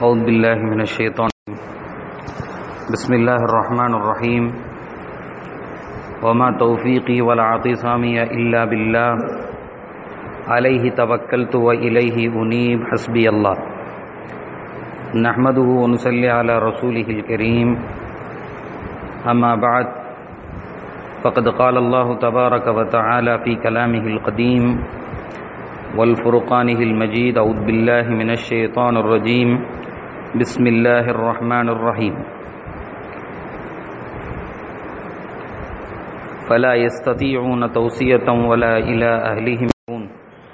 أعوذ بالله من الشيطان بسم الله الرحمن الرحيم وما توفيقي ولا اعتصامي إلا بالله عليه توكلت وإليه أنيب حسبي الله نحمده ونصلي على رسوله الكريم أما بعد فقد قال الله تبارك وتعالى في كلامه القديم والفرقانه المجيد أعوذ بالله من الشيطان الرجيم بسم الله الرحمن الرحيم فلا يستطيعون توصية ولا إلى أهلهم يرجعون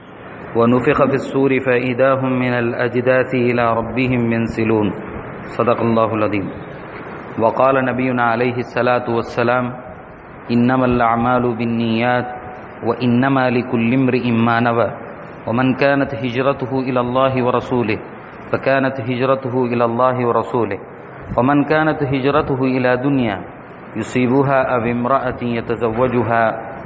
ونفخ في السور فإذا هم من الأجداث إلى ربهم ينسلون صدق الله العظيم وقال نبينا عليه الصلاة والسلام إنما الأعمال بالنيات وإنما لكل امرئ ما نوى ومن كانت هجرته إلى الله ورسوله فكانت هجرته إلى الله ورسوله ومن كانت هجرته إلى دنيا يصيبها أو امرأة يتزوجها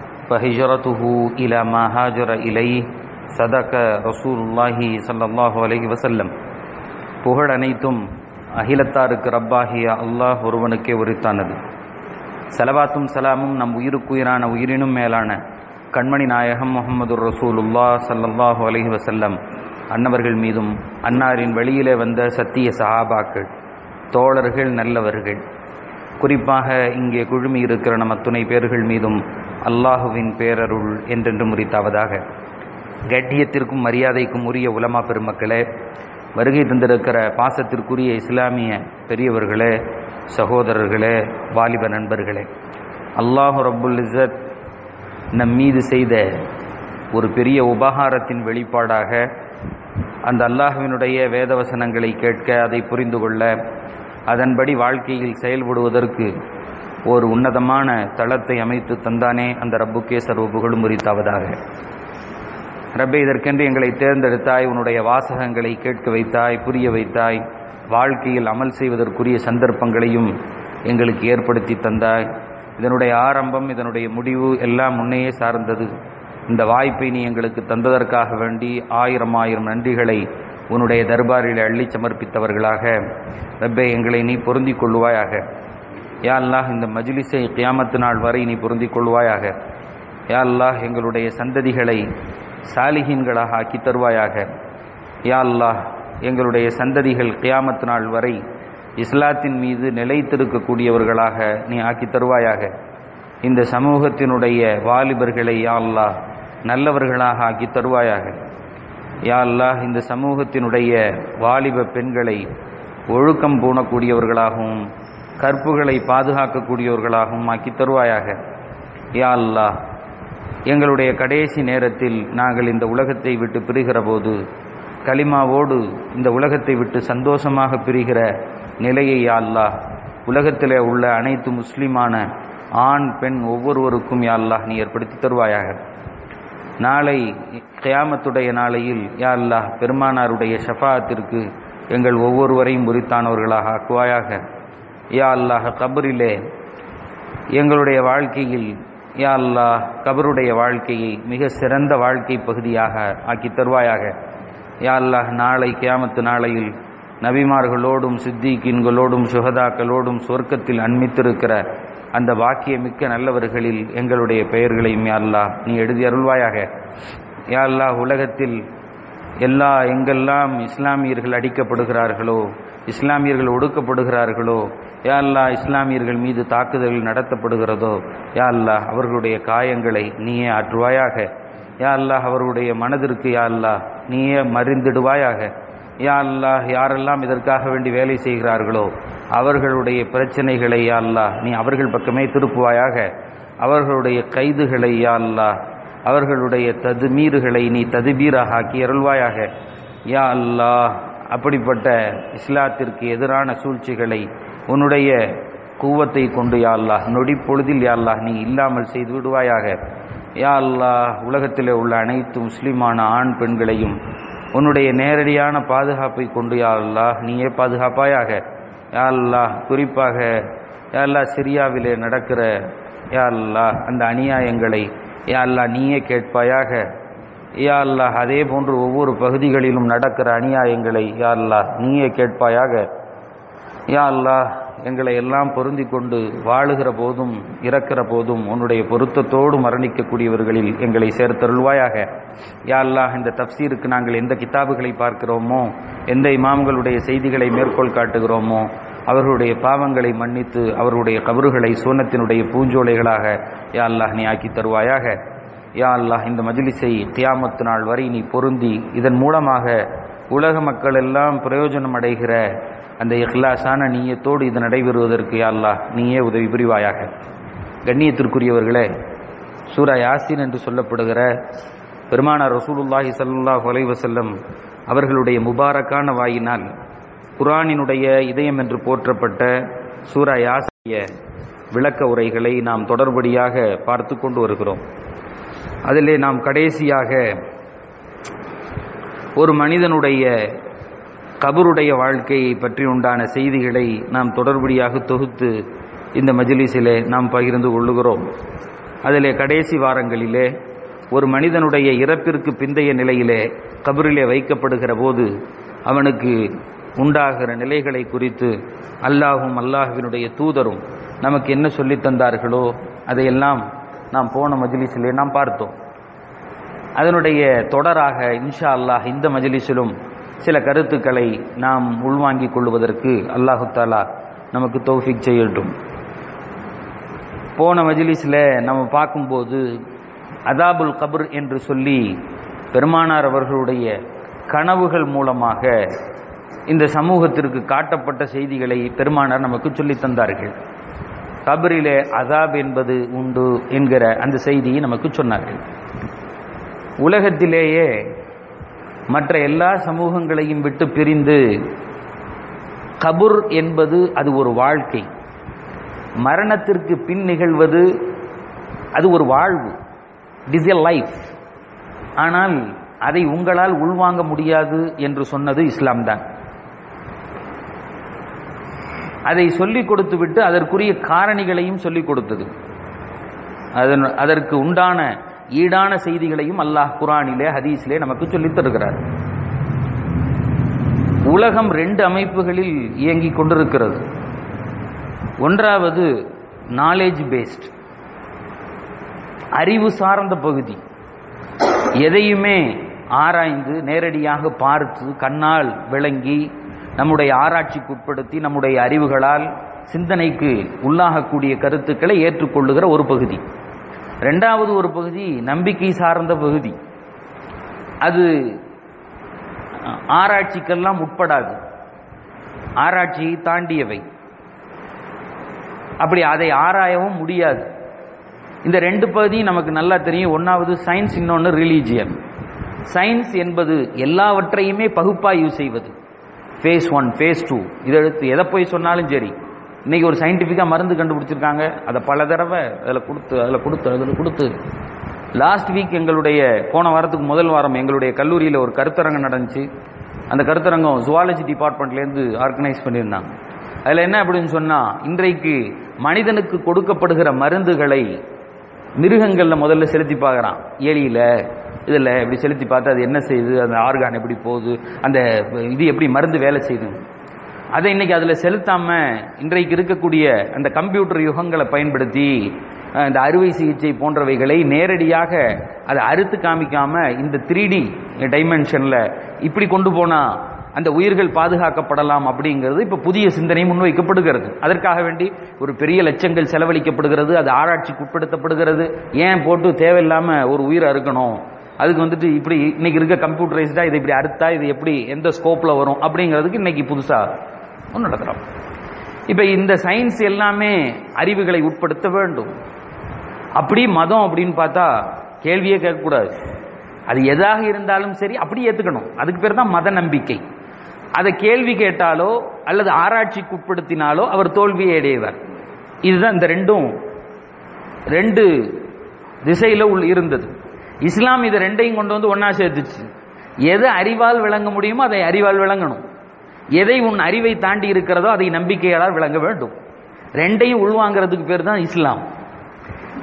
فهجرته إلى ما هاجر إليه صدق رسول الله صلى الله عليه وسلم புகழ் அனைத்தும் அகிலத்தாருக்கு ரப்பாகிய அல்லாஹ் ஒருவனுக்கே உரித்தானது சலவாத்தும் சலாமும் நம் உயிருக்குயிரான உயிரினும் மேலான கண்மணி நாயகம் முகமது ரசூலுல்லா சல்லல்லாஹு அலஹி வசல்லம் அன்னவர்கள் மீதும் அன்னாரின் வெளியிலே வந்த சத்திய சஹாபாக்கள் தோழர்கள் நல்லவர்கள் குறிப்பாக இங்கே குழுமி இருக்கிற நம் அத்துணை பேர்கள் மீதும் அல்லாஹுவின் பேரருள் என்றென்று முறித்தாவதாக கட்டியத்திற்கும் மரியாதைக்கும் உரிய உலமா பெருமக்களே வருகை தந்திருக்கிற பாசத்திற்குரிய இஸ்லாமிய பெரியவர்களே சகோதரர்களே வாலிப நண்பர்களே அல்லாஹு ரப்புல் இசத் நம் மீது செய்த ஒரு பெரிய உபகாரத்தின் வெளிப்பாடாக அந்த அல்லாஹுவினுடைய வேதவசனங்களை கேட்க அதை புரிந்து கொள்ள அதன்படி வாழ்க்கையில் செயல்படுவதற்கு ஒரு உன்னதமான தளத்தை அமைத்து தந்தானே அந்த ரப்புக்கே சர்வ புகழும் முறித்தாவதாக ரப்பே இதற்கென்று எங்களை தேர்ந்தெடுத்தாய் உன்னுடைய வாசகங்களை கேட்க வைத்தாய் புரிய வைத்தாய் வாழ்க்கையில் அமல் செய்வதற்குரிய சந்தர்ப்பங்களையும் எங்களுக்கு ஏற்படுத்தி தந்தாய் இதனுடைய ஆரம்பம் இதனுடைய முடிவு எல்லாம் முன்னையே சார்ந்தது இந்த வாய்ப்பை நீ எங்களுக்கு தந்ததற்காக வேண்டி ஆயிரம் ஆயிரம் நன்றிகளை உன்னுடைய தர்பாரில் அள்ளி சமர்ப்பித்தவர்களாக ரப்பே எங்களை நீ பொருந்திக் கொள்வாயாக யா அல்லாஹ் இந்த மஜ்லிஸை கியாமத்து நாள் வரை நீ பொருந்திக் கொள்வாயாக யா அல்லாஹ் எங்களுடைய சந்ததிகளை சாலிஹீன்களாக ஆக்கி தருவாயாக யா அல்லாஹ் எங்களுடைய சந்ததிகள் கியாமத்து நாள் வரை இஸ்லாத்தின் மீது நிலைத்திருக்கக்கூடியவர்களாக நீ ஆக்கி தருவாயாக இந்த சமூகத்தினுடைய வாலிபர்களை யா அல்லாஹ் நல்லவர்களாக ஆக்கி தருவாயாக யா அல்லாஹ் இந்த சமூகத்தினுடைய வாலிப பெண்களை ஒழுக்கம் பூணக்கூடியவர்களாகவும் கற்புகளை பாதுகாக்கக்கூடியவர்களாகவும் ஆக்கி தருவாயாக யா அல்லாஹ் எங்களுடைய கடைசி நேரத்தில் நாங்கள் இந்த உலகத்தை விட்டு பிரிகிற போது களிமாவோடு இந்த உலகத்தை விட்டு சந்தோஷமாக பிரிகிற நிலையை யா அல்லாஹ் உலகத்தில் உள்ள அனைத்து முஸ்லிமான ஆண் பெண் ஒவ்வொருவருக்கும் யா அல்லாஹ் நீ ஏற்படுத்தி தருவாயாக நாளை கயாமத்துடைய நாளையில் யா அல்லாஹ் பெருமானாருடைய ஷஃபாத்திற்கு எங்கள் ஒவ்வொருவரையும் உரித்தானவர்களாக ஆக்குவாயாக யா அல்லாஹ் கபரிலே எங்களுடைய வாழ்க்கையில் யா அல்லாஹ் கபருடைய வாழ்க்கையை மிக சிறந்த வாழ்க்கை பகுதியாக ஆக்கி தருவாயாக யா அல்லாஹ் நாளை கியாமத்து நாளையில் நபிமார்களோடும் சித்திகின்களோடும் சுகதாக்களோடும் சொர்க்கத்தில் அண்மித்திருக்கிற அந்த வாக்கியமிக்க நல்லவர்களில் எங்களுடைய பெயர்களையும் யா அல்லாஹ் நீ எழுதி அருள்வாயாக யா அல்லாஹ் உலகத்தில் எல்லா எங்கெல்லாம் இஸ்லாமியர்கள் அடிக்கப்படுகிறார்களோ இஸ்லாமியர்கள் ஒடுக்கப்படுகிறார்களோ யா அல்லா இஸ்லாமியர்கள் மீது தாக்குதல்கள் நடத்தப்படுகிறதோ யா அல்லாஹ் அவர்களுடைய காயங்களை நீயே ஆற்றுவாயாக யா அல்லாஹ் அவர்களுடைய மனதிற்கு யா அல்லாஹ் நீயே மறிந்திடுவாயாக யா அல்லாஹ் யாரெல்லாம் இதற்காக வேண்டி வேலை செய்கிறார்களோ அவர்களுடைய பிரச்சனைகளை யா அல்லாஹ் நீ அவர்கள் பக்கமே திருப்புவாயாக அவர்களுடைய கைதுகளை யா அல்லாஹ் அவர்களுடைய ததுமீறுகளை நீ ததுபீராக ஆக்கி அருள்வாயாக யா அல்லாஹ் அப்படிப்பட்ட இஸ்லாத்திற்கு எதிரான சூழ்ச்சிகளை உன்னுடைய கூவத்தை கொண்டு யா அல்லாஹ் நொடி பொழுதில் யா அல்லாஹ் நீ இல்லாமல் செய்து விடுவாயாக யா அல்லாஹ் உலகத்தில் உள்ள அனைத்து முஸ்லிமான ஆண் பெண்களையும் உன்னுடைய நேரடியான பாதுகாப்பை கொண்டு யா அல்லாஹ் நீயே பாதுகாப்பாயாக யா அல்லாஹ் குறிப்பாக யா அல்லாஹ் சிரியாவிலே நடக்கிற யா அல்லாஹ் அந்த அநியாயங்களை யா அல்லாஹ் நீயே கேட்பாயாக யா அல்லாஹ் அதே போன்று ஒவ்வொரு பகுதிகளிலும் நடக்கிற அநியாயங்களை யா அல்லாஹ் நீயே கேட்பாயாக யா அல்லாஹ் எங்களை எல்லாம் பொருந்தி கொண்டு வாழுகிற போதும் இறக்கிற போதும் உன்னுடைய பொருத்தத்தோடு மரணிக்கக்கூடியவர்களில் எங்களை சேர்த்தருள்வாயாக யா அல்லாஹ் இந்த தப்சீருக்கு நாங்கள் எந்த கிதாபுகளை பார்க்கிறோமோ எந்த இமாம்களுடைய செய்திகளை மேற்கோள் காட்டுகிறோமோ அவர்களுடைய பாவங்களை மன்னித்து அவர்களுடைய கபறுகளை சூனத்தினுடைய பூஞ்சோலைகளாக யா அல்லாஹ் நீ ஆக்கி தருவாயாக யா அல்லாஹ் இந்த மஜ்லிஸை கியாமத்து நாள் வரை நீ பொருந்தி இதன் மூலமாக உலக மக்கள் எல்லாம் பிரயோஜனம் அடைகிற அந்த இஹ்லாஸான நீயத்தோடு இது நடைபெறுவதற்கு யா அல்லாஹ் நீயே உதவி புரிவாயாக கண்ணியத்திற்குரியவர்களே சூரா யாசின் என்று சொல்லப்படுகிற பெருமானார் ரசூலுல்லாஹி ஸல்லல்லாஹு அலைஹி வஸல்லம் அவர்களுடைய முபாரக்கான வாயினால் குரானினுடைய இதயம் என்று போற்றப்பட்ட சூரா யாசிய விளக்க உரைகளை நாம் தொடர்படியாக பார்த்து கொண்டு வருகிறோம் அதிலே நாம் கடைசியாக ஒரு மனிதனுடைய கபருடைய வாழ்க்கையை பற்றி உண்டான செய்திகளை நாம் தொடர்படியாக தொகுத்து இந்த மஜ்லிஸிலே நாம் பகிர்ந்து கொள்ளுகிறோம் அதிலே கடைசி வாரங்களிலே ஒரு மனிதனுடைய இறப்பிற்கு பிந்தைய நிலையிலே கபரிலே வைக்கப்படுகிற போது அவனுக்கு உண்டாகிற நிலைகளை குறித்து அல்லாஹும் அல்லாஹுவினுடைய தூதரும் நமக்கு என்ன சொல்லித் தந்தார்களோ அதையெல்லாம் நாம் போன மஜ்லிஸிலே நாம் பார்த்தோம் அதனுடைய தொடராக இன்ஷா அல்லாஹ் இந்த மஜ்லிஸிலும் சில கருத்துக்களை நாம் உள்வாங்கிக் கொள்வதற்கு அல்லாஹு தாலா நமக்கு தௌஃபிக் செய்யட்டும் போன மஜ்லிஸில் நம்ம பார்க்கும்போது அதாபுல் கபர் என்று சொல்லி பெருமானார் அவர்களுடைய கனவுகள் மூலமாக இந்த சமூகத்திற்கு காட்டப்பட்ட செய்திகளை பெருமானார் நமக்கு சொல்லித் தந்தார்கள் கபரிலே அதாப் என்பது உண்டு என்கிற அந்த செய்தியை நமக்கு சொன்னார்கள் உலகத்திலேயே மற்ற எல்லா சமூகங்களையும் விட்டு பிரிந்து கபுர் என்பது அது ஒரு வாழ்க்கை மரணத்திற்கு பின் நிகழ்வது அது ஒரு வாழ்வு இட் இஸ் எ லைஃப் ஆனால் அதை உங்களால் உள்வாங்க முடியாது என்று சொன்னது இஸ்லாம் தான் அதை சொல்லிக் கொடுத்து விட்டு அதற்குரிய காரணிகளையும் சொல்லிக் கொடுத்தது அதன் அதற்கு உண்டான ஈடான செய்திகளையும் அல்லாஹ் குரானிலே ஹதீஸிலே நமக்கு சொல்லித் தருகிறார் உலகம் ரெண்டு அமைப்புகளில் இயங்கிக் கொண்டிருக்கிறது ஒன்றாவது நாலேஜ் பேஸ்ட் அறிவு சார்ந்த பகுதி எதையுமே ஆராய்ந்து நேரடியாக பார்த்து கண்ணால் விளங்கி நம்முடைய ஆராய்ச்சிக்கு உட்படுத்தி நம்முடைய அறிவுகளால் சிந்தனைக்கு உள்ளாகக்கூடிய கருத்துக்களை ஏற்றுக்கொள்ளுகிற ஒரு பகுதி ரெண்டாவது ஒரு பகுதி நம்பிக்கை சார்ந்த பகுதி அது ஆராய்ச்சிக்கெல்லாம் உட்படாது ஆராய்ச்சியை தாண்டியவை அப்படி அதை ஆராயவும் முடியாது இந்த ரெண்டு பகுதியும் நமக்கு நல்லா தெரியும் ஒன்றாவது சயின்ஸ் இன்னொன்று ரிலீஜியன் சயின்ஸ் என்பது எல்லாவற்றையுமே பகுப்பாய்வு செய்வது ஃபேஸ் ஒன் ஃபேஸ் டூ இதை எடுத்து எதை போய் சொன்னாலும் சரி இன்னைக்கு ஒரு சயின்டிஃபிக்காக மருந்து கண்டுபிடிச்சிருக்காங்க அதை பல தடவை அதில் கொடுத்து அதில் கொடுத்து அதில் கொடுத்து லாஸ்ட் வீக் எங்களுடைய போன வாரத்துக்கு முதல் வாரம் எங்களுடைய கல்லூரியில் ஒரு கருத்தரங்கம் நடந்துச்சு அந்த கருத்தரங்கம் ஜுவாலஜி டிபார்ட்மெண்ட்லேருந்து ஆர்கனைஸ் பண்ணியிருந்தாங்க அதில் என்ன அப்படின்னு சொன்னால் இன்றைக்கு மனிதனுக்கு கொடுக்கப்படுகிற மருந்துகளை மிருகங்களில் முதல்ல செலுத்தி பார்க்குறான் எலியில் இதில் இப்படி செலுத்தி பார்த்து அது என்ன செய்யுது அந்த ஆர்கான் எப்படி போகுது அந்த இது எப்படி மருந்து வேலை செய்யுது அதை இன்னைக்கு அதில் செலுத்தாம இன்றைக்கு இருக்கக்கூடிய அந்த கம்ப்யூட்டர் யுகங்களை பயன்படுத்தி இந்த அறுவை சிகிச்சை போன்றவைகளை நேரடியாக அதை அறுத்து காமிக்காம இந்த த்ரீ டி டைமென்ஷன்ல இப்படி கொண்டு போனா அந்த உயிர்கள் பாதுகாக்கப்படலாம் அப்படிங்கிறது இப்ப புதிய சிந்தனை முன்வைக்கப்படுகிறது அதற்காக வேண்டி ஒரு பெரிய லட்சங்கள் செலவழிக்கப்படுகிறது அது ஆராய்ச்சிக்கு உட்படுத்தப்படுகிறது ஏன் போட்டு தேவையில்லாம ஒரு உயிரை அறுக்கணும் அதுக்கு வந்துட்டு இப்படி இன்னைக்கு இருக்க கம்ப்யூட்டரைஸ்டா இதை இப்படி அறுத்தா இது எப்படி எந்த ஸ்கோப்ல வரும் அப்படிங்கிறதுக்கு இன்னைக்கு புதுசா ஒன்று நடக்கிறோம் இப்ப இந்த சயின்ஸ் எல்லாமே அறிவுகளை உட்படுத்த வேண்டும் அப்படி மதம் அப்படின்னு பார்த்தா கேள்வியே கேட்கக்கூடாது அது எதாக இருந்தாலும் சரி அப்படி ஏத்துக்கணும் அதுக்கு பேர் தான் மத நம்பிக்கை அதை கேள்வி கேட்டாலோ அல்லது ஆராய்ச்சிக்கு உட்படுத்தினாலோ அவர் தோல்வியை அடைவார் இதுதான் இந்த ரெண்டும் ரெண்டு திசையில உள் இருந்தது இஸ்லாம் இதை ரெண்டையும் கொண்டு வந்து ஒன்னா சேர்த்துச்சு எது அறிவால் விளங்க முடியுமோ அதை அறிவால் விளங்கணும் எதை உன் அறிவை தாண்டி இருக்கிறதோ அதை நம்பிக்கையால் விளங்க வேண்டும் ரெண்டையும் உள்வாங்கிறதுக்கு பேர் தான் இஸ்லாம்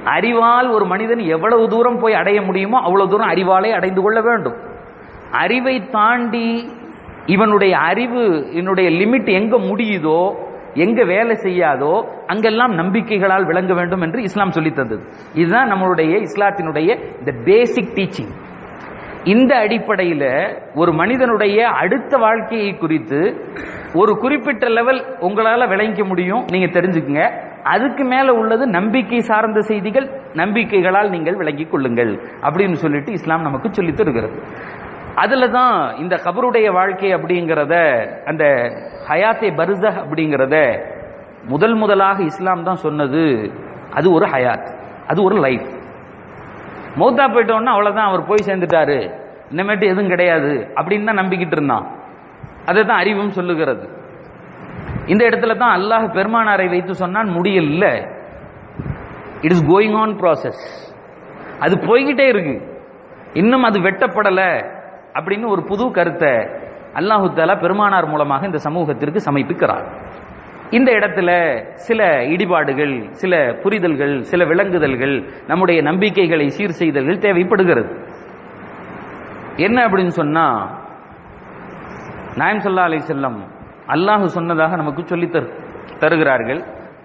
அறிவால் ஒரு மனிதன் எவ்வளவு தூரம் போய் அடைய முடியுமோ அவ்வளவு தூரம் அறிவாலே அடைந்து கொள்ள வேண்டும் அறிவை தாண்டி இவனுடைய அறிவு என்னுடைய லிமிட் எங்க முடியுதோ எங்க வேலை செய்யாதோ அங்கெல்லாம் நம்பிக்கைகளால் விளங்க வேண்டும் என்று இஸ்லாம் சொல்லி தந்தது இதுதான் நம்மளுடைய இஸ்லாத்தினுடைய இந்த பேசிக் டீச்சிங் இந்த அடிப்படையில் ஒரு மனிதனுடைய அடுத்த வாழ்க்கையை குறித்து ஒரு குறிப்பிட்ட லெவல் உங்களால விளங்கிக்க முடியும் நீங்க தெரிஞ்சுக்குங்க அதுக்கு மேல உள்ளது நம்பிக்கை சார்ந்த செய்திகள் நம்பிக்கைகளால் நீங்கள் விளங்கிக் கொள்ளுங்கள் அப்படின்னு சொல்லிட்டு இஸ்லாம் நமக்கு சொல்லி தருகிறது அதுல தான் இந்த கபருடைய வாழ்க்கை அப்படிங்கிறத அந்த ஹயாத்தே பருச அப்படிங்கிறத முதல் முதலாக இஸ்லாம் தான் சொன்னது அது ஒரு ஹயாத் அது ஒரு லைஃப் மௌத்தா போயிட்டோன்னா அவ்வளவுதான் அவர் போய் சேர்ந்துட்டாரு இனிமேட்டு எதுவும் கிடையாது அப்படின்னு தான் நம்பிக்கிட்டு இருந்தான் அதை தான் அறிவும் சொல்லுகிறது இந்த இடத்துல தான் அல்லாஹ் பெருமானாரை வைத்து சொன்னான் முடியல it is going on process அது போய்கிட்டே இருக்கு இன்னும் அது வெட்டப்படல அப்படின்னு ஒரு புது கருத்தை அல்லாஹு தாலா பெருமானார் மூலமாக இந்த சமூகத்திற்கு சமர்ப்பிக்கிறார் இந்த இடத்துல சில இடிபாடுகள் சில புரிதல்கள் சில விளங்குதல்கள் நம்முடைய நம்பிக்கைகளை சீர் செய்தல்கள் தேவைப்படுகிறது என்ன அப்படின்னு சொன்னா நாயம் சொல்லா அலை செல்லம் அல்லாஹு சொன்னதாக நமக்கு சொல்லி தரு தருகிறார்கள்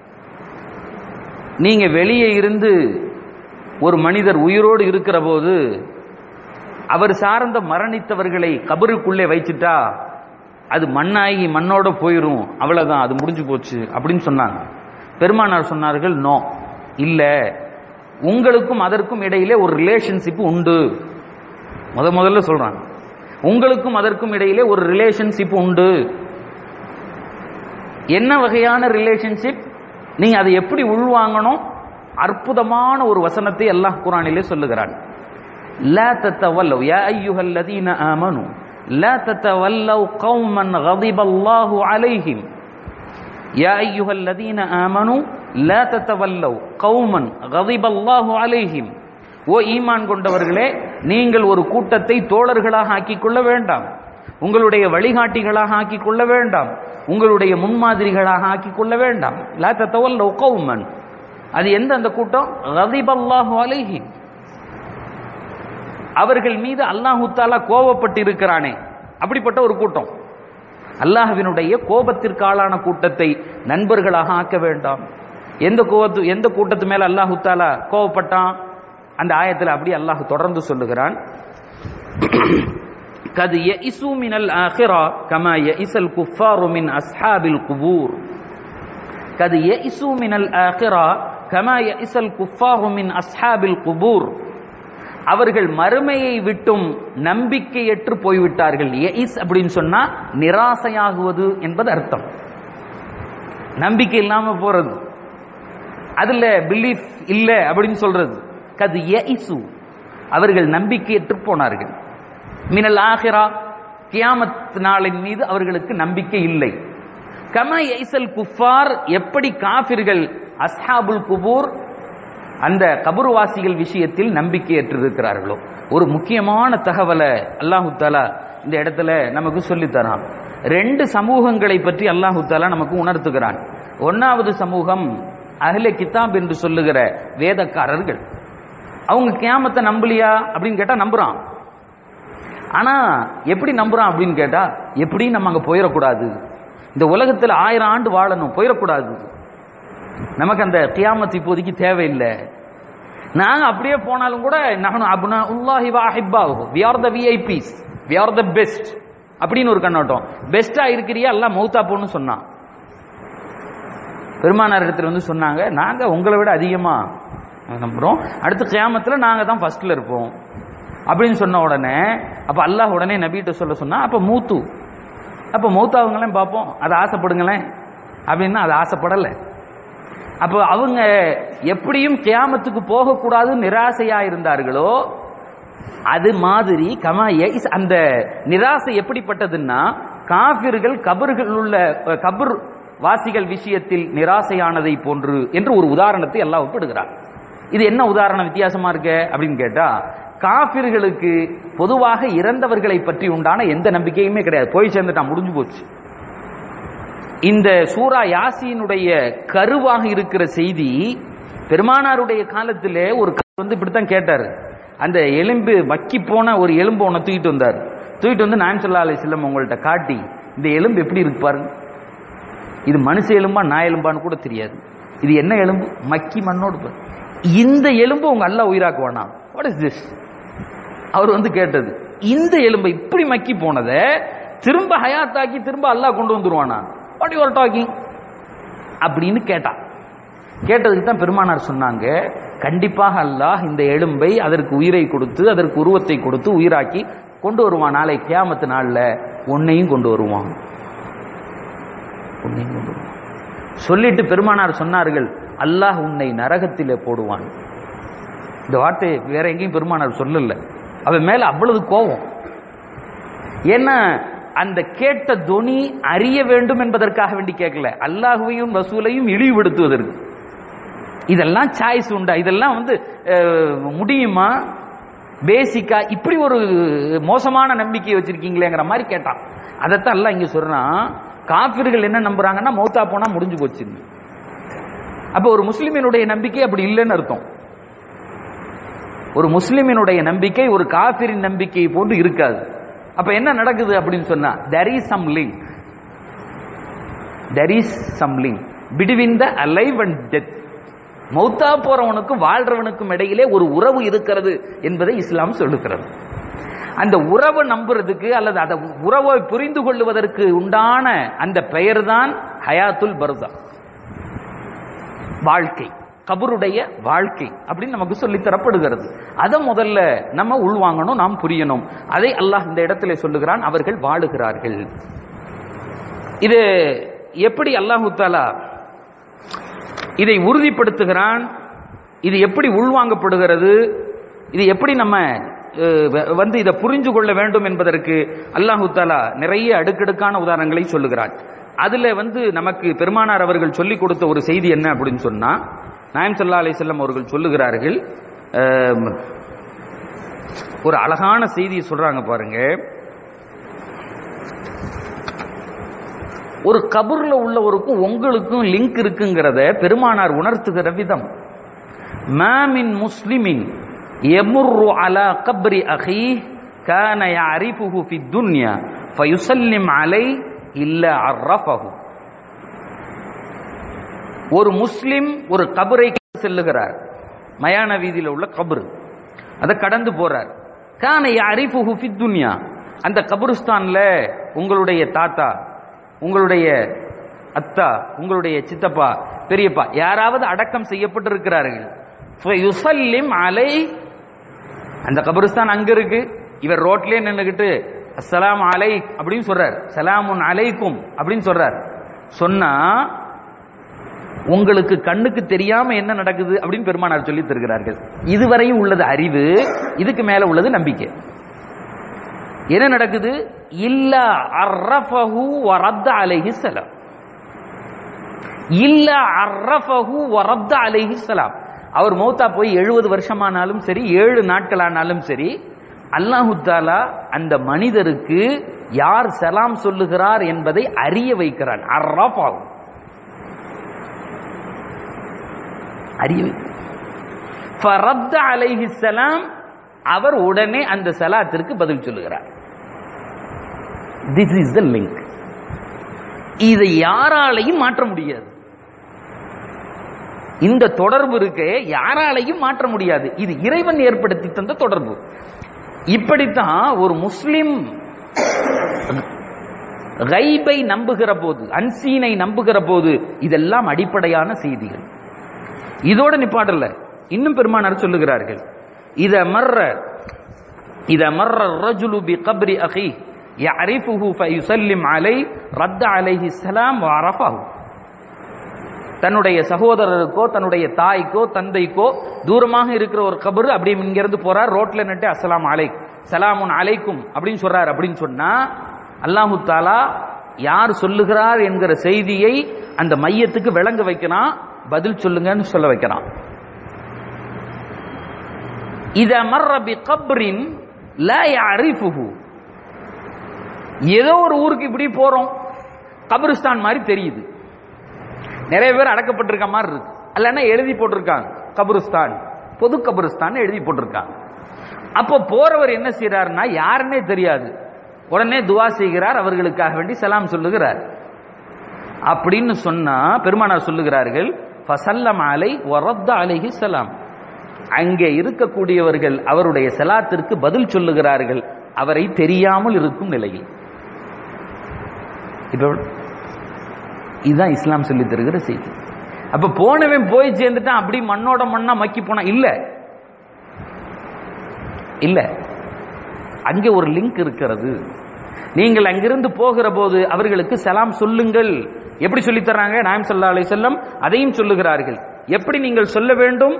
நீங்க வெளியே இருந்து ஒரு மனிதர் உயிரோடு இருக்கிற போது அவர் சார்ந்த மரணித்தவர்களை கபருக்குள்ளே வைச்சுட்டா அது மண்ணாகி மண்ணோட போயிரும் அவ்வளவுதான் அது முடிஞ்சு போச்சு அப்படின்னு சொன்னாங்க பெருமானார் சொன்னார்கள் நோ இல்ல உங்களுக்கும் அதற்கும் இடையிலே ஒரு ரிலேஷன்ஷிப் உண்டு முத முதல்ல சொல்றாங்க உங்களுக்கும் அதற்கும் இடையிலே ஒரு ரிலேஷன்ஷிப் உண்டு என்ன வகையான ரிலேஷன்ஷிப் நீங்க அதை எப்படி உள்வாங்கணும் அற்புதமான ஒரு வசனத்தை அல்லாஹ் குரானிலே சொல்லுகிறான் لا تتولوا يا أيها الذين آمنوا لا تتولوا قوما غضب الله عليهم يا أيها الذين آمنوا لا تتولوا قوما غضب الله عليهم ஓ ஈமான் கொண்டவர்களே நீங்கள் ஒரு கூட்டத்தை தோழர்களாக ஆக்கிக் கொள்ள வேண்டாம் உங்களுடைய வழிகாட்டிகளாக ஆக்கிக் கொள்ள வேண்டாம் உங்களுடைய முன்மாதிரிகளாக ஆக்கிக் கொள்ள வேண்டாம் லா தத்தவல்ல கௌமன் அது எந்த அந்த கூட்டம் ரதிபல்லாஹு அலைஹி அவர்கள் மீது அல்லாஹு தாலா கோபப்பட்டு இருக்கிறானே அப்படிப்பட்ட ஒரு கூட்டம் அல்லாஹ்வினுடைய கோபத்திற்கு ஆளான கூட்டத்தை நண்பர்களாக ஆக்க வேண்டாம் எந்த கோபத்து எந்த கூட்டத்து மேல அல்லாஹு தாலா கோபப்பட்டான் அந்த ஆயத்தில் அப்படி அல்லாஹ் தொடர்ந்து சொல்லுகிறான் கது யஇசு மினல் ஆஹிரா கமா யஇசல் குஃபாரு மின் அஸ்ஹாபில் குபூர் கது யஇசு மினல் ஆஹிரா கமா யஇசல் குஃபாரு மின் அஸ்ஹாபில் குபூர் அவர்கள் மறுமையை விட்டும் நம்பிக்கையற்று போய்விட்டார்கள் எயிஸ் அப்படின்னு சொன்னா நிராசையாகுவது என்பது அர்த்தம் நம்பிக்கை இல்லாம போறது அதுல பிலீஃப் இல்ல அப்படின்னு சொல்றது கது எயிசு அவர்கள் நம்பிக்கையற்று போனார்கள் மினல் ஆஹிரா கியாமத் நாளின் மீது அவர்களுக்கு நம்பிக்கை இல்லை கம எய்சல் குஃபார் எப்படி காபிர்கள் அஸ்ஹாபுல் குபூர் அந்த கபுர்வாசிகள் விஷயத்தில் நம்பிக்கையற்றிருக்கிறார்களோ ஒரு முக்கியமான தகவலை அல்லாஹு தாலா இந்த இடத்துல நமக்கு சொல்லித்தரான் ரெண்டு சமூகங்களை பற்றி அல்லாஹு தாலா நமக்கு உணர்த்துகிறான் ஒன்னாவது சமூகம் அஹ்ல கிதாப் என்று சொல்லுகிற வேதக்காரர்கள் அவங்க கியாமத்தை நம்பலையா அப்படின்னு கேட்டா நம்புறான் ஆனா எப்படி நம்புறான் அப்படின்னு கேட்டா எப்படி நம்ம அங்க போயிடக்கூடாது இந்த உலகத்தில் ஆயிரம் ஆண்டு வாழணும் போயிடக்கூடாது நமக்கு அந்த கியாமத் இப்போதைக்கு தேவையில்லை நாங்க அப்படியே போனாலும் கூட நானும் அப்னா உல்லாஹி வாஹிப்பாகும் we are the VIPs we are the best அப்படின்னு ஒரு கண்ணோட்டம் பெஸ்டா இருக்கிறியா எல்லாம் மௌத்தா போன்னு சொன்னான் பெருமானார் இடத்துல வந்து சொன்னாங்க நாங்க உங்களை விட அதிகமா நம்புறோம் அடுத்த கியாமத்துல நாங்க தான் ஃபர்ஸ்ட்ல இருப்போம் அப்படின்னு சொன்ன உடனே அப்ப அல்லாஹ் உடனே நபிகிட்ட சொல்ல சொன்னா அப்ப மூத்து அப்ப மௌத்தாவுங்களேன் பார்ப்போம் அதை ஆசைப்படுங்களேன் அப்படின்னா அது ஆசைப்படலை அப்போ அவங்க எப்படியும் கியாமத்துக்கு போகக்கூடாது நிராசையா இருந்தார்களோ அது மாதிரி கமா எய்ஸ் அந்த நிராசை எப்படிப்பட்டதுன்னா காபிர்கள் கபர்கள் உள்ள கபர் வாசிகள் விஷயத்தில் நிராசையானதை போன்று என்று ஒரு உதாரணத்தை எல்லாம் ஒப்பிடுகிறார் இது என்ன உதாரணம் வித்தியாசமா இருக்கு அப்படின்னு கேட்டா காபிர்களுக்கு பொதுவாக இறந்தவர்களை பற்றி உண்டான எந்த நம்பிக்கையுமே கிடையாது போய் சேர்ந்துட்டான் முடிஞ்சு போச்சு இந்த சூரா யாசினுடைய கருவாக இருக்கிற செய்தி பெருமானாருடைய காலத்திலே ஒரு கபர் வந்து இப்படித்தான் கேட்டாரு அந்த எலும்பு மக்கி போன ஒரு எலும்பு ஒன்று தூக்கிட்டு வந்தார் தூக்கிட்டு வந்து நான் சொல்லா அலை செல்லம் உங்கள்ட்ட காட்டி இந்த எலும்பு எப்படி இருக்கு பாருங்க இது மனுஷ எலும்பா நாய் எலும்பான்னு கூட தெரியாது இது என்ன எலும்பு மக்கி மண்ணோடு பாரு. இந்த எலும்பு உங்க அல்லா உயிராக்குவானா வாட் இஸ் திஸ் அவர் வந்து கேட்டது இந்த எலும்பை இப்படி மக்கி போனதை திரும்ப ஹயாத்தாக்கி திரும்ப அல்லாஹ் கொண்டு வந்துருவானா வாட் யூ டாக்கிங் அப்படின்னு கேட்டான் கேட்டதுக்கு தான் பெருமானார் சொன்னாங்க கண்டிப்பாக அல்லாஹ் இந்த எலும்பை அதற்கு உயிரை கொடுத்து அதற்கு உருவத்தை கொடுத்து உயிராக்கி கொண்டு வருவான் நாளை கியாமத்து நாள்ல உன்னையும் கொண்டு வருவான் உன்னையும் கொண்டு வருவான் சொல்லிட்டு பெருமானார் சொன்னார்கள் அல்லாஹ் உன்னை நரகத்திலே போடுவான் இந்த வார்த்தையை வேற எங்கேயும் பெருமானார் சொல்லல அவன் மேல அவ்வளவு கோபம் ஏன்னா அந்த கேட்ட துணி அறிய வேண்டும் என்பதற்காக வேண்டி கேட்கல அல்லாஹுவையும் ரசூலையும் இழிவுபடுத்துவதற்கு இதெல்லாம் சாய்ஸ் உண்டா இதெல்லாம் வந்து அஹ், முடியுமா பேசிக்கா இப்படி ஒரு மோசமான நம்பிக்கையை வச்சிருக்கீங்களேங்கிற மாதிரி கேட்டான் அதைத்தான் எல்லாம் இங்க சொல்றான் காபிர்கள் என்ன நம்புறாங்கன்னா மௌத்தா போனா முடிஞ்சு போச்சு அப்ப ஒரு முஸ்லிமினுடைய நம்பிக்கை அப்படி இல்லைன்னு அர்த்தம் ஒரு முஸ்லிமினுடைய நம்பிக்கை ஒரு காபிரின் நம்பிக்கை போன்று இருக்காது அப்ப என்ன நடக்குது அப்படின்னு சொன்னா there is some link there is some link between the alive and death மௌத்தா போறவனுக்கும் வாழ்றவனுக்கும் இடையிலே ஒரு உறவு இருக்கிறது என்பதை இஸ்லாம் சொல்லுகிறது அந்த உறவை நம்புறதுக்கு அல்லது அந்த உறவை புரிந்து கொள்வதற்கு உண்டான அந்த பெயர் தான் ஹயாத்துல் பர்தா வாழ்க்கை கபருடைய வாழ்க்கை அப்படின்னு நமக்கு சொல்லி தரப்படுகிறது அதை முதல்ல நம்ம உள்வாங்கணும் நாம் புரியணும் அதை அல்லாஹ் இந்த இடத்துல சொல்லுகிறான் அவர்கள் வாழுகிறார்கள் இது எப்படி அல்லாஹு தாலா இதை உறுதிப்படுத்துகிறான் இது எப்படி உள்வாங்கப்படுகிறது இது எப்படி நம்ம அஹ், வ- வந்து இதை புரிஞ்சு கொள்ள வேண்டும் என்பதற்கு அல்லாஹு தாலா நிறைய அடுக்கடுக்கான உதாரணங்களை சொல்லுகிறான் அதுல வந்து நமக்கு பெருமானார் அவர்கள் சொல்லிக் கொடுத்த ஒரு செய்தி என்ன அப்படின்னு சொன்னா நாயம் சல்லா அலிசல்லம் அவர்கள் சொல்லுகிறார்கள் அஹ், ஒரு அழகான செய்தியை சொல்றாங்க பாருங்க ஒரு கபூர்ல உள்ளவருக்கும் உங்களுக்கும் லிங்க் இருக்குங்கிறத பெருமானார் உணர்த்துகிற விதம் மாமின் முஸ்லிமின் எமுர்ரு அலா கப்ரி அஹி கான யஅரிஃபுஹு ஃபி துன்யா ஃபயுசல்லிம் அலை இல்ல அர்ரஃபஹு ஒரு முஸ்லிம் ஒரு கபரை செல்லுகிறார் மயான வீதியில உள்ள கபர் அதை கடந்து போறார் கான யஅரிஃபுஹு ஃபி துன்யா அந்த கபருஸ்தான்ல உங்களுடைய தாத்தா உங்களுடைய அத்தா உங்களுடைய சித்தப்பா பெரியப்பா யாராவது அடக்கம் செய்யப்பட்டிருக்கிறார்கள் ஃபயுசல்லிம் அலை அந்த கபருஸ்தான் அங்க இருக்கு இவர் ரோட்லயே நின்னுகிட்டு அஸ்ஸலாம் அலை அப்படின்னு சொல்றார் சலாமுன் அலைக்கும் அப்படின்னு சொல்றார் சொன்னா உங்களுக்கு கண்ணுக்கு தெரியாம என்ன நடக்குது அப்படின்னு பெருமானார் சொல்லி தருகிறார்கள் இதுவரையும் உள்ளது அறிவு இதுக்கு மேல உள்ளது நம்பிக்கை என்ன நடக்குது இல்ல அர்ரஃபஹு வரத்த அலைஹி சலாம் இல்ல அர்ரஃபஹு வரத்த அலைஹி சலாம் அவர் மௌத்தா போய் எழுபது வருஷமானாலும் சரி ஏழு நாட்கள் ஆனாலும் சரி அல்லாஹு தாலா அந்த மனிதருக்கு யார் சலாம் சொல்லுகிறார் என்பதை அறிய வைக்கிறான் அர்ரஃபஹு அறிய வை- ஃபரத்த அலைஹி சலாம் அவர் உடனே அந்த சலாத்திற்கு பதில் சொல்லுகிறார் திஸ் இஸ் த லிங்க் இதை யாராலையும் மாற்ற முடியாது இந்த தொடர்பு இருக்கே யாராலையும் மாற்ற முடியாது இது இறைவன் ஏற்படுத்தி தந்த தொடர்பு இப்படித்தான் ஒரு முஸ்லிம் கைபை நம்புகிற போது அன்சீனை நம்புகிற போது இதெல்லாம் அடிப்படையான செய்திகள் இதோட நிப்பாட்டல இன்னும் பெருமானார் சொல்லுகிறார்கள் இத மர்ற இத மர்ற الرجل بقبر اخيه يعرفه فيسلم عليه رد عليه السلام وعرفه தன்னுடைய சகோதரருக்கோ தன்னுடைய தாய்க்கோ தந்தைக்கோ தூரமாக இருக்கிற ஒரு கபரு அப்படி இங்க இருந்து போறார் ரோட்ல நின்று அஸ்ஸலாமு அலைக் சலாமுன் அலைக்கும் அப்படின்னு சொல்றார் அப்படின்னு சொன்னா அல்லாஹு தாலா யார் சொல்லுகிறார் என்கிற செய்தியை அந்த மையத்துக்கு விளங்க வைக்கிறான் பதில் சொல்லுங்கன்னு சொல்ல வைக்கிறான் இத மர்ர பி கப்ரின் லா யஅரிஃபுஹு ஏதோ ஒரு ஊருக்கு இப்படி போறோம் கபிரிஸ்தான் மாதிரி தெரியுது நிறைய பேர் அடக்கப்பட்டிருக்க மாதிரி இருக்கு அல்லனா எழுதி போட்டிருக்காங்க கபருஸ்தான் பொது கபருஸ்தான் எழுதி போட்டிருக்காங்க அப்போ போறவர் என்ன செய்யறாருன்னா யாருன்னே தெரியாது உடனே துவா செய்கிறார் அவர்களுக்காக வேண்டி சலாம் சொல்லுகிறார் அப்படின்னு சொன்னா பெருமானார் சொல்லுகிறார்கள் ஃபசல்லம் அலை வரத்த அலைஹி சலாம் அங்கே இருக்கக்கூடியவர்கள் அவருடைய சலாத்திற்கு பதில் சொல்லுகிறார்கள் அவரை தெரியாமல் இருக்கும் நிலையில் இப்ப இதுதான் இஸ்லாம் சொல்லி தருகிற செய்தி அப்ப போனவன் போய் சேர்ந்துட்டான் அப்படி மண்ணோட மண்ணா மக்கி போனா இல்ல இல்ல அங்கே ஒரு லிங்க் இருக்கிறது நீங்கள் அங்கிருந்து போகிற போது அவர்களுக்கு சலாம் சொல்லுங்கள் எப்படி சொல்லி தர்றாங்க நாயம் சல்லா அலி செல்லம் அதையும் சொல்லுகிறார்கள் எப்படி நீங்கள் சொல்ல வேண்டும்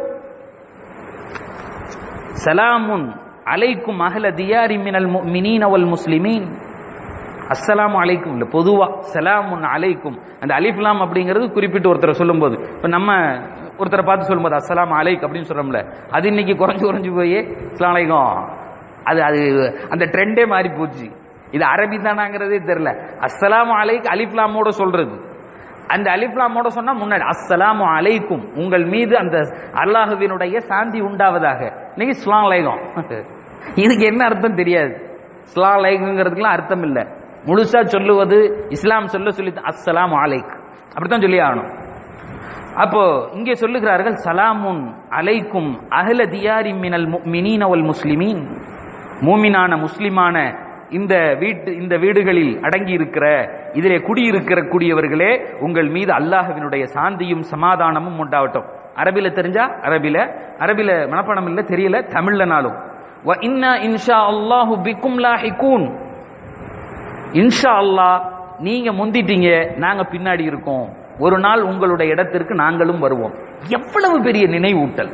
சலாமுன் அலைக்கும் அகல தியாரி மினல் மினீன் அவல் முஸ்லிமீன் அஸ்ஸலாமு அலைக்கும் இல்ல பொதுவா சலாமுன் அலைக்கும் அந்த அலிஃப்லாம் அப்படிங்கிறது குறிப்பிட்டு ஒருத்தரை சொல்லும்போது இப்ப நம்ம ஒருத்தரை பார்த்து சொல்லும்போது அஸ்ஸலாமு அலைக் அப்படின்னு சொல்றோம்ல அது இன்னைக்கு குறைஞ்சு குறைஞ்சு போய் அஸ்ஸலாமு அலைக்கும் அது அது அந்த ட்ரெண்டே மாறி போச்சு இது அரபி தானாங்கிறதே தெரியல அஸ்ஸலாமு அலைக் அலிஃப்லாமோட சொல்றது அந்த அலிஃப்லாமோட சொன்னா முன்னாடி அஸ்ஸலாமு அலைக்கும் உங்கள் மீது அந்த அல்லாஹுவினுடைய சாந்தி உண்டாவதாக இன்னைக்கு ஸ்லாம் அலைகம் இதுக்கு என்ன அர்த்தம் தெரியாது ஸ்லாம் அலைக்குங்கிறதுக்குலாம் அர்த்தம் இல்லை முழுசா சொல்லுவது இஸ்லாம் சொல்ல சொல்லி அஸ்ஸலாமு அலைக் அப்படித்தான் சொல்லி ஆகணும் அப்போ இங்கே சொல்லுகிறார்கள் சலாமுன் அலைக்கும் அஹ்ல தியாரி மினல் முஃமினீன வல் முஸ்லிமீன் மூமினான முஸ்லிமான இந்த வீட்டு இந்த வீடுகளில் அடங்கி இருக்கிற இதிலே குடியிருக்கிற கூடியவர்களே உங்கள் மீது அல்லாஹ்வினுடைய சாந்தியும் சமாதானமும் உண்டாகட்டும் அரபில தெரிஞ்சா அரபில அரபில மனப்பாடம் இல்ல தெரியல தமிழ்லனாலும் வ இன்னா இன்ஷா அல்லாஹு பிக்கும் லாஹிகூன் இன்ஷா அல்லாஹ் நீங்க முந்திட்டீங்க நாங்க பின்னாடி இருக்கோம் ஒரு நாள் உங்களுடைய இடத்திற்கு நாங்களும் வருவோம் எவ்வளவு பெரிய நினைவூட்டல்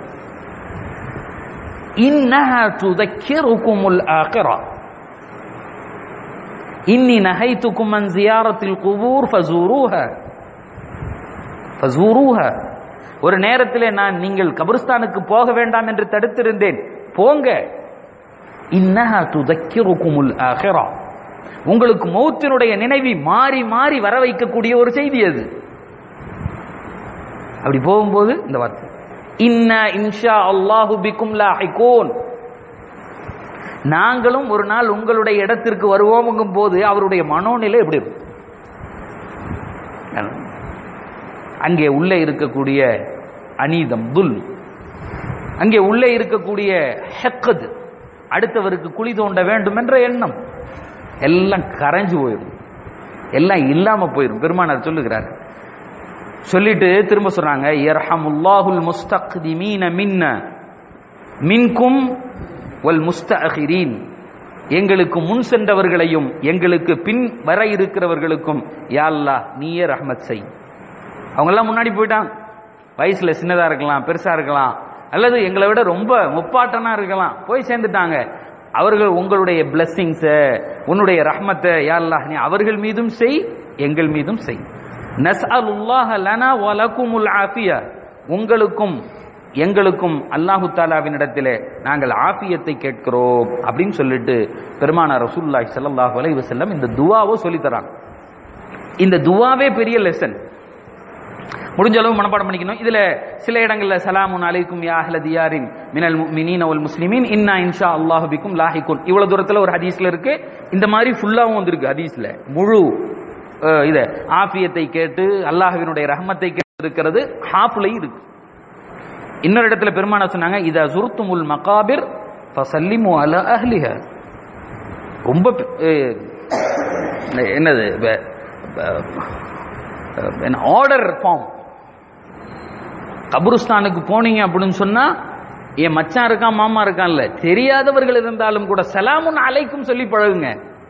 இன்னஹா துதக்கிருக்குமுல் ஆகிரா இன்னி நஹைத்துக்கும் அன் ஜியாரத்தில் குபூர் ஃபசூரூஹ ஃபசூரூஹ ஒரு நேரத்திலே நான் நீங்கள் கபருஸ்தானுக்கு போக வேண்டாம் என்று தடுத்திருந்தேன் போங்க இன்னஹா துதக்கிருக்குமுல் ஆகிரா உங்களுக்கு மௌத்தினுடைய நினைவி மாறி மாறி வர வைக்கக்கூடிய ஒரு செய்தி அது அப்படி போகும்போது இந்த வார்த்தை இன்ன இன்ஷா அல்லாஹு பிக்கும் லாஹிகூன் நாங்களும் ஒரு நாள் உங்களுடைய இடத்திற்கு வருவோமுங்கும் போது அவருடைய மனோநிலை எப்படி இருக்கும் அங்கே உள்ளே இருக்கக்கூடிய அநீதம் துல் அங்கே உள்ளே இருக்கக்கூடிய ஹெக்கது அடுத்தவருக்கு குழி தோண்ட வேண்டும் என்ற எண்ணம் எல்லாம் கரைஞ்சு போயிடும் எல்லாம் இல்லாம போயிடும் பெருமானார் சொல்லுகிறார் சொல்லிட்டு திரும்ப சொல்றாங்க யர்ஹமுல்லாஹுல் முஸ்தக்திமீன மின்ன மின்கும் வல் முஸ்தஅகிரீன் எங்களுக்கு முன் சென்றவர்களையும் எங்களுக்கு பின் வர இருக்கிறவர்களுக்கும் யா அல்லாஹ் நீயே ரஹ்மத் செய் அவங்க எல்லாம் முன்னாடி போயிட்டாங்க வயசுல சின்னதா இருக்கலாம் பெருசா இருக்கலாம் அல்லது எங்களை விட ரொம்ப முப்பாட்டனா இருக்கலாம் போய் சேர்ந்துட்டாங்க அவர்கள் உங்களுடைய பிளஸ்ஸிங்ஸ உன்னுடைய ரஹ்மத்தை யா அல்லாஹ் நீ அவர்கள் மீதும் செய் எங்கள் மீதும் செய் நஸ்அலுல்லாஹ லனா வலகுமுல் ஆஃபியா உங்களுக்கும் எங்களுக்கும் அல்லாஹு தாலாவினிடத்திலே நாங்கள் ஆஃபியத்தை கேட்கிறோம் அப்படின்னு சொல்லிட்டு பெருமானார் ரசூலுல்லாஹி ஸல்லல்லாஹு அலைஹி வஸல்லம் இந்த துவாவை சொல்லி தராங்க இந்த துவாவே பெரிய லெசன் முடிஞ்ச அளவு மனப்பாடம் பண்ணிக்கணும் இதுல சில இடங்கள்ல சலாமுன் அலைக்கும் யா அஹ்ல தியாரின் மினல் முஃமினீன வல் முஸ்லிமீன் இன்னா இன்ஷா அல்லாஹு பிக்கும் லாஹிகுன் இவ்வளவு தூரத்துல ஒரு ஹதீஸ்ல இருக்கு இந்த மாதிரி ஃபுல்லாவும் வந்திருக்கு ஹதீஸ்ல முழு அஹ், இத ஆஃபியத்தை கேட்டு அல்லாஹ்வினுடைய ரஹ்மத்தை கேட்டு இருக்கிறது ஹாஃப்லையும் இருக்கு இன்னொரு இடத்துல பெருமானா சொன்னாங்க இத சுருத்துமுல் மகாபிர் ஃபசல்லிமு அலா அஹ்லிஹ ரொம்ப அஹ், என்னது ஆர்டர் ஃபார்ம் கபருஸ்தானுக்கு போனீங்க அப்படின்னு சொன்னா என் மச்சான் இருக்கான் மாமா இருக்கான்ல தெரியாதவர்கள் இருந்தாலும் கூட சலாமுன் அலைக்கும் சொல்லி பழகுங்க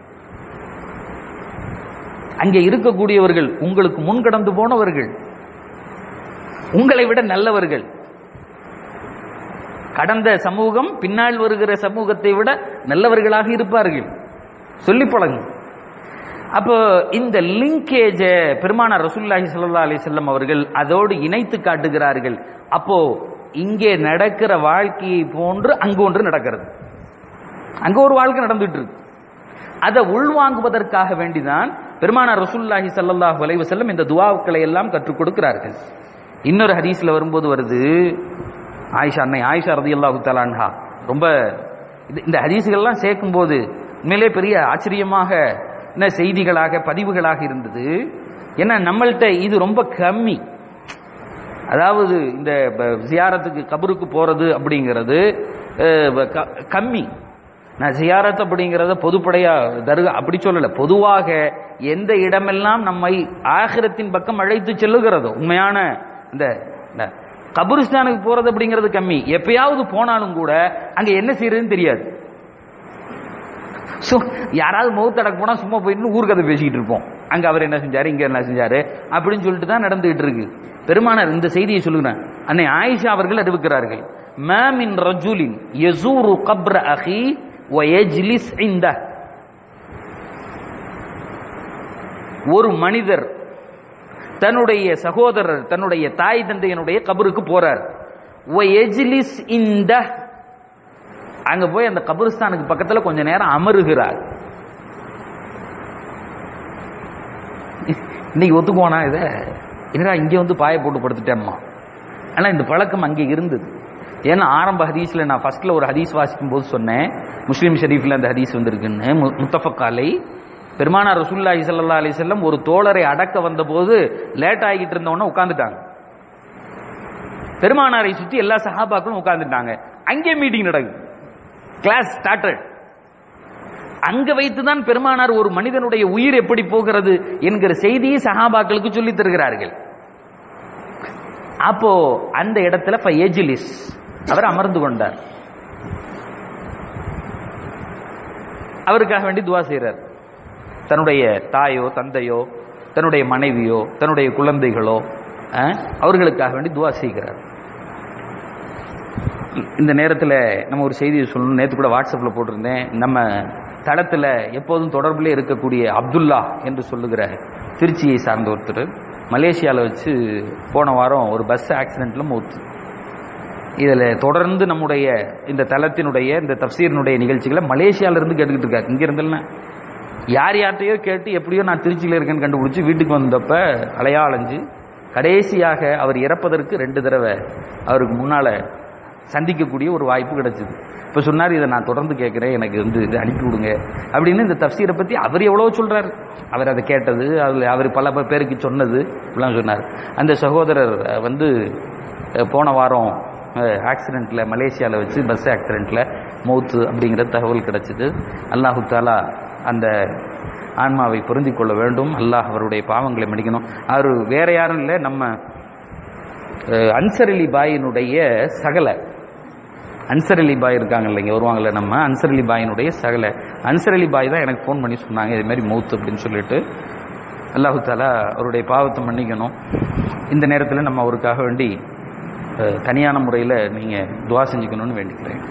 அங்கே இருக்கக்கூடியவர்கள் உங்களுக்கு முன் கடந்து போனவர்கள் உங்களை விட நல்லவர்கள் கடந்த சமூகம் பின்னால் வருகிற சமூகத்தை விட நல்லவர்களாக இருப்பார்கள் சொல்லி பழகுங்க அப்போ இந்த லிங்கேஜ பெருமானார் ரசூலுல்லாஹி ஸல்லல்லாஹு அலைஹி வஸல்லம் அவர்கள் அதோடு இணைத்து காட்டுகிறார்கள் அப்போ இங்கே நடக்கிற வாழ்க்கையை போன்று அங்கு ஒன்று நடக்கிறது அங்க ஒரு வாழ்க்கை நடந்துட்டு இருக்கு அதை உள்வாங்குவதற்காக வேண்டிதான் பெருமானார் ரசூலுல்லாஹி ஸல்லல்லாஹு அலைஹி வஸல்லம் இந்த துஆக்களை எல்லாம் கற்றுக் கொடுக்கிறார்கள் இன்னொரு ஹதீஸ்ல வரும்போது வருது ஆயிஷா அன்னை ஆயிஷா ரதியல்லாஹு தலான்ஹா ரொம்ப இது- இந்த ஹதீஸ்கள்லாம் சேர்க்கும்போது உண்மையிலே பெரிய ஆச்சரியமாக என்ன செய்திகளாக பதிவுகளாக இருந்தது ஏன்னா நம்மள்ட்ட இது ரொம்ப கம்மி அதாவது இந்த ப- ஜியாரத்துக்கு கபருக்கு போறது அப்படிங்கிறது அஹ், ப- க- கம்மி நான் ஜியாரத் அப்படிங்கிறத பொதுப்படையா தருகா அப்படி சொல்லல பொதுவாக எந்த இடமெல்லாம் நம்மை ஆகிரத்தின் பக்கம் அழைத்து செல்லுகிறதோ உண்மையான இந்த இந்த கபரிஸ்தானுக்கு போறது அப்படிங்கிறது கம்மி எப்பயாவது போனாலும் கூட அங்க என்ன செய்யறதுன்னு தெரியாது சோ யாராவது முகத்தடக்க போனா சும்மா போயிட்டு ஊர்கதை பேசிக்கிட்டு இருப்போம் அங்க அவர் என்ன செஞ்சாரு இங்க என்ன செஞ்சாரு அப்படின்னு சொல்லிட்டு தான் நடந்துகிட்டு இருக்கு பெருமானார் இந்த செய்தியை சொல்லுகிறேன் அன்னை ஆயிஷா அவர்கள் அறிவிக்கிறார்கள் மாமின் ரஜுலின் யசூரு கப்ர அஹி வயஜ்லிஸ் இந்த ஒரு மனிதர் தன்னுடைய சகோதரர் தன்னுடைய தாய் தந்தையனுடைய கபருக்கு போறார் வயஜ்லிஸ் இந்த அங்க போய் அந்த கபரிஸ்தானுக்கு பக்கத்துல கொஞ்ச நேரம் அமருகிறார் இன்னைக்கு ஒத்துக்குவானா இத என்னடா இங்க வந்து பாய போட்டு படுத்துட்டேம்மா ஆனா இந்த பழக்கம் அங்கே இருந்தது ஏன்னா ஆரம்ப ஹதீஸ்ல நான் ஃபர்ஸ்ட்ல ஒரு ஹதீஸ் வாசிக்கும் போது சொன்னேன் முஸ்லீம் ஷெரீஃப்ல அந்த ஹதீஸ் வந்திருக்குன்னு மு- முத்தஃபக்காலை பெருமானார் ரசூலுல்லாஹி ஸல்லல்லாஹு அலைஹி வஸல்லம் ஒரு தோழரை அடக்க வந்தபோது லேட் ஆகிட்டு இருந்தவொடனே உட்கார்ந்துட்டாங்க பெருமானாரை சுற்றி எல்லா சஹாபாக்களும் உட்கார்ந்துட்டாங்க அங்கே மீட்டிங் நடக்குது கிளாஸ் ஸ்டார்டட் அங்க வைத்துதான் பெருமானார் ஒரு மனிதனுடைய உயிர் எப்படி போகிறது என்கிற செய்தியை சஹாபாக்களுக்கு சொல்லித் தருகிறார்கள் அப்போ அந்த இடத்துல ஃபயஜிலிஸ் அவர் அமர்ந்து கொண்டார் அவருக்காக வேண்டி துவா செய்றார் தன்னுடைய தாயோ தந்தையோ தன்னுடைய மனைவியோ தன்னுடைய குழந்தைகளோ அஹ், அவர்களுக்காக வேண்டி துவா செய்கிறார் இந்த நேரத்தில் நம்ம ஒரு செய்தியை சொல்லணும் நேற்று கூட வாட்ஸ்அப்பில் போட்டிருந்தேன் நம்ம தளத்தில் எப்போதும் தொடர்பிலே இருக்கக்கூடிய அப்துல்லா என்று சொல்லுகிற திருச்சியை சார்ந்த ஒருத்தர் மலேசியாவில் வச்சு போன வாரம் ஒரு பஸ் ஆக்சிடென்ட்ல மூத்து இதில் தொடர்ந்து நம்முடைய இந்த தளத்தினுடைய இந்த தப்சீரினுடைய நிகழ்ச்சிகளை மலேசியால இருந்து கேட்டுக்கிட்டு இருக்காரு இங்க இருந்தெல்லாம் யார் யார்கிட்டயோ கேட்டு எப்படியோ நான் திருச்சியில் இருக்கேன்னு கண்டுபிடிச்சி வீட்டுக்கு வந்தப்ப அலையா அலைஞ்சு கடைசியாக அவர் இறப்பதற்கு ரெண்டு தடவை அவருக்கு முன்னால சந்திக்கக்கூடிய ஒரு வாய்ப்பு கிடைச்சது இப்போ சொன்னார் இதை நான் தொடர்ந்து கேட்குறேன் எனக்கு வந்து இது அனுப்பி விடுங்க அப்படின்னு இந்த தப்சீரை பற்றி அவர் எவ்வளோ சொல்றாரு அவர் அதை கேட்டது அதில் அவர் பல ப- பேருக்கு சொன்னது இப்படிலாம் சொன்னார் அந்த சகோதரர் அஹ், வந்து அஹ், போன வாரம் ஆக்சிடெண்ட்டில் மலேசியாவில் வச்சு பஸ் ஆக்சிடெண்ட்டில் மௌத்து அப்படிங்கிற தகவல் கிடைச்சிது அல்லாஹு தாலா அந்த ஆன்மாவை பொருந்திக் கொள்ள வேண்டும் அல்லாஹ் அவருடைய பாவங்களை மன்னிக்கணும் அவர் வேற யாரும் இல்லை நம்ம அஹ், அன்சர் அலி பாயினுடைய சகல அன்சர் அலி பாய் இருக்காங்க இல்லைங்க வருவாங்கல்ல நம்ம அன்சர் அலி பாயினுடைய சகல அன்சர் அலி பாய் தான் எனக்கு ஃபோன் பண்ணி சொன்னாங்க இது மாதிரி மௌத் அப்படின்னு சொல்லிட்டு அல்லாஹு தாலா அவருடைய பாவத்தை மன்னிக்கணும் இந்த நேரத்தில் நம்ம அவருக்காக வேண்டி அஹ், தனியான முறையில் நீங்கள் துவா செஞ்சுக்கணும்னு வேண்டிக்கிறேன்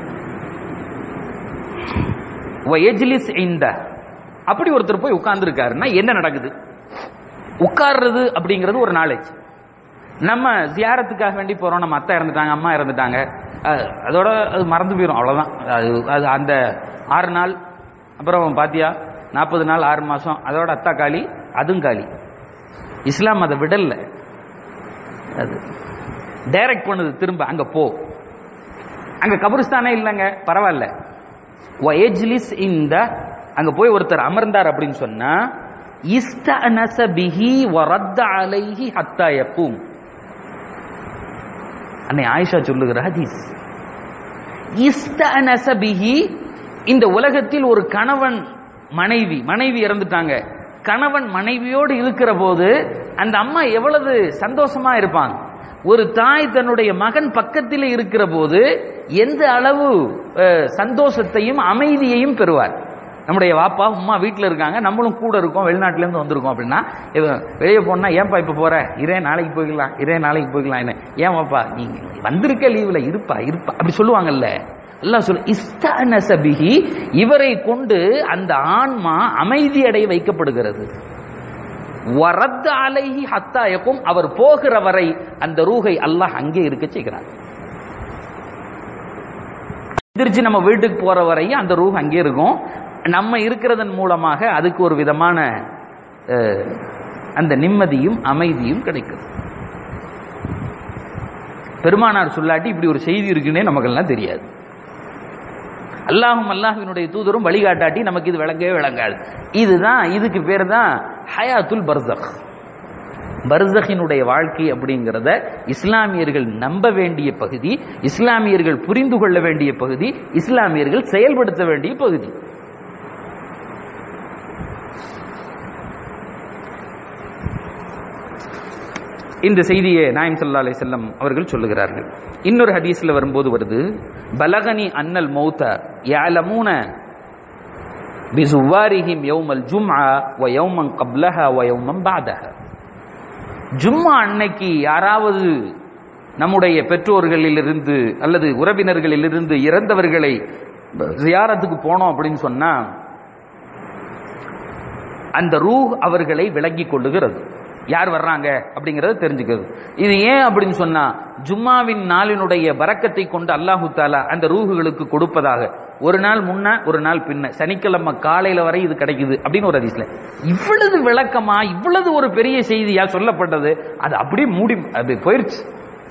எஜ்லிஸ் இந்த அப்படி ஒருத்தர் போய் உட்கார்ந்துருக்காருன்னா என்ன நடக்குது உட்கார்றது அப்படிங்கிறது ஒரு நாலேஜ் நம்ம ஜியாரத்துக்காக வேண்டி போறோம் நம்ம அத்தை இறந்துட்டாங்க அம்மா இறந்துட்டாங்க அஹ், அதோட அது மறந்து போயிடும் அவ்வளவுதான் அது அது அந்த ஆறு நாள் அப்புறம் பாத்தியா நாற்பது நாள் ஆறு மாசம் அதோட அத்தா காலி அதுவும் காலி இஸ்லாம் அதை விடல அது டைரக்ட் பண்ணுது திரும்ப அங்க போ அங்க கபரிஸ்தானே இல்லைங்க பரவாயில்ல வயஜ்லிஸ் இந்த அங்க போய் ஒருத்தர் அமர்ந்தார் அப்படின்னு சொன்னா இஸ்தஅனஸ பிஹி வரத்த அலைஹி ஹத்தா யக்கூம் அன்னை ஆயிஷா சொல்லுகிற ஹதீஸ் இஸ்தஅனஸ பிஹி இந்த உலகத்தில் ஒரு கணவன் மனைவி மனைவி இறந்துட்டாங்க கணவன் மனைவியோடு இருக்கிற போது அந்த அம்மா எவ்வளவு சந்தோஷமா இருப்பாங்க ஒரு தாய் தன்னுடைய மகன் பக்கத்தில் இருக்கிற போது எந்த அளவு அஹ், சந்தோஷத்தையும் அமைதியையும் பெறுவார் நம்முடைய வாப்பா அம்மா வீட்டில் இருக்காங்க நம்மளும் கூட இருக்கோம் வெளிநாட்டுல இருந்து வந்திருக்கோம் அப்படின்னா இவன் வெளியே போனா ஏன்பா இப்ப போற இரே நாளைக்கு போய்க்கலாம் இரே நாளைக்கு போய்க்கலாம் என்ன ஏன் வாப்பா நீங்க வந்திருக்க லீவுல இருப்பா இருப்பா அப்படி சொல்லுவாங்கல்ல எல்லாம் சொல்லு இஸ்தானஸ பிஹி இவரை கொண்டு அந்த ஆன்மா அமைதி அடைய வைக்கப்படுகிறது வரத்த அலைஹி ஹத்தாயக்கும் அவர் போகிற வரை அந்த ரூகை அல்லாஹ் அங்கே இருக்க செய்கிறார் எந்திரிச்சு நம்ம வீட்டுக்கு போற வரையும் அந்த ரூஹ் அங்கே இருக்கும் நம்ம இருக்கிறதன் மூலமாக அதுக்கு ஒரு விதமான அஹ், அந்த நிம்மதியும் அமைதியும் கிடைக்கும் பெருமானார் சொல்லாட்டி இப்படி ஒரு செய்தி இருக்குன்னே நமக்கெல்லாம் தெரியாது அல்லாஹும் அல்லாஹ்வினுடைய தூதரும் வழிகாட்டாட்டி நமக்கு இது விளங்கவே விளங்காது இதுதான் இதுக்கு பேர் தான் ஹயாத்துல் பர்சக் பர்சகினுடைய வாழ்க்கை அப்படிங்கிறத இஸ்லாமியர்கள் நம்ப வேண்டிய பகுதி இஸ்லாமியர்கள் புரிந்து கொள்ள வேண்டிய பகுதி இஸ்லாமியர்கள் செயல்படுத்த வேண்டிய பகுதி இந்த செய்தியை நாயம் சல்லா அலி செல்லம் அவர்கள் சொல்லுகிறார்கள் இன்னொரு ஹதீஸ்ல வரும்போது வருது பலகனி அன்னல் மௌத்த யாலமூன பிசுவாரிஹிம் யௌமல் ஜும்ஆ வ யௌமன் கப்லஹா வ யௌமன் பாதஹா ஜும்மா அன்னைக்கு யாராவது நம்முடைய பெற்றோர்களிலிருந்து அல்லது உறவினர்களிலிருந்து இறந்தவர்களை ஜியாரத்துக்கு போனோம் அப்படின்னு சொன்னா அந்த ரூஹ் அவர்களை விளங்கி கொள்ளுகிறது யார் வர்றாங்க அப்படிங்கறத தெரிஞ்சுக்கிறது இது ஏன் அப்படின்னு சொன்னா ஜும்மாவின் நாளினுடைய வரக்கத்தை கொண்டு அல்லாஹு தாலா அந்த ரூஹுகளுக்கு கொடுப்பதாக ஒரு நாள் முன்ன ஒரு நாள் பின்ன சனிக்கிழமை காலையில வரை இது கிடைக்குது அப்படின்னு ஒரு அதிசல இவ்வளவு விளக்கமா இவ்வளவு ஒரு பெரிய செய்தியா சொல்லப்பட்டது அது அப்படியே மூடி அது போயிருச்சு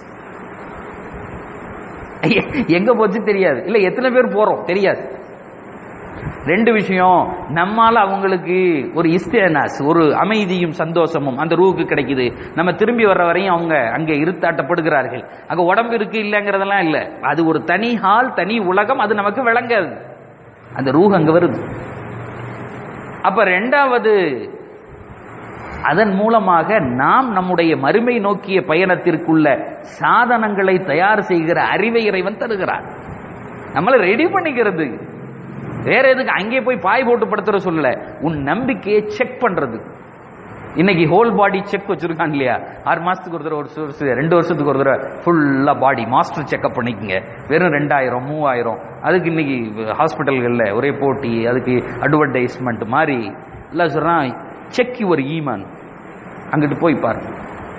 எங்க போச்சு தெரியாது இல்ல எத்தனை பேர் போறோம் தெரியாது ரெண்டு விஷயம் நம்மால அவங்களுக்கு ஒரு இஸ்தேனாஸ் ஒரு அமைதியும் சந்தோஷமும் அந்த ரூவுக்கு கிடைக்குது நம்ம திரும்பி வர்ற வரையும் அவங்க அங்க இருத்தாட்டப்படுகிறார்கள் அங்க உடம்பு இருக்கு இல்லைங்கிறதெல்லாம் இல்ல அது ஒரு தனி ஹால் தனி உலகம் அது நமக்கு விளங்காது அந்த ரூஹ் அங்க வருது அப்ப ரெண்டாவது அதன் மூலமாக நாம் நம்முடைய மறுமை நோக்கிய பயணத்திற்குள்ள சாதனங்களை தயார் செய்கிற அறிவை இறைவன் தருகிறார் நம்மளை ரெடி பண்ணிக்கிறது வேற எதுக்கு அங்கே போய் பாய் போட்டு படுத்துற சொல்லல உன் நம்பிக்கையை செக் பண்றது இன்னைக்கு ஹோல் பாடி செக் வச்சிருக்கான் இல்லையா ஆறு மாசத்துக்கு ஒரு தடவை ஒரு வருஷம் ரெண்டு வருஷத்துக்கு ஒரு தடவை ஃபுல்லா பாடி மாஸ்டர் செக்அப் பண்ணிக்கங்க வெறும் ரெண்டாயிரம் மூவாயிரம் அதுக்கு இன்னைக்கு ஹாஸ்பிட்டல்கள்ல ஒரே போட்டி அதுக்கு அட்வர்டைஸ்மெண்ட் மாதிரி எல்லாம் சொல்றான் செக் யுவர் ஈமான் அங்கிட்டு போய் பாருங்க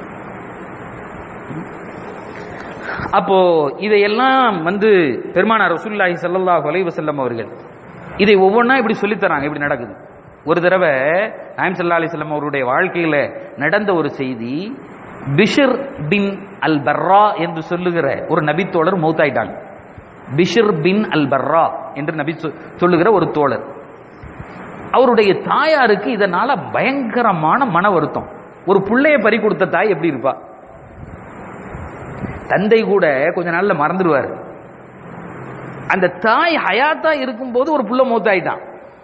அப்போ இதையெல்லாம் வந்து பெருமானார் ரசூல்லாஹி ஸல்லல்லாஹு அலைஹி வஸல்லம் அவர்கள் இதை ஒவ்வொன்றா இப்படி சொல்லித் தராங்க இப்படி நடக்குது ஒரு தடவை நாயம் சல்லா அலிஸ்லாம் அவருடைய வாழ்க்கையில நடந்த ஒரு செய்தி பிஷர் பின் அல் பர்ரா என்று சொல்லுகிற ஒரு நபித்தோழர் மௌத்தாயிட்டாங்க பிஷர் பின் அல் பர்ரா என்று நபி சொல்லுகிற ஒரு தோழர் அவருடைய தாயாருக்கு இதனால பயங்கரமான மன வருத்தம் ஒரு பிள்ளைய பறி கொடுத்த தாய் எப்படி இருப்பா தந்தை கூட கொஞ்ச நாள்ல மறந்துடுவார் அந்த தாய் ஹயாத்தா இருக்கும்போது ஒரு புள்ள மூத்தாயிட்டான்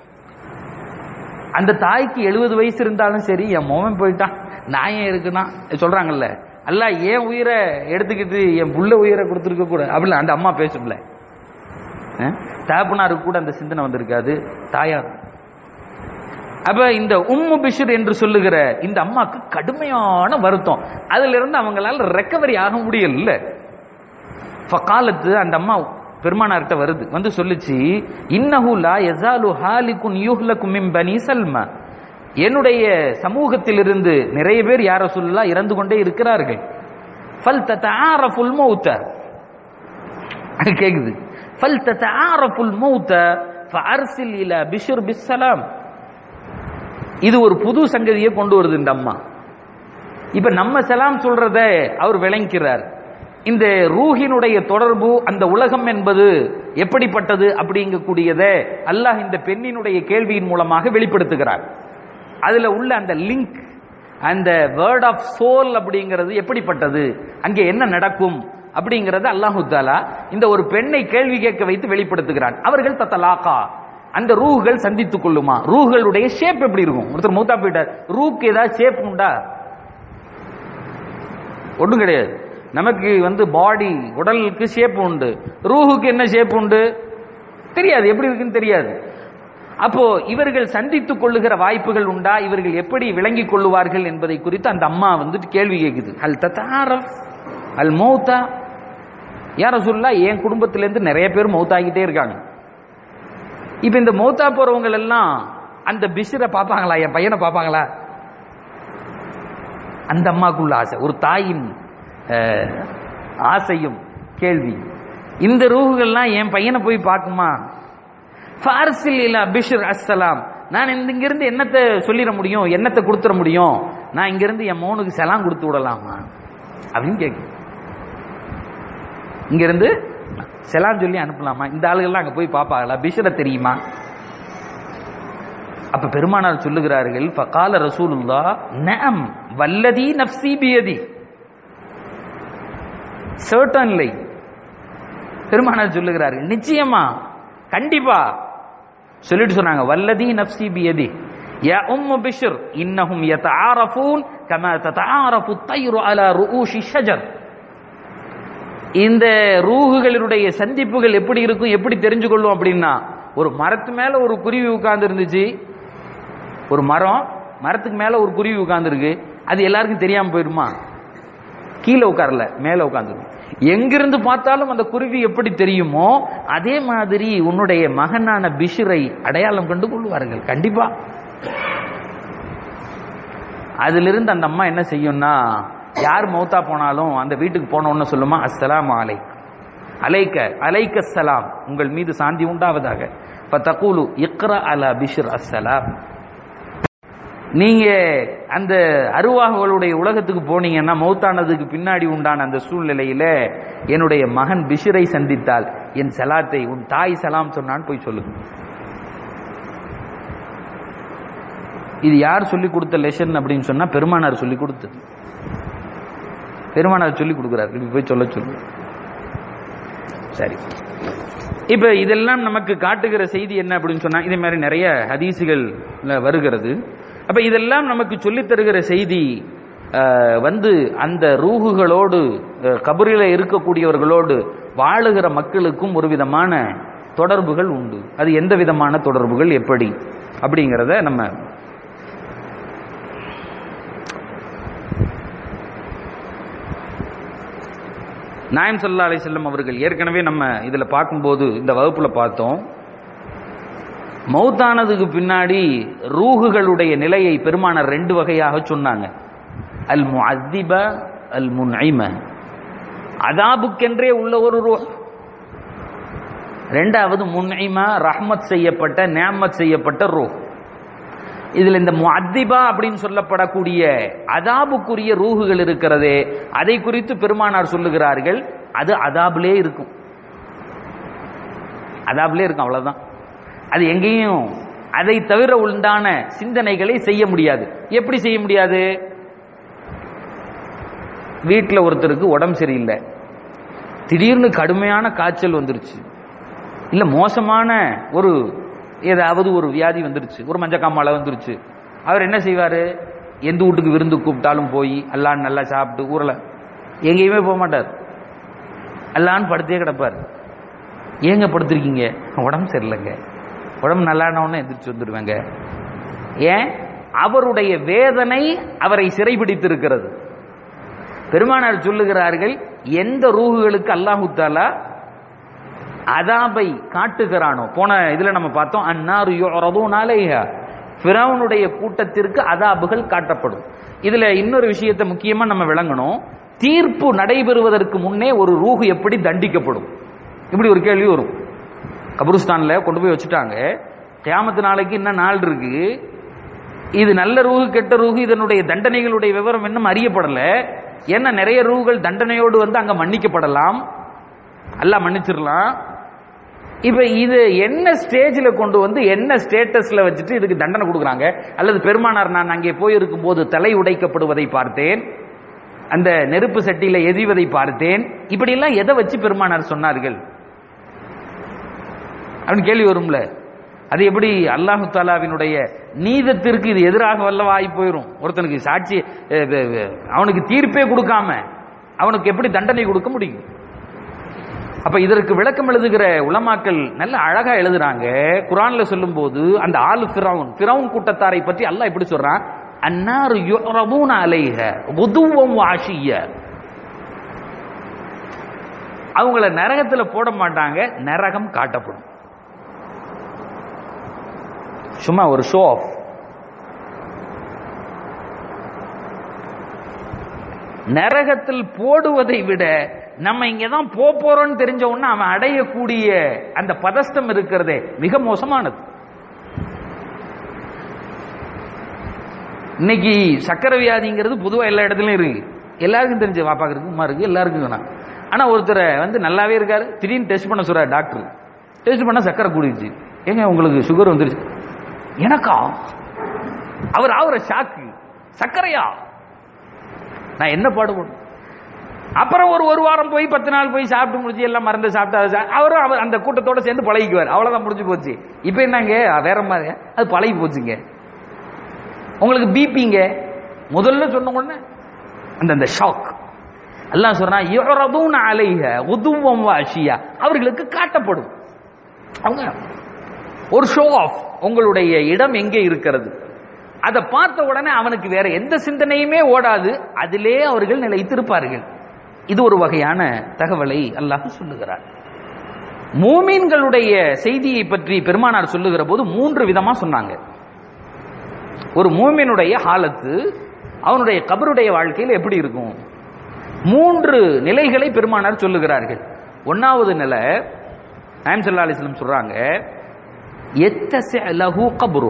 அந்த தாய்க்கு எழுபது வயசு இருந்தாலும் சரி என் மோமன் போயிட்டான் நான் ஏன் இருக்குன்னா சொல்றாங்கல்ல அல்ல ஏன் உயிரை எடுத்துக்கிட்டு என் புள்ள உயிரை கொடுத்துருக்க கூட அப்படில அந்த அம்மா பேசும்ல தகப்பனாருக்கு கூட அந்த சிந்தனை வந்திருக்காது தாயார் அப்ப இந்த உம்மு பிஷர் என்று சொல்லுகிற இந்த அம்மாக்கு கடுமையான வருத்தம் அதுல இருந்து அவங்களால ரெக்கவரி ஆக முடியல காலத்து அந்த அம்மா பெருமானார்கிட்ட வருது வந்து சொல்லுச்சு இன்னஹு லா யஸாலு ஹாலிகுன் யுஹ்லகு மின் பனி சல்மா என்னுடைய சமூகத்திலிருந்து நிறைய பேர் யார சொல்லலாம் இறந்து கொண்டே இருக்கிறார்கள் ஃபல் ததஆரஃபுல் மௌத கேக்குது ஃபல் ததஆரஃபுல் மௌத ஃபஅர்சில் இலா பிஷ்ர் பிஸ்ஸலாம் இது ஒரு புது சங்கதியை கொண்டு வருது இந்த அம்மா இப்ப நம்ம சலாம் சொல்றத அவர் விளங்கிறார் இந்த ரூஹினுடைய தொடர்பு அந்த உலகம் என்பது எப்படிப்பட்டது அப்படிங்கக்கூடியதை அல்லாஹ் இந்த பெண்ணினுடைய கேள்வியின் மூலமாக வெளிப்படுத்துகிறார் அதுல உள்ள அந்த லிங்க் அந்த வேர்ட் ஆஃப் சோல் அப்படிங்கிறது எப்படிப்பட்டது அங்கே என்ன நடக்கும் அப்படிங்கறது அல்லாஹு தாலா இந்த ஒரு பெண்ணை கேள்வி கேட்க வைத்து வெளிப்படுத்துகிறான் அவர்கள் தத்தலாக்கா அந்த ரூஹ்கள் சந்தித்துக் கொள்ளுமா ரூஹ்களுடைய ஷேப் எப்படி இருக்கும் ஒருத்தர் மூத்தா போயிட்டார் ரூக்கு ஏதாவது ஷேப் உண்டா ஒன்றும் கிடையாது நமக்கு வந்து பாடி உடலுக்கு ஷேப் உண்டு ரூஹுக்கு என்ன ஷேப் உண்டு தெரியாது எப்படி இருக்குன்னு தெரியாது அப்போ இவர்கள் சந்தித்துக் கொள்ளுகிற வாய்ப்புகள் உண்டா இவர்கள் எப்படி விளங்கிக் கொள்ளுவார்கள் என்பதை குறித்து அந்த அம்மா வந்துட்டு கேள்வி கேட்குது அல் தத்தாரப் அல் மௌத்தா யார சொல்லா என் குடும்பத்திலேருந்து நிறைய பேர் மௌத்தாகிட்டே இருக்காங்க இப்ப இந்த மௌத்தா போறவங்க எல்லாம் அந்த பிஷரை பார்ப்பாங்களா என் பையனை பார்ப்பாங்களா அந்த அம்மாக்குள்ள ஆசை ஒரு தாயின் ஆசையும் கேள்வி இந்த ரூஹுகள்லாம் என் பையனை போய் பார்க்குமா ஃபார்சில் இல்லா பிஷர் அஸ்ஸலாம் நான் இங்கிருந்து என்னத்தை சொல்லிட முடியும் என்னத்தை கொடுத்துட முடியும் நான் இங்கிருந்து என் மோனுக்கு செலாம் கொடுத்து விடலாமா அப்படின்னு கேட்கு இங்கிருந்து செலாம் சொல்லி அனுப்பலாமா இந்த ஆளுகள்லாம் அங்க போய் பாப்பாங்களா பிஷர தெரியுமா அப்ப பெருமானார் சொல்லுகிறார்கள் ஃபகால ரசூலுல்லா நஅம் வல்லதி நஃப்சி பியதி சர்டன்லி பெருமானார் சொல்லுகிறார்கள் நிச்சயமா கண்டிப்பா சொல்லிட்டு சொன்னாங்க வல்லதி நஃப்சி பியதி யா உம்மு பிஷ்ர் இன்னஹும் யதஆரஃபூன் கமா ததஆரஃபு الطير على رؤوش الشجر இந்த ரூகுகளினுடைய சந்திப்புகள் எப்படி இருக்கும் எப்படி தெரிஞ்சு கொள்ளும் அப்படின்னா ஒரு மரத்து மேல ஒரு குருவி உட்கார்ந்து இருந்துச்சு ஒரு மரம் மரத்துக்கு மேல ஒரு குருவி உட்கார்ந்துருக்கு அது எல்லாருக்கும் தெரியாம போயிருமா கீழே உட்காரல மேல உட்கார்ந்துருக்கு எங்கிருந்து பார்த்தாலும் அந்த குருவி எப்படி தெரியுமோ அதே மாதிரி உன்னுடைய மகனான பிஷரை அடையாளம் கண்டு கொள்வார்கள் கண்டிப்பா அதிலிருந்து அந்த அம்மா என்ன செய்யும்னா யார் மௌத்தா போனாலும் அந்த வீட்டுக்கு போனோன்னு சொல்லுமா அஸ்ஸலாம் அலைக் அலைக்க அலைக்க சலாம் உங்கள் மீது சாந்தி உண்டாவதாக ஃபதகூலு இக்ரா அலா பிஷ்ர் அஸ்ஸலாம் நீங்க அந்த அருவாகளுடைய உலகத்துக்கு போனீங்கன்னா மௌத்தானதுக்கு பின்னாடி உண்டான அந்த சூழ்நிலையில என்னுடைய மகன் பிஷரை சந்தித்தால் என் சலாத்தை உன் தாய் சலாம் சொன்னான்னு போய் சொல்லுங்க இது யார் சொல்லி கொடுத்த லெசன் அப்படின்னு சொன்னா பெருமானார் சொல்லி கொடுத்தது பெருமானார் சொல்லி கொடுக்கிறார் இப்படி போய் சொல்ல சொல்லு சரி இப்ப இதெல்லாம் நமக்கு காட்டுகிற செய்தி என்ன அப்படின்னு சொன்னா இதே மாதிரி நிறைய ஹதீசுகள் வருகிறது அப்ப இதெல்லாம் நமக்கு சொல்லித் தருகிற செய்தி அஹ், வந்து அந்த ரூகுகளோடு அஹ், கபரில இருக்கக்கூடியவர்களோடு வாழுகிற மக்களுக்கும் ஒரு விதமான தொடர்புகள் உண்டு அது எந்த விதமான தொடர்புகள் எப்படி அப்படிங்கிறத நம்ம நாயம் சல்லா அலிசல்லம் அவர்கள் ஏற்கனவே நம்ம இதுல பார்க்கும்போது இந்த வகுப்புல பார்த்தோம் மௌத்தானதுக்கு பின்னாடி ரூகுகளுடைய நிலையை பெருமானார் ரெண்டு வகையாக சொன்னாங்க அல் முஅத்திப அல் முன்ஐம அதாபுக்கென்றே உள்ள ஒரு ரூஹ் ரெண்டாவது முன்ஐமா ரஹ்மத் செய்யப்பட்ட நியாமத் செய்யப்பட்ட ரூஹ் இதுல இந்த முஅத்திபா அப்படின்னு சொல்லப்படக்கூடிய அதாபுக்குரிய ரூகுகள் இருக்கிறதே அதை குறித்து பெருமானார் சொல்லுகிறார்கள் அது அதாபிலே இருக்கும் அதாபிலே இருக்கும் அவ்வளவுதான் அது எங்கேயும் அதை தவிர உண்டான சிந்தனைகளை செய்ய முடியாது எப்படி செய்ய முடியாது வீட்டில் ஒருத்தருக்கு உடம்பு சரியில்லை திடீர்னு கடுமையான காய்ச்சல் வந்துருச்சு இல்ல மோசமான ஒரு ஏதாவது ஒரு வியாதி வந்துருச்சு ஒரு மஞ்சக்காமாலை வந்துருச்சு அவர் என்ன செய்வாரு எந்த வீட்டுக்கு விருந்து கூப்பிட்டாலும் போய் அல்லான்னு நல்லா சாப்பிட்டு ஊரில் எங்கேயுமே போக மாட்டார் அல்லான்னு படுத்தே கிடப்பார் ஏங்க படுத்திருக்கீங்க உடம்பு சரியில்லைங்க உடம்பு நல்லானவுடனே எந்திரிச்சு வந்துடுவேங்க ஏன் அவருடைய வேதனை அவரை சிறைபிடித்திருக்கிறது பெருமானார் சொல்லுகிறார்கள் எந்த ரூகுகளுக்கு அல்லாஹு தாலா அதாபை காட்டுகிறானோ போன இதுல நம்ம பார்த்தோம் அன்னாரு யுரதுனாலேஹா ஃபிரௌனுடைய கூட்டத்திற்கு அதாபுகள் காட்டப்படும் இதுல இன்னொரு விஷயத்தை முக்கியமா நம்ம விளங்கணும் தீர்ப்பு நடைபெறுவதற்கு முன்னே ஒரு ரூஹு எப்படி தண்டிக்கப்படும் இப்படி ஒரு கேள்வி வரும் கபருஸ்தான்ல கொண்டு போய் வச்சுட்டாங்க கியாமத்து நாளைக்கு இன்னும் நாள் இருக்கு இது நல்ல ரூஹு கெட்ட ரூஹு இதனுடைய தண்டனைகளுடைய விவரம் இன்னும் அறியப்படல ஏன்னா நிறைய ரூகள் தண்டனையோடு வந்து அங்க மன்னிக்கப்படலாம் அல்லாஹ் மன்னிச்சிடலாம் இப்ப இது என்ன ஸ்டேஜ்ல கொண்டு வந்து என்ன ஸ்டேட்டஸ்ல வச்சுட்டு இதுக்கு தண்டனை கொடுக்குறாங்க அல்லது பெருமானார் நான் அங்கே போயிருக்கும் போது தலை உடைக்கப்படுவதை பார்த்தேன் அந்த நெருப்பு சட்டியில எரிவதை பார்த்தேன் இப்படி எல்லாம் எதை வச்சு பெருமானார் சொன்னார்கள் அப்படின்னு கேள்வி வரும்ல அது எப்படி அல்லாஹு தாலாவினுடைய நீதத்திற்கு இது எதிராக வல்லவா ஆகி போயிடும் ஒருத்தனுக்கு சாட்சி அஹ், அஹ், அஹ், அவனுக்கு தீர்ப்பே கொடுக்காம அவனுக்கு எப்படி தண்டனை கொடுக்க முடியும் அப்ப இதற்கு விளக்கம் எழுதுகிற உலமாக்கள் நல்ல அழகா எழுதுறாங்க குரான்ல சொல்லும்போது அந்த ஆளு ஃபிரவுன் ஃபிரவுன் கூட்டத்தாரை பற்றி அல்லாஹ் எப்படி சொல்றான் அன்னாரு யுரபூன அலைஹ உதுவம் வாஷிய அவங்கள நரகத்துல போட மாட்டாங்க நரகம் காட்டப்படும் சும்மா ஒரு ஷோ ஆஃப் நரகத்தில் போடுவதை விட நம்ம இங்க தான் போக போறோம்னு தெரிஞ்ச உடனே அவன் அடையக்கூடிய அந்த பதஸ்டம் இருக்கிறதே மிக மோசமானது இன்னைக்கு சக்கரை வியாதிங்கிறது பொதுவா எல்லா இடத்துலயும் இருக்கு எல்லாருக்கும் தெரிஞ்ச வாப்பாக்கு இருக்கு உமா இருக்கு எல்லாருக்கும் வேணாம் ஆனா ஒருத்தரை வந்து நல்லாவே இருக்காரு திடீர்னு டெஸ்ட் பண்ண சொல்றாரு டாக்டர் டெஸ்ட் பண்ணா சக்கரை கூடிடுச்சு ஏங்க உங்களுக்கு சுகர் வந்துருச்சு எனக்கா அவர் ஆகுற ஷாக்கு சர்க்கரையா நான் என்ன பாடுபடும் அப்புறம் ஒரு ஒரு வாரம் போய் பத்து நாள் போய் சாப்பிட்டு முடிச்சு எல்லாம் மறந்து சாப்பிட்டு அதை சா- அவரும் அவர் அந்த கூட்டத்தோட சேர்ந்து பழகிக்குவார் அவ்வளவுதான் முடிஞ்சு போச்சு இப்போ என்னங்க வேற மாதிரி அது பழகி போச்சுங்க உங்களுக்கு பிபிங்க முதல்ல சொன்ன உடனே அந்த அந்த ஷாக் எல்லாம் சொல்றா யுரதுன அலைஹ உதுவம் வாஷியா அவர்களுக்கு காட்டப்படும் அவங்க ஒரு ஷோ ஆஃப் உங்களுடைய இடம் எங்கே இருக்கிறது அதை பார்த்த உடனே அவனுக்கு வேற எந்த சிந்தனையுமே ஓடாது அதிலே அவர்கள் நிலைத்திருப்பார்கள் இது ஒரு வகையான தகவலை அல்லாஹ் சொல்லுகிறார் மூமீன்களுடைய செய்தியை பற்றி பெருமானார் சொல்லுகிற போது மூன்று விதமா சொன்னாங்க ஒரு மூமினுடைய ஹாலத்து அவனுடைய கபருடைய வாழ்க்கையில் எப்படி இருக்கும் மூன்று நிலைகளை பெருமானார் சொல்லுகிறார்கள் ஒன்னாவது நிலை நாயம் சல்லா அலிஸ்லம் சொல்றாங்க எத்தச லஹு கபரு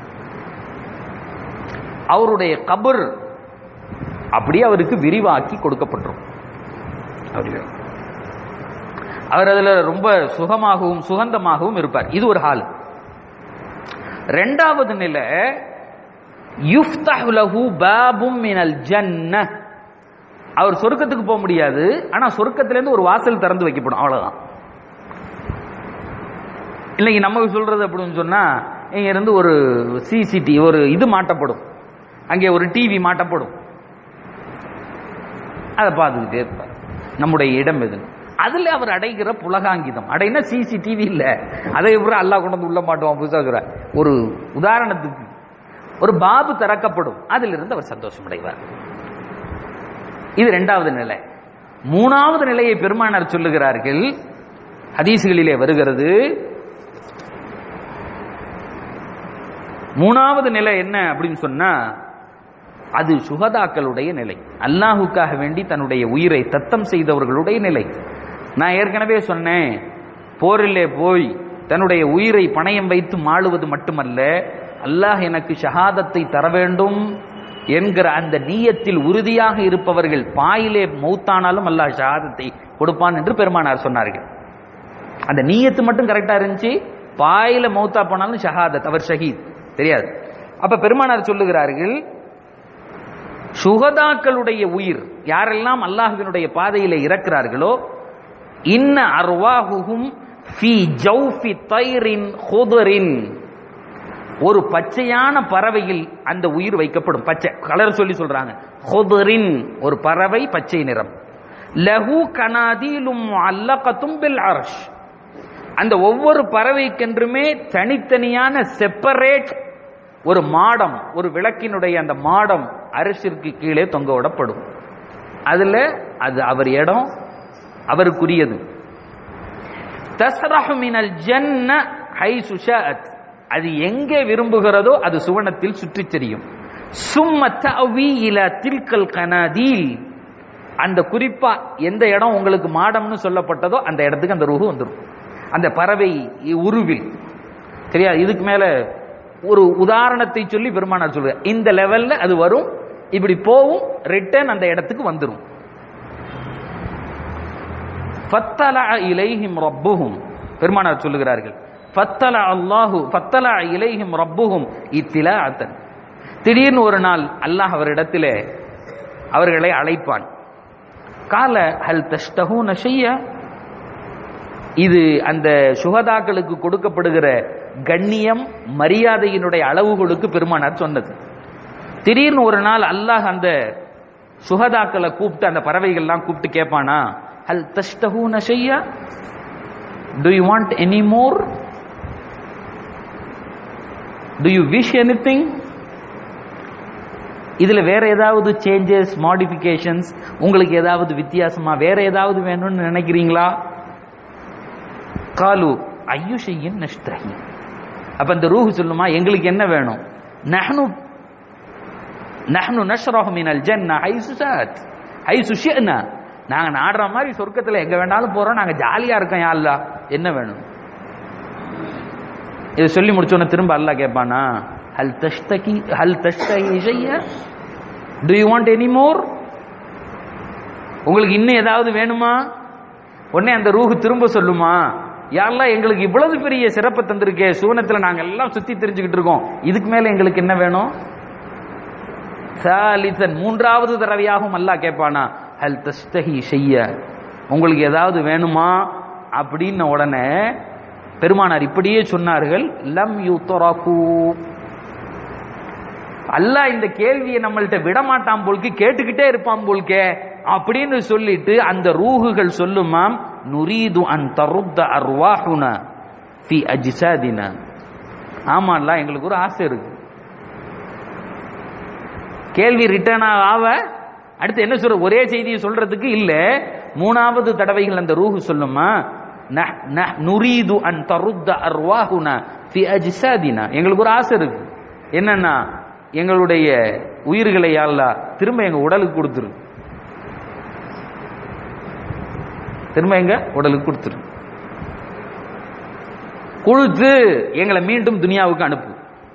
அவருடைய கபர் அப்படியே அவருக்கு விரிவாக்கி கொடுக்கப்பட்டிரும் அப்படியே அவர் அதுல ரொம்ப சுகமாகவும் சுகந்தமாகவும் இருப்பார் இது ஒரு ஹால் ரெண்டாவது நிலை யுஃப்தஹு லஹு பாபும் மினல் ஜன்ன அவர் சொர்க்கத்துக்கு போக முடியாது ஆனா சொர்க்கத்திலிருந்து ஒரு வாசல் திறந்து வைக்கப்படும் அவ்வளவுதான் இன்னைக்கு நமக்கு சொல்றது அப்படின்னு சொன்னா இங்க இருந்து ஒரு சிசிடி ஒரு இது மாட்டப்படும் அங்கே ஒரு டிவி மாட்டப்படும் அதை பார்த்துக்கிட்டே இருப்பார் நம்முடைய இடம் எது அதுல அவர் அடைகிற புலகாங்கிதம் அடைனா சிசிடிவி இல்ல அதை எப்படி அல்லாஹ் கொண்டு வந்து உள்ள மாட்டுவான் புதுசா சொல்ற ஒரு உதாரணத்துக்கு ஒரு பாபு திறக்கப்படும் அதிலிருந்து அவர் சந்தோஷம் அடைவார் இது இரண்டாவது நிலை மூணாவது நிலையை பெருமானார் சொல்லுகிறார்கள் ஹதீசுகளிலே வருகிறது மூணாவது நிலை என்ன அப்படின்னு சொன்னா அது சுகதாக்களுடைய நிலை அல்லாஹுக்காக வேண்டி தன்னுடைய உயிரை தத்தம் செய்தவர்களுடைய நிலை நான் ஏற்கனவே சொன்னேன் போரிலே போய் தன்னுடைய உயிரை பணயம் வைத்து மாளுவது மட்டுமல்ல அல்லாஹ் எனக்கு ஷஹாதத்தை தர வேண்டும் என்கிற அந்த நீயத்தில் உறுதியாக இருப்பவர்கள் பாயிலே மௌத்தானாலும் அல்லாஹ் ஷஹாதத்தை கொடுப்பான் என்று பெருமானார் சொன்னார்கள் அந்த நீயத்து மட்டும் கரெக்டா இருந்துச்சு பாயில மௌத்தா போனாலும் ஷஹாதத் அவர் ஷஹீத் தெரியாது அப்ப பெருமானார் சொல்லுகிறார்கள் சுகதாக்களுடைய உயிர் யாரெல்லாம் அல்லாஹ்வினுடைய பாதையில இறக்கிறார்களோ இன்ன அர்வாஹுகும் ஃபி ஜௌஃபி தைரின் ஹுதரின் ஒரு பச்சையான பறவையில் அந்த உயிர் வைக்கப்படும் பச்சை கலர் சொல்லி சொல்றாங்க ஹுதரின் ஒரு பறவை பச்சை நிறம் லஹு கனாதீலும் அல்லகத்தும் பில் அர்ஷ் அந்த ஒவ்வொரு பறவைக்கென்றுமே தனித்தனியான செப்பரேட் ஒரு மாடம் ஒரு விளக்கினுடைய அந்த மாடம் அரசிற்கு கீழே தொங்க விடப்படும் அதுல அது அவர் இடம் அவருக்குரியது தஸ்ரஹு மினல் ஜன்ன ஹைசு ஷாஅத் அது எங்கே விரும்புகிறதோ அது சுவனத்தில் சுற்றித் தெரியும் சும்ம தவி இல தில்கல் கனாதீல் அந்த குறிப்பா எந்த இடம் உங்களுக்கு மாடம்னு சொல்லப்பட்டதோ அந்த இடத்துக்கு அந்த ரூஹு வந்துடும் அந்த பறவை உருவில் சரியா இதுக்கு மேல ஒரு உதாரணத்தை சொல்லி பெருமானார் சொல்லுவார் இந்த லெவல்ல அது வரும் இப்படி போவும் ரிட்டர்ன் அந்த இடத்துக்கு வந்துரும் ஃபத்தலா இலைஹிம் ரப்புஹும் பெருமானார் சொல்லுகிறார்கள் ஃபத்தலா அல்லாஹு ஃபத்தலா இலைஹிம் ரப்புஹும் இத்திலாஅத்தன் திடீர்னு ஒரு நாள் அல்லாஹ் அவரிடத்திலே அவர்களை அழைப்பான் கால ஹல் தஷ்டஹூன ஷைய இது அந்த சுகதாக்களுக்கு கொடுக்கப்படுகிற கண்ணியம் மரியாதையினுடைய அளவுகளுக்கு பெருமானார் சொன்னது திடீர்னு ஒரு நாள் அல்லாஹ் அந்த சுகதாக்களை கூப்பிட்டு அந்த பறவைகள்லாம் கூப்பிட்டு கேட்பானா ஹல் தஷ்டஹூன ஷையா do you want any more do you wish anything இதுல வேற ஏதாவது சேஞ்சஸ் மாடிஃபிகேஷன்ஸ் உங்களுக்கு ஏதாவது வித்தியாசமா வேற ஏதாவது வேணும்னு நினைக்கிறீங்களா காலு ஐயுஷையின் நஷ்டஹி அப்ப இந்த ரூஹு சொல்லுமா எங்களுக்கு என்ன வேணும் நஹ்னு நஹ்னு நஷ்ரஹு மினல் ஜன்ன ஹைசு சாத் ஹைசு ஷிஅனா நாங்க நாடுற மாதிரி சொர்க்கத்துல எங்க வேணாலும் போறோம் நாங்க ஜாலியா இருக்கோம் யா அல்லாஹ் என்ன வேணும் இதை சொல்லி முடிச்சோன்னு திரும்ப அல்லாஹ் கேட்பானா ஹல் தஷ்தகி ஹல் தஷ்தகி ஷையா do you want any more உங்களுக்கு இன்னும் ஏதாவது வேணுமா உடனே அந்த ரூஹு திரும்ப சொல்லுமா யாரெல்லாம் எங்களுக்கு இவ்வளவு பெரிய சிறப்பு தந்திருக்கே சூனத்துல நாங்க எல்லாம் சுத்தி தெரிஞ்சுக்கிட்டு இருக்கோம் இதுக்கு மேல எங்களுக்கு என்ன வேணும் சாலிசன் மூன்றாவது தடவையாகவும் அல்லாஹ் கேட்பானா ஹல் தஸ்தஹி செய்ய உங்களுக்கு ஏதாவது வேணுமா அப்படின்ன உடனே பெருமானார் இப்படியே சொன்னார்கள் லம் யுத்தராக்கு அல்லாஹ் இந்த கேள்வியை நம்மள்ட்ட விட மாட்டான் போல்க்கு கேட்டுக்கிட்டே இருப்பான் போல்கே அப்படின்னு சொல்லிட்டு அந்த ரூகுகள் சொல்லுமாம் நுரீது அன் தருத்த அர்வாஹுன ஃபி அஜ்சாதினா ஆமால்ல எங்களுக்கு ஒரு ஆசை இருக்கு கேள்வி ரிட்டர்ன் ஆவ அடுத்து என்ன சொல்ற ஒரே செய்தியை சொல்றதுக்கு இல்ல மூணாவது தடவைகள் அந்த ரூஹு சொல்லுமா நஹ் நஹ் நுரீது அன் தருத்த அர்வாஹுனா ஃபி அஜ்சாதினா எங்களுக்கு ஒரு ஆசை இருக்கு என்னன்னா எங்களுடைய உயிர்களை அல்லாஹ் திரும்ப எங்க உடலுக்கு கொடுத்துரு திரும்ப எங்க உடலுக்கு கொடுத்துரு கொடுத்து எங்களை மீண்டும் துனியாவுக்கு அனுப்பு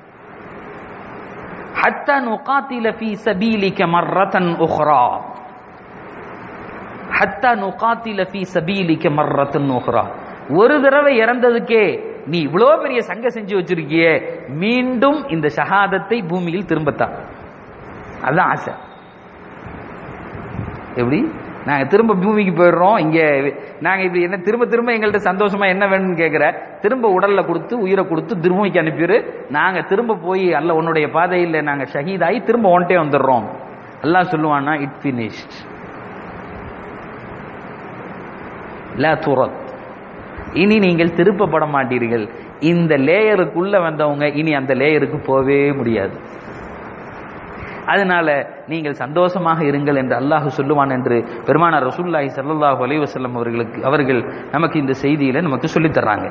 حتى نقاتل في سبيلك مرة أخرى حتى نقاتل في سبيلك مرة أخرى ஒரு தடவை இறந்ததுக்கே நீ இவ்வளோ பெரிய சங்க செஞ்சு வச்சிருக்கியே மீண்டும் இந்த ஷஹாதத்தை பூமியில் திரும்பத்தான் அதுதான் ஆசை எப்படி நாங்க திரும்ப பூமிக்கு போயிடுறோம் இங்க நாங்க இப்படி என்ன திரும்ப திரும்ப எங்கள்ட்ட சந்தோஷமா என்ன வேணும்னு கேட்கிற திரும்ப உடல்ல கொடுத்து உயிரை கொடுத்து பூமிக்கு அனுப்பிடு நாங்க திரும்ப போய் அல்ல உன்னுடைய பாதையில் நாங்க ஷஹீதாகி திரும்ப ஒன்ட்டே வந்துடுறோம் எல்லாம் சொல்லுவானா இட் பினிஷ்ட் லா துரத் இனி நீங்கள் திருப்பப்பட மாட்டீர்கள் இந்த லேயருக்குள்ள வந்தவங்க இனி அந்த லேயருக்கு போவே முடியாது அதனால நீங்கள் சந்தோஷமாக இருங்கள் என்று அல்லாஹ் சொல்லுவான் என்று பெருமானார் ரசூல்லாஹி ஸல்லல்லாஹு அலைஹி வஸல்லம் அவர்களுக்கு அவர்கள் நமக்கு இந்த செய்தியில நமக்கு சொல்லித் தர்றாங்க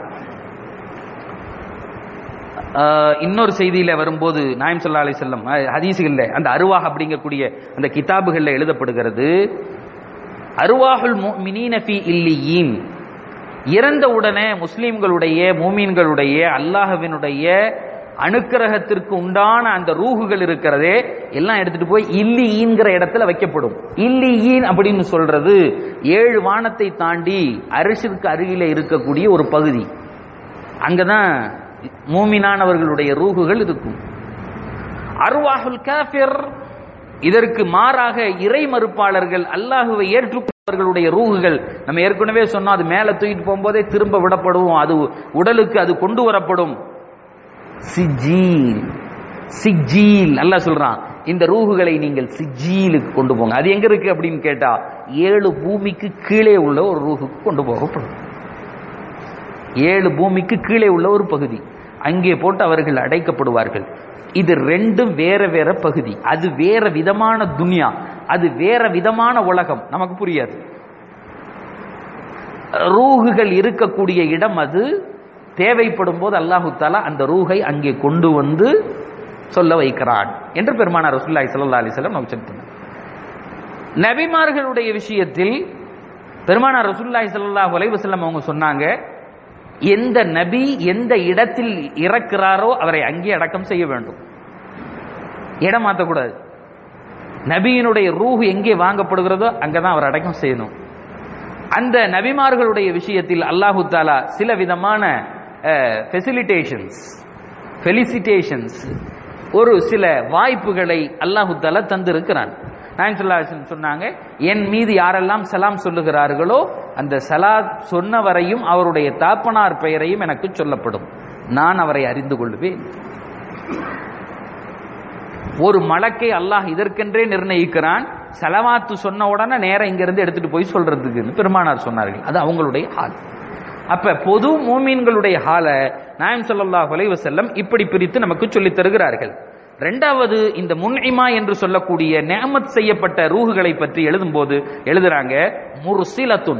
ஆஹ் இன்னொரு செய்தியில வரும்போது நாயம் சல்லா அலி செல்லம் ஹதீசுகள்ல அந்த அருவாஹ் அப்படிங்கக்கூடிய அந்த கிதாபுகள்ல எழுதப்படுகிறது அருவாஹுல் முஃமினீன ஃபீ இல்லியீன் இறந்த உடனே முஸ்லிம்களுடைய மூமீன்களுடைய அல்லாஹ்வினுடைய அணுக்கிரகத்திற்கு உண்டான அந்த ரூகுகள் இருக்கிறதே எல்லாம் எடுத்துட்டு போய் இல்லியின்கிற இடத்துல வைக்கப்படும் இல்லியின் அப்படின்னு சொல்றது ஏழு வானத்தை தாண்டி அரிசிற்கு அருகில இருக்கக்கூடிய ஒரு பகுதி அங்கதான் மூமினானவர்களுடைய ரூகுகள் இருக்கும் அருவாஹுல் காஃபிர் இதற்கு மாறாக இறை மறுப்பாளர்கள் அல்லாஹுவை ஏற்றுக்கொண்டவர்களுடைய ரூகுகள் நம்ம ஏற்கனவே சொன்னோம் அது மேல தூக்கிட்டு போகும்போதே திரும்ப விடப்படும் அது உடலுக்கு அது கொண்டு வரப்படும் சிஜீல் சிஜீல் நல்லா சொல்றான் இந்த ரூகுகளை நீங்கள் சிஜீலுக்கு கொண்டு போங்க அது எங்க இருக்கு அப்படின்னு கேட்டா ஏழு பூமிக்கு கீழே உள்ள ஒரு ரூகுக்கு கொண்டு போகப்படும் ஏழு பூமிக்கு கீழே உள்ள ஒரு பகுதி அங்கே போட்டு அவர்கள் அடைக்கப்படுவார்கள் இது ரெண்டும் வேற வேற பகுதி அது வேற விதமான துனியா அது வேற விதமான உலகம் நமக்கு புரியாது ரூகுகள் இருக்கக்கூடிய இடம் அது தேவைப்படும் போது அல்லாஹு தாலா அந்த ரூகை அங்கே கொண்டு வந்து சொல்ல வைக்கிறான் என்று பெருமானார் ரசூல்லாய் சல்லா அலிஸ்லாம் நமக்கு சொல்லிட்டாங்க நபிமார்களுடைய விஷயத்தில் பெருமானார் ரசூல்லாய் சல்லா வலைவசல்லம் அவங்க சொன்னாங்க எந்த நபி எந்த இடத்தில் இறக்கிறாரோ அவரை அங்கே அடக்கம் செய்ய வேண்டும் இடம் மாற்றக்கூடாது நபியினுடைய ரூஹ் எங்கே வாங்கப்படுகிறதோ அங்கதான் அவர் அடக்கம் செய்யணும் அந்த நபிமார்களுடைய விஷயத்தில் அல்லாஹு தாலா சில விதமான ஃபெசிலிட்டேஷன்ஸ் ஃபெலிசிட்டேஷன்ஸ் ஒரு சில வாய்ப்புகளை அல்லாஹு தாலா தந்திருக்கிறான் நான் சொன்னாங்க என் மீது யாரெல்லாம் சலாம் சொல்லுகிறார்களோ அந்த சலா சொன்ன வரையும் அவருடைய தாப்பனார் பெயரையும் எனக்கு சொல்லப்படும் நான் அவரை அறிந்து கொள்வேன் ஒரு மலக்கை அல்லாஹ் இதற்கென்றே நிர்ணயிக்கிறான் செலவாத்து சொன்ன உடனே நேரம் இங்கிருந்து எடுத்துட்டு போய் சொல்றதுக்கு பெருமானார் சொன்னார்கள் அது அவங்களுடைய ஹால் அப்ப பொது மூமீன்களுடைய ஹால நாயம் சொல்லல்லாஹ் வலைவ செல்லம் இப்படி பிரித்து நமக்கு சொல்லித் தருகிறார்கள் ரெண்டாவது இந்த முன்இமா என்று சொல்லக்கூடிய நேமத் செய்யப்பட்ட ரூகுகளை பற்றி எழுதும்போது எழுதுறாங்க முர்சிலத்துன்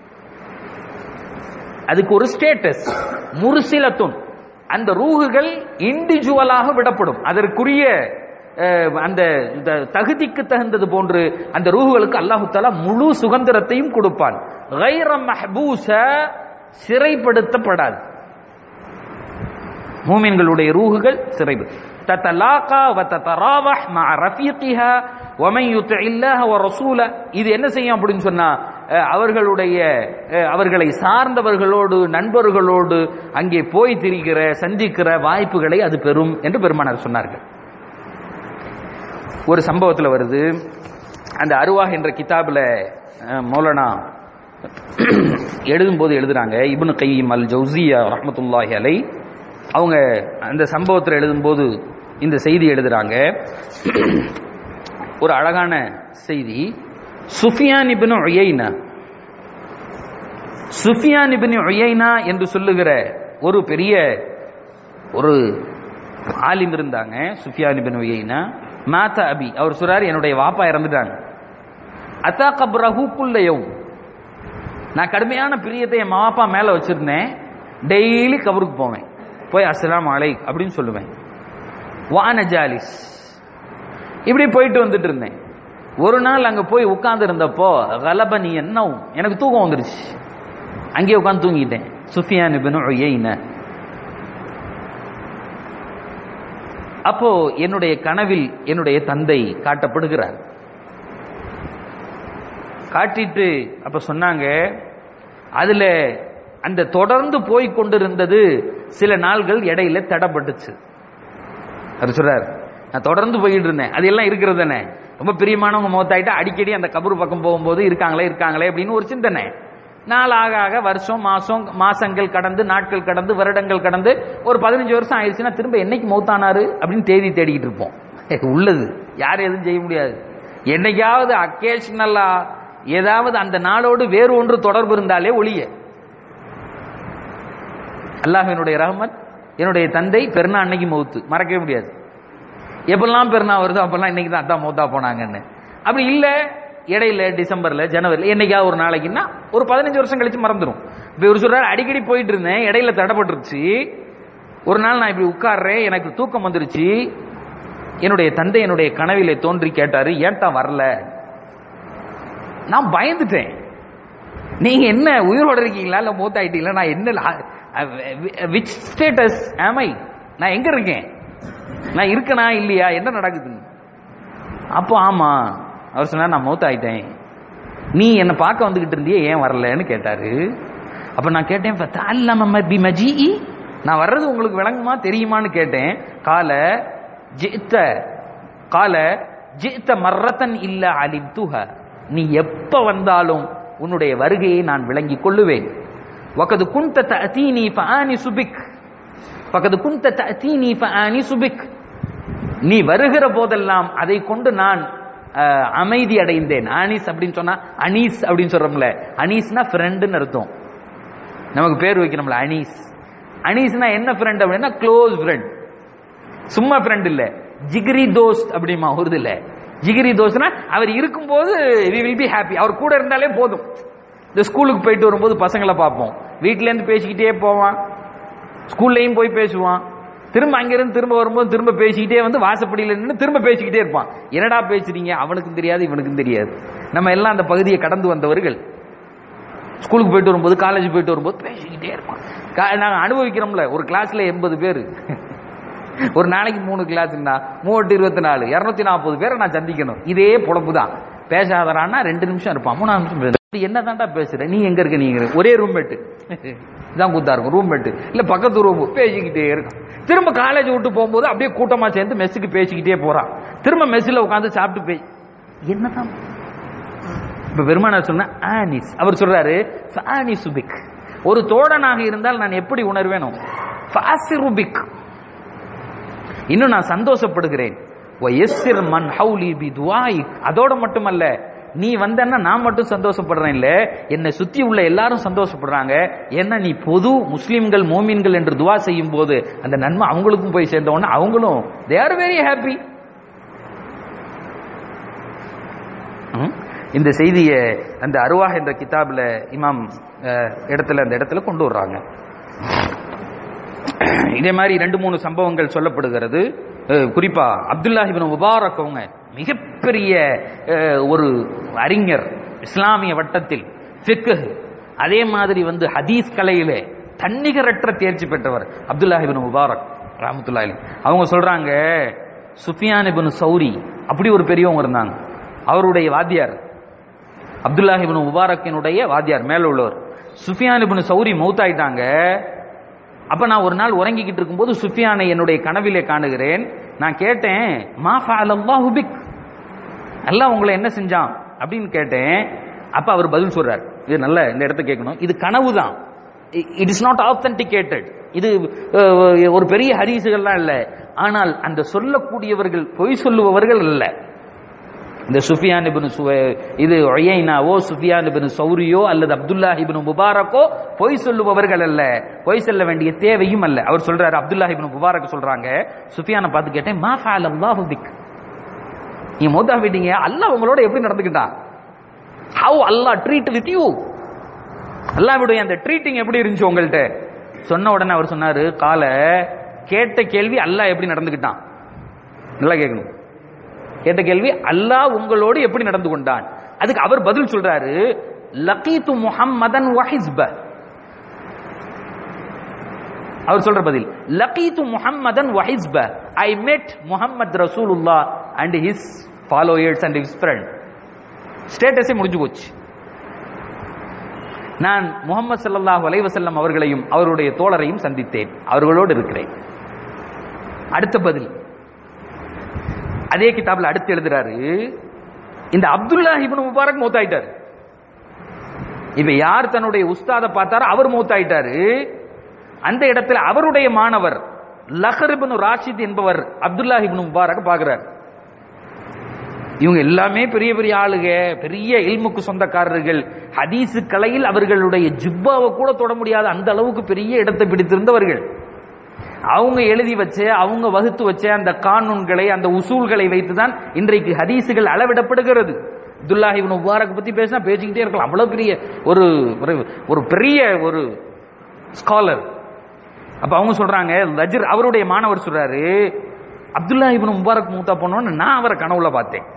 அதுக்கு ஒரு ஸ்டேட்டஸ் முர்சிலத்துன் அந்த ரூகுகள் இண்டிவிஜுவலாக விடப்படும் அதற்குரிய அந்த தகுதிக்கு தகுந்தது போன்று அந்த ரூகுகளுக்கு அல்லாஹு தாலா முழு சுதந்திரத்தையும் கொடுப்பான் சிறைப்படுத்தப்படாது மூமின்களுடைய ரூகுகள் சிறை தத்தலாகா வத்தராவஹ் மஅ ரஃபீகிஹா வமன் யுத்தி இல்லாஹ வ ரசூல இது என்ன செய்யும் அப்படின்னு சொன்னா அஹ், அவர்களுடைய அஹ், அவர்களை சார்ந்தவர்களோடு நண்பர்களோடு அங்கே போய் திரிகிற சந்திக்கிற வாய்ப்புகளை அது பெறும் என்று பெருமானார் சொன்னார்கள் ஒரு சம்பவத்தில் வருது அந்த அருவாஹ் என்ற கிதாபில் மௌலானா எழுதும்போது எழுதுறாங்க இப்னு கையம் அல் ஜவுசியா ரஹ்மத்துல்லாஹி அலை அவங்க அந்த சம்பவத்தில் எழுதும்போது இந்த செய்தி எழுதுறாங்க ஒரு அழகான செய்தி சுஃபியான் இப்னு உயைனா சுஃபியான் இப்னு உயைனா என்று சொல்லுகிற ஒரு பெரிய ஒரு ஆலிம் இருந்தாங்க சுஃபியான் இப்னு உயைனா மாதா அபி அவர் சொல்றாரு என்னுடைய வாப்பா இறந்துட்டாங்க அத்தா கப்ரஹு குல்லையும் நான் கடுமையான பிரியத்தை என் மாப்பா மேல வச்சிருந்தேன் டெய்லி கபருக்கு போவேன் போய் அஸ்ஸலாமு அலை அப்படின்னு சொல்லுவேன் வான ஜாலிஸ் இப்படி போயிட்டு வந்துட்டு இருந்தேன் ஒரு நாள் அங்க போய் உட்கார்ந்து இருந்தப்போ கலபனி என்ன எனக்கு தூக்கம் வந்துருச்சு அங்கேயே உட்கார்ந்து தூங்கிட்டேன் சுஃபியான் இப்னு உயைன அப்போ என்னுடைய கனவில் என்னுடைய தந்தை காட்டப்படுகிறார் காட்டிட்டு அப்ப சொன்னாங்க அதுல அந்த தொடர்ந்து போய் கொண்டிருந்தது சில நாள்கள் இடையில தடப்பட்டுச்சு அவர் சொல்றார் நான் தொடர்ந்து போயிட்டு இருந்தேன் அது எல்லாம் இருக்கிறது தானே ரொம்ப பிரியமானவங்க மௌத்தாயிட்டா அடிக்கடி அந்த கபரு பக்கம் போகும்போது இருக்காங்களே இருக்காங்களே அப்படின்னு ஒரு சிந்தனை நாள் ஆக ஆக வருஷம் மாசம் மாசங்கள் கடந்து நாட்கள் கடந்து வருடங்கள் கடந்து ஒரு பதினஞ்சு வருஷம் ஆயிடுச்சுன்னா திரும்ப என்னைக்கு மௌத்தானாரு அப்படின்னு தேதி தேடிக்கிட்டு இருப்போம் உள்ளது யாரும் எதுவும் செய்ய முடியாது என்னைக்காவது அக்கேஷனலா ஏதாவது அந்த நாளோடு வேறு ஒன்று தொடர்பு இருந்தாலே ஒளிய அல்லாஹினுடைய ரஹமத் என்னுடைய தந்தை பெருநா அன்னைக்கு மௌத்து மறக்கவே முடியாது எப்பெல்லாம் பெருநா வருதோ அப்பெல்லாம் இன்னைக்கு தான் அதான் மௌத்தா போனாங்கன்னு அப்படி இல்ல இடையில டிசம்பர்ல ஜனவரில என்னைக்காவது ஒரு நாளைக்குன்னா ஒரு பதினஞ்சு வருஷம் கழிச்சு மறந்துடும் இப்ப இவர் சொல்றாரு அடிக்கடி போயிட்டு இருந்தேன் இடையில தடப்பட்டுருச்சு ஒரு நாள் நான் இப்படி உட்கார்றேன் எனக்கு தூக்கம் வந்துருச்சு என்னுடைய தந்தை என்னுடைய கனவிலே தோன்றி கேட்டாரு ஏன்டா வரல நான் பயந்துட்டேன் நீங்க என்ன உயிரோட இருக்கீங்களா இல்ல மூத்தாயிட்டீங்களா நான் என்ன விச் ஸ்டேட்டஸ் ஆமை நான் எங்க இருக்கேன் நான் இருக்கனா இல்லையா என்ன நடக்குது அப்போ ஆமா அவர் சொன்னார் நான் மூத்தாயிட்டேன் நீ என்னை பார்க்க வந்துகிட்டு இருந்தியே ஏன் வரலன்னு கேட்டாரு அப்ப நான் கேட்டேன் "ஃபதஅல்லம பி மஜீஇ?" நான் வர்றது உங்களுக்கு விளங்குமா தெரியுமான்னு கேட்டேன் கால ஜித்த கால ஜித்த மர்ரத்தன் இல்ல அலித்துஹ நீ எப்ப வந்தாலும் உன்னுடைய வருகையை நான் விளங்கிக் கொள்ளுவேன் வகது குந்த தஅதீனி ஃபஆனி சுபிக் வகது குந்த தஅதீனி ஃபஆனி சுபிக் நீ வருகிற போதெல்லாம் அதை கொண்டு நான் அஹ், அமைதி அடைந்தேன் அனீஸ் அப்படின்னு சொன்னா அனீஸ் அப்படின்னு சொல்றோம்ல அனீஸ்னா ஃப்ரெண்டுன்னு அர்த்தம் நமக்கு பேர் வைக்கணும்ல அனீஸ் அனீஸ்னா என்ன ஃப்ரெண்ட் அப்படின்னா க்ளோஸ் ஃப்ரெண்ட் சும்மா ஃப்ரெண்ட் இல்ல ஜிகிரி தோஸ்த் அப்படிமா வருது இல்ல ஜிகிரி தோஸ்த்னா அவர் இருக்கும்போது வி வில் பி ஹாப்பி அவர் கூட இருந்தாலே போதும் இந்த ஸ்கூலுக்கு போயிட்டு வரும்போது பசங்களை பார்ப்போம் வீட்ல இருந்து பேசிக்கிட்டே போவான் ஸ்கூல்லையும் போய் பேசுவான் திரும்ப அங்கிருந்து திரும்ப வரும்போது திரும்ப பேசிக்கிட்டே வந்து வாசப்படியில நின்று திரும்ப பேசிக்கிட்டே இருப்பான் என்னடா பேசுறீங்க அவனுக்கும் தெரியாது இவனுக்கும் தெரியாது நம்ம எல்லாம் அந்த பகுதியை கடந்து வந்தவர்கள் ஸ்கூலுக்கு போயிட்டு வரும்போது காலேஜ் போயிட்டு வரும்போது பேசிக்கிட்டே இருப்பான் கா- நாங்க அனுபவிக்கிறோம்ல ஒரு கிளாஸ்ல எண்பது பேர் ஒரு நாளைக்கு மூணு கிளாஸ்னா மூவட்டு இருபத்தி நாலு இருநூத்தி நாற்பது பேரை நான் சந்திக்கணும் இதே பொழப்பு தான் பேசாதரான்னா ரெண்டு நிமிஷம் இருப்பான் மூணாவது நிமிஷம் பேச என்ன தாண்டா பேசுற நீ எங்க இருக்க நீங்க ஒரே ரூம்மேட்டு இதான் கூத்தா இருக்கும் ரூம்மேட்டு இல்ல பக்கத்து ரூம் பேசிக்கிட்டே இருக்கும் திரும்ப காலேஜ் விட்டு போகும்போது அப்படியே கூட்டமா சேர்ந்து மெஸ்ஸுக்கு பேசிக்கிட்டே போறான் திரும்ப மெஸ்ஸில் உட்காந்து சாப்பிட்டு போய் என்னதான் இப்ப பெருமானார் சொன்ன ஆனிஸ் அவர் சொல்றாரு ஃபானி சுபிக் ஒரு தோழனாக இருந்தால் நான் எப்படி உணர்வேனோ ஃபாசிருபிக் இன்னும் நான் சந்தோஷப்படுகிறேன் வயசிர் மன் ஹவுலி பி துவாயிக் அதோட மட்டுமல்ல நீ வந்தன்னா நான் மட்டும் சந்தோஷப்படுறேன் இல்ல என்னை சுத்தி உள்ள எல்லாரும் சந்தோஷப்படுறாங்க ஏன்னா நீ பொது முஸ்லிம்கள் மோமீன்கள் என்று துவா செய்யும் போது அந்த நன்மை அவங்களுக்கும் போய் சேர்ந்த உடனே அவங்களும் தே ஆர் வெரி ஹாப்பி ம். இந்த செய்தியை அந்த அருவாஹ் என்ற கிதாப்ல இமாம் அஹ், இடத்துல அந்த இடத்துல கொண்டு வர்றாங்க இதே மாதிரி ரெண்டு மூணு சம்பவங்கள் சொல்லப்படுகிறது அஹ், குறிப்பா அப்துல்லாஹ் இப்னு முபாரக் அவங்க மிகப்பெரிய அஹ், ஒரு அறிஞர் இஸ்லாமிய வட்டத்தில் ஃபிக்ஹ் அதே மாதிரி வந்து ஹதீஸ் கலையிலே தன்னிகரற்ற தேர்ச்சி பெற்றவர் அப்துல்லாஹ் இப்னு முபாரக் ரஹமத்துல்லாஹி அலைஹி. அவங்க சொல்றாங்க சுஃபியான் இப்னு சௌரி அப்படி ஒரு பெரியவங்க இருந்தாங்க அவருடைய வாத்தியார் அப்துல்லாஹ் இப்னு முபாரக்கினுடைய வாத்தியார் மேல உள்ளவர் சுஃபியான் இப்னு சௌரி மௌத்தாயிட்டாங்க அப்ப நான் ஒரு நாள் உறங்கிக்கிட்டு இருக்கும்போது சுஃபியானை என்னுடைய கனவிலே காணுகிறேன் நான் கேட்டேன் மா ஃபஅலல்லாஹு பிக் அல்லாஹ் உங்களை என்ன செஞ்சான் அப்படின்னு கேட்டேன் அப்ப அவர் பதில் சொல்றார் இது நல்ல இந்த இடத்த கேட்கணும் இது கனவு தான் இட் இஸ் நாட் ஆத்தன்டிகேட்டட் இது அஹ், ஒரு பெரிய ஹரிசுகள்லாம் இல்ல ஆனால் அந்த சொல்லக்கூடியவர்கள் பொய் சொல்லுபவர்கள் அல்ல இந்த சுஃபியான் இப்னு சுவ இது ஒய்யைனாவோ சுஃபியான் இப்னு சௌரியோ அல்லது அப்துல்லா இப்னு முபாரக்கோ பொய் சொல்லுபவர்கள் அல்ல பொய் சொல்ல வேண்டிய தேவையும் அல்ல அவர் சொல்றாரு அப்துல்லா இப்னு முபாரக் சொல்றாங்க சுஃபியானை பார்த்து கேட்டேன் மா ஃபஅல அல்லாஹு பிக் நீ மௌத்தா போயிட்டீங்க அல்லாஹ் உங்களோட எப்படி நடந்துக்கிட்டான் how Allah treat with you அல்லாஹ்வுடைய அந்த ட்ரீட்டிங் எப்படி இருந்துச்சு உங்கள்ட்ட சொன்ன உடனே அவர் சொன்னாரு கால கேட்ட கேள்வி அல்லாஹ் எப்படி நடந்துக்கிட்டான் நல்லா கேட்கணும் கேட்ட கேள்வி அல்லாஹ் உங்களோடு எப்படி நடந்து கொண்டான் அதுக்கு அவர் பதில் சொல்றாரு லகீத்து முஹம்மதன் வஹிஸ்ப அவர் சொல்ற பதில் லகீத்து முஹம்மதன் வஹிஸ்ப ஐ met முஹம்மத் ரசூலுல்லாஹ் and his followers and his friend ஸ்டேட்டஸே முடிஞ்சு போச்சு நான் முகமது ஸல்லல்லாஹு அலைஹி வஸல்லம் அவர்களையும் அவருடைய தோழரையும் சந்தித்தேன் அவர்களோடு இருக்கிறேன் அடுத்த பதில் அதே கிதாப்ல அடுத்து எழுதுறாரு இந்த அப்துல்லா இப்னு முபாரக் மௌத்தாயிட்டாரு இப்ப யார் தன்னுடைய உஸ்தாத பார்த்தாரோ அவர் மௌத்தாயிட்டாரு அந்த இடத்துல அவருடைய மாணவர் லஹர் இப்னு ராஷித் என்பவர் அப்துல்லா இப்னு முபாரக் பார்க்கிறார் இவங்க எல்லாமே பெரிய பெரிய ஆளுக பெரிய இல்முக்கு சொந்தக்காரர்கள் ஹதீசு கலையில் அவர்களுடைய ஜிப்பாவை கூட தொட முடியாத அந்த அளவுக்கு பெரிய இடத்தை பிடித்திருந்தவர்கள் அவங்க எழுதி வச்ச அவங்க வகுத்து வச்ச அந்த கானூன்களை அந்த உசூல்களை வைத்துதான் இன்றைக்கு ஹதீசுகள் அளவிடப்படுகிறது அப்துல்லாஹி இப்னு முபாரக் பத்தி பேசினா பேசிக்கிட்டே இருக்கலாம் அவ்வளவு பெரிய ஒரு ஒரு- ஒரு பெரிய ஒரு ஸ்காலர் அப்ப அவங்க சொல்றாங்க லஜர் அவருடைய மாணவர் சொல்றாரு அப்துல்லா இப்னு முபாரக் மூத்தா போனோன்னு நான் அவரை கனவுல பார்த்தேன்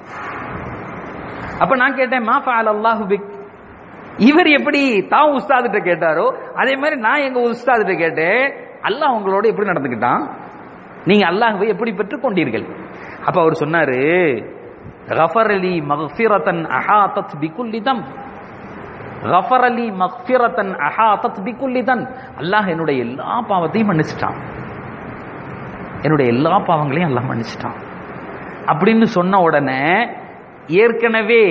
அப்ப நான் கேட்டேன் மா ஃபஅல அல்லாஹு பிக் இவர் எப்படி தான் உஸ்தாதிட்ட கேட்டாரோ அதே மாதிரி நான் எங்க உஸ்தாதிட்ட கேட்டேன் அல்லாஹ் உங்களோட எப்படி நடந்துக்கிட்டான் நீங்க அல்லாஹ்வை எப்படி பெற்றுக்கொண்டீர்கள் அப்ப அவர் சொன்னாரு கஃபரலி மக்ஃபிரத்தன் அஹாதத் பிகுல்லி தம் கஃபரலி மக்ஃபிரத்தன் அஹாதத் பிகுல்லி தன் அல்லாஹ் என்னுடைய எல்லா பாவத்தையும் மன்னிச்சிட்டான் என்னுடைய எல்லா பாவங்களையும் அல்லாஹ் மன்னிச்சிட்டான் அப்படின்னு சொன்ன உடனே ஏற்கனவே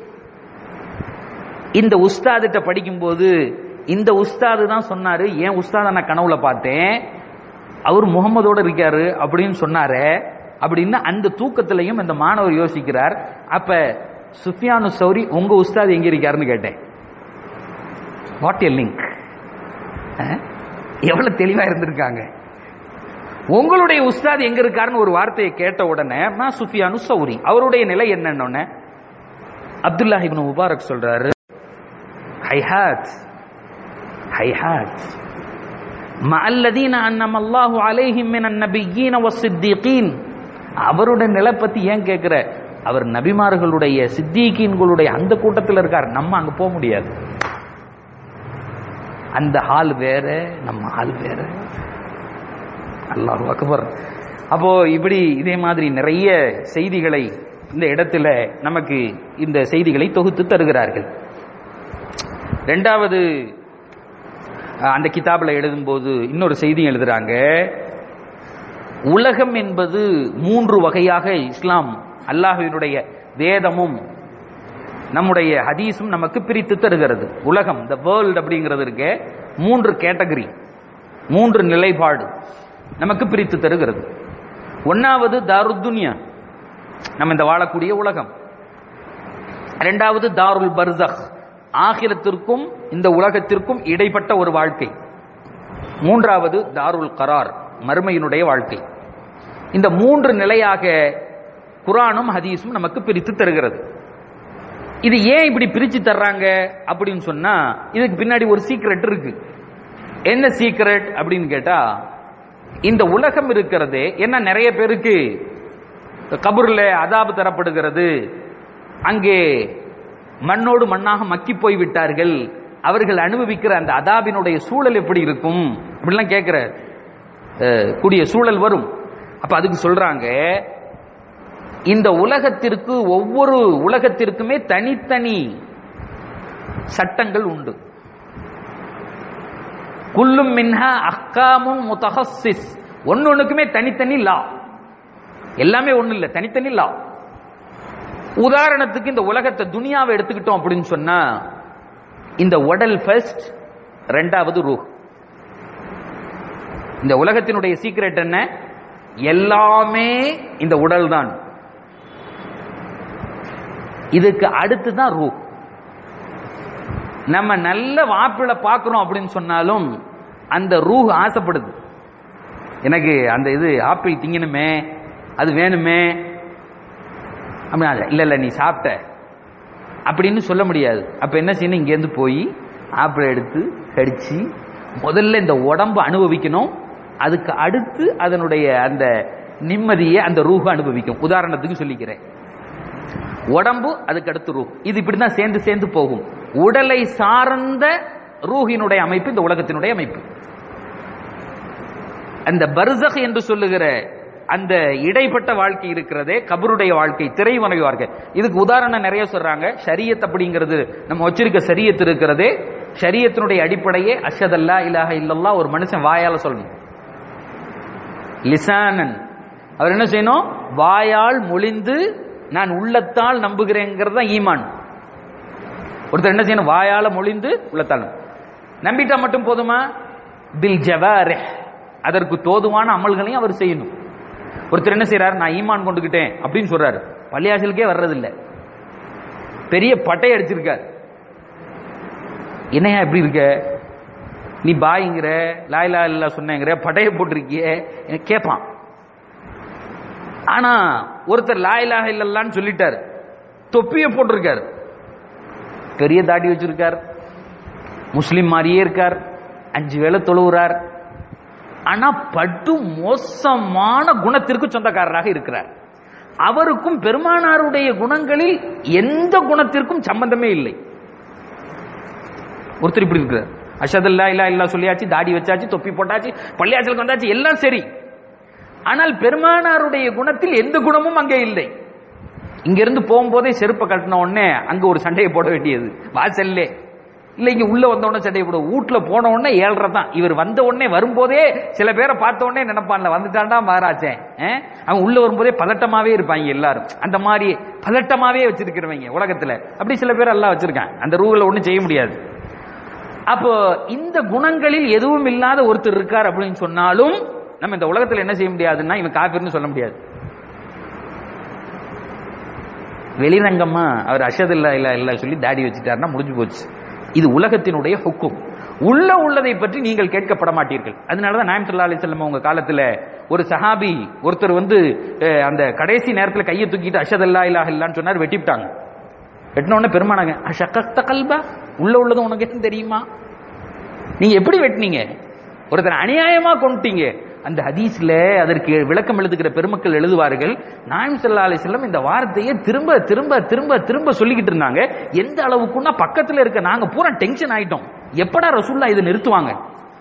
இந்த உஸ்தாதிட்ட படிக்கும்போது இந்த உஸ்தாது தான் சொன்னாரு ஏன் உஸ்தாத நான் கனவுல பார்த்தேன் அவர் முகம்மதோட இருக்காரு அப்படின்னு சொன்னாரே அப்படின்னு அந்த தூக்கத்திலையும் அந்த மாணவர் யோசிக்கிறார் அப்ப சுஃபியானு சௌரி உங்க உஸ்தாத் எங்க இருக்காருன்னு கேட்டேன் வாட் எ லிங்க் எவ்வளவு தெளிவா இருந்திருக்காங்க உங்களுடைய உஸ்தாத் எங்க இருக்காருன்னு ஒரு வார்த்தையை கேட்ட உடனே நான் சுஃபியானு சௌரி அவருடைய நிலை என்னன்னு அப்துல்லாஹ் இப்னு முபாரக் சொல்றாரு ஹைஹாத் ஹைஹாத் مع الذين أنعم الله عليهم من النبيين والصديقين அவருடைய நிலை பத்தி ஏன் கேட்கிற அவர் நபிமார்களுடைய சித்திகீன்களுடைய அந்த கூட்டத்தில் இருக்கார் நம்ம அங்க போக முடியாது அந்த ஹால் வேற நம்ம ஹால் வேற அல்லாஹ் அக்பர் அப்போ இப்படி இதே மாதிரி நிறைய செய்திகளை இந்த இடத்துல நமக்கு இந்த செய்திகளை தொகுத்து தருகிறார்கள் ரெண்டாவது அஹ், அந்த கிதாபில் எழுதும்போது இன்னொரு செய்தி எழுதுறாங்க உலகம் என்பது மூன்று வகையாக இஸ்லாம் அல்லாஹ்வினுடைய வேதமும் நம்முடைய ஹதீஸும் நமக்கு பிரித்து தருகிறது உலகம் த வேர்ல்ட் அப்படிங்கிறது இருக்கு மூன்று கேட்டகரி மூன்று நிலைப்பாடு நமக்கு பிரித்து தருகிறது ஒன்னாவது தாருத்துன்யா நம்ம இந்த வாழக்கூடிய உலகம் இரண்டாவது தாருல் பர்சக் ஆகிரத்திற்கும் இந்த உலகத்திற்கும் இடைப்பட்ட ஒரு வாழ்க்கை மூன்றாவது தாருல் கரார் மறுமையினுடைய வாழ்க்கை இந்த மூன்று நிலையாக குரானும் ஹதீஸும் நமக்கு பிரித்து தருகிறது இது ஏன் இப்படி பிரிச்சு தர்றாங்க அப்படின்னு சொன்னா இதுக்கு பின்னாடி ஒரு சீக்ரெட் இருக்கு என்ன சீக்ரெட் அப்படின்னு கேட்டா இந்த உலகம் இருக்கிறதே என்ன நிறைய பேருக்கு கபூர்ல அதாபு தரப்படுகிறது அங்கே மண்ணோடு மண்ணாக மக்கி போய் விட்டார்கள் அவர்கள் அனுபவிக்கிற அந்த அதாபினுடைய சூழல் எப்படி இருக்கும் அப்படிலாம் கேட்கிற அஹ், கூடிய சூழல் வரும் அப்ப அதுக்கு சொல்றாங்க இந்த உலகத்திற்கு ஒவ்வொரு உலகத்திற்குமே தனித்தனி சட்டங்கள் உண்டு குல்லும் மின்ஹா அஹ்காமும் முத்தஹஸ்ஸிஸ் ஒன்னு ஒண்ணுக்குமே தனித்தனி லா எல்லாமே ஒண்ணு இல்ல தனித்தனி லா உதாரணத்துக்கு இந்த உலகத்தை துனியாவை எடுத்துக்கிட்டோம் அப்படின்னு சொன்னா இந்த உடல் ஃபர்ஸ்ட் ரெண்டாவது ரூஹ் இந்த உலகத்தினுடைய சீக்ரெட் என்ன எல்லாமே இந்த உடல் தான் இதுக்கு அடுத்து தான் ரூ நம்ம நல்ல வாப்பிள பார்க்கிறோம் அப்படின்னு சொன்னாலும் அந்த ரூஹ் ஆசைப்படுது எனக்கு அந்த இது ஆப்பிள் திங்கணுமே அது வேணுமே அப்படின்னா இல்ல இல்ல நீ சாப்பிட்ட அப்படின்னு சொல்ல முடியாது அப்ப என்ன செய்யணும் இங்கேருந்து போய் ஆப்பிள் எடுத்து கடிச்சு முதல்ல இந்த உடம்பு அனுபவிக்கணும் அதுக்கு அடுத்து அதனுடைய அந்த நிம்மதியை அந்த ரூஹ் அனுபவிக்கும் உதாரணத்துக்கு சொல்லிக்கிறேன் உடம்பு அதுக்கு அடுத்து ரூஹ் இது இப்படிதான் சேர்ந்து சேர்ந்து போகும் உடலை சார்ந்த ரூஹினுடைய அமைப்பு இந்த உலகத்தினுடைய அமைப்பு அந்த பர்சக் என்று சொல்லுகிற அந்த இடைப்பட்ட வாழ்க்கை இருக்கிறதே கபருடைய வாழ்க்கை திரைவனை வாழ்க்கை இதுக்கு உதாரணம் நிறைய சொல்றாங்க ஷரியத் அப்படிங்கிறது நம்ம வச்சிருக்க சரியத் இருக்கிறதே ஷரியத்தினுடைய அடிப்படையே அஷதல்லா இலாஹ இல்லல்லா ஒரு மனுஷன் வாயால சொல்லணும் லிசானன் அவர் என்ன செய்யணும் வாயால் மொழிந்து நான் உள்ளத்தால் நம்புகிறேங்கிறது தான் ஈமான் ஒருத்தர் என்ன செய்யணும் வாயால மொழிந்து உள்ளத்தால் நம்பிட்டா மட்டும் போதுமா பில் ஜவாரிஹ் அதற்கு தோதுவான அமல்களையும் அவர் செய்யணும் ஒருத்தர் என்ன செய்யறாரு நான் ஈமான் கொண்டுகிட்டேன் அப்படின்னு சொல்றாரு பள்ளியாசலுக்கே வர்றதில்ல பெரிய பட்டை அடிச்சிருக்கார் என்னையா எப்படி இருக்க நீ பாய்ங்கிற லாயிலா இல்லா சொன்னேங்கிற பட்டைய போட்டிருக்கிய கேட்பான் ஆனா ஒருத்தர் லாயிலாக இல்லல்லான்னு சொல்லிட்டாரு தொப்பிய போட்டிருக்காரு பெரிய தாடி வச்சிருக்கார் முஸ்லிம் மாதிரியே இருக்கார் அஞ்சு வேளை தொழுகிறார் ஆனா பட்டு மோசமான குணத்திற்கு சொந்தக்காரராக இருக்கிறார் அவருக்கும் பெருமானாருடைய குணங்களில் எந்த குணத்திற்கும் சம்பந்தமே இல்லை ஒருத்தர் இப்படி இருக்கிறார் அஷதல்லா இல்லா இல்லா சொல்லியாச்சு தாடி வச்சாச்சு தொப்பி போட்டாச்சு பள்ளியாச்சலுக்கு வந்தாச்சு எல்லாம் சரி ஆனால் பெருமானாருடைய குணத்தில் எந்த குணமும் அங்கே இல்லை இங்க இருந்து போகும்போதே செருப்பை கட்டின உடனே அங்க ஒரு சண்டையை போட வேண்டியது வாசல்லே இல்ல இங்க உள்ள வந்த உடனே சண்டையை போட வீட்டுல போன உடனே ஏழ்ரை தான் இவர் வந்த உடனே வரும்போதே சில பேரை பார்த்த உடனே நினைப்பான்ல வந்துட்டான்டா மாறாச்சேன் அவன் உள்ள வரும்போதே பதட்டமாவே இருப்பாங்க எல்லாரும் அந்த மாதிரி பதட்டமாவே வச்சிருக்கிறவங்க உலகத்துல அப்படி சில பேர் எல்லாம் வச்சிருக்கான் அந்த ரூல ஒண்ணும் செய்ய முடியாது அப்போ இந்த குணங்களில் எதுவும் இல்லாத ஒருத்தர் இருக்கார் அப்படின்னு சொன்னாலும் நம்ம இந்த உலகத்துல என்ன செய்ய முடியாதுன்னா இவன் காபிர்னு சொல்ல முடியாது வெளிரங்கமா அவர் அஷத் இல்ல இல்ல இல்ல சொல்லி தாடி வச்சுட்டாருன்னா முடிஞ்சு போச்சு இது உலகத்தினுடைய ஹுக்கும் உள்ள உள்ளதை பற்றி நீங்கள் கேட்கப்பட மாட்டீர்கள் அதனாலதான் நாயம் சல்லா அலி செல்லம் உங்க காலத்துல ஒரு சஹாபி ஒருத்தர் வந்து அஹ், அந்த கடைசி நேரத்துல கையை தூக்கிட்டு அஷத் அல்லா இல்லா இல்லான்னு சொன்னார் வெட்டிவிட்டாங்க வெட்டின உடனே பெருமானாங்க அஷக்கத்த கல்பா உள்ள உள்ளது உனக்கு என்ன தெரியுமா நீங்க எப்படி வெட்டினீங்க ஒருத்தர் அநியாயமா கொண்டுட்டீங்க அந்த ஹதீஸ்ல அதற்கு விளக்கம் எழுதுகிற பெருமக்கள் எழுதுவார்கள் நாயம் சல்லா அலிஸ்லம் இந்த வார்த்தையை திரும்ப திரும்ப திரும்ப திரும்ப சொல்லிக்கிட்டு இருந்தாங்க எந்த அளவுக்குன்னா பக்கத்துல இருக்க நாங்க பூரா டென்ஷன் ஆயிட்டோம் எப்படா ரசூல்லா இதை நிறுத்துவாங்க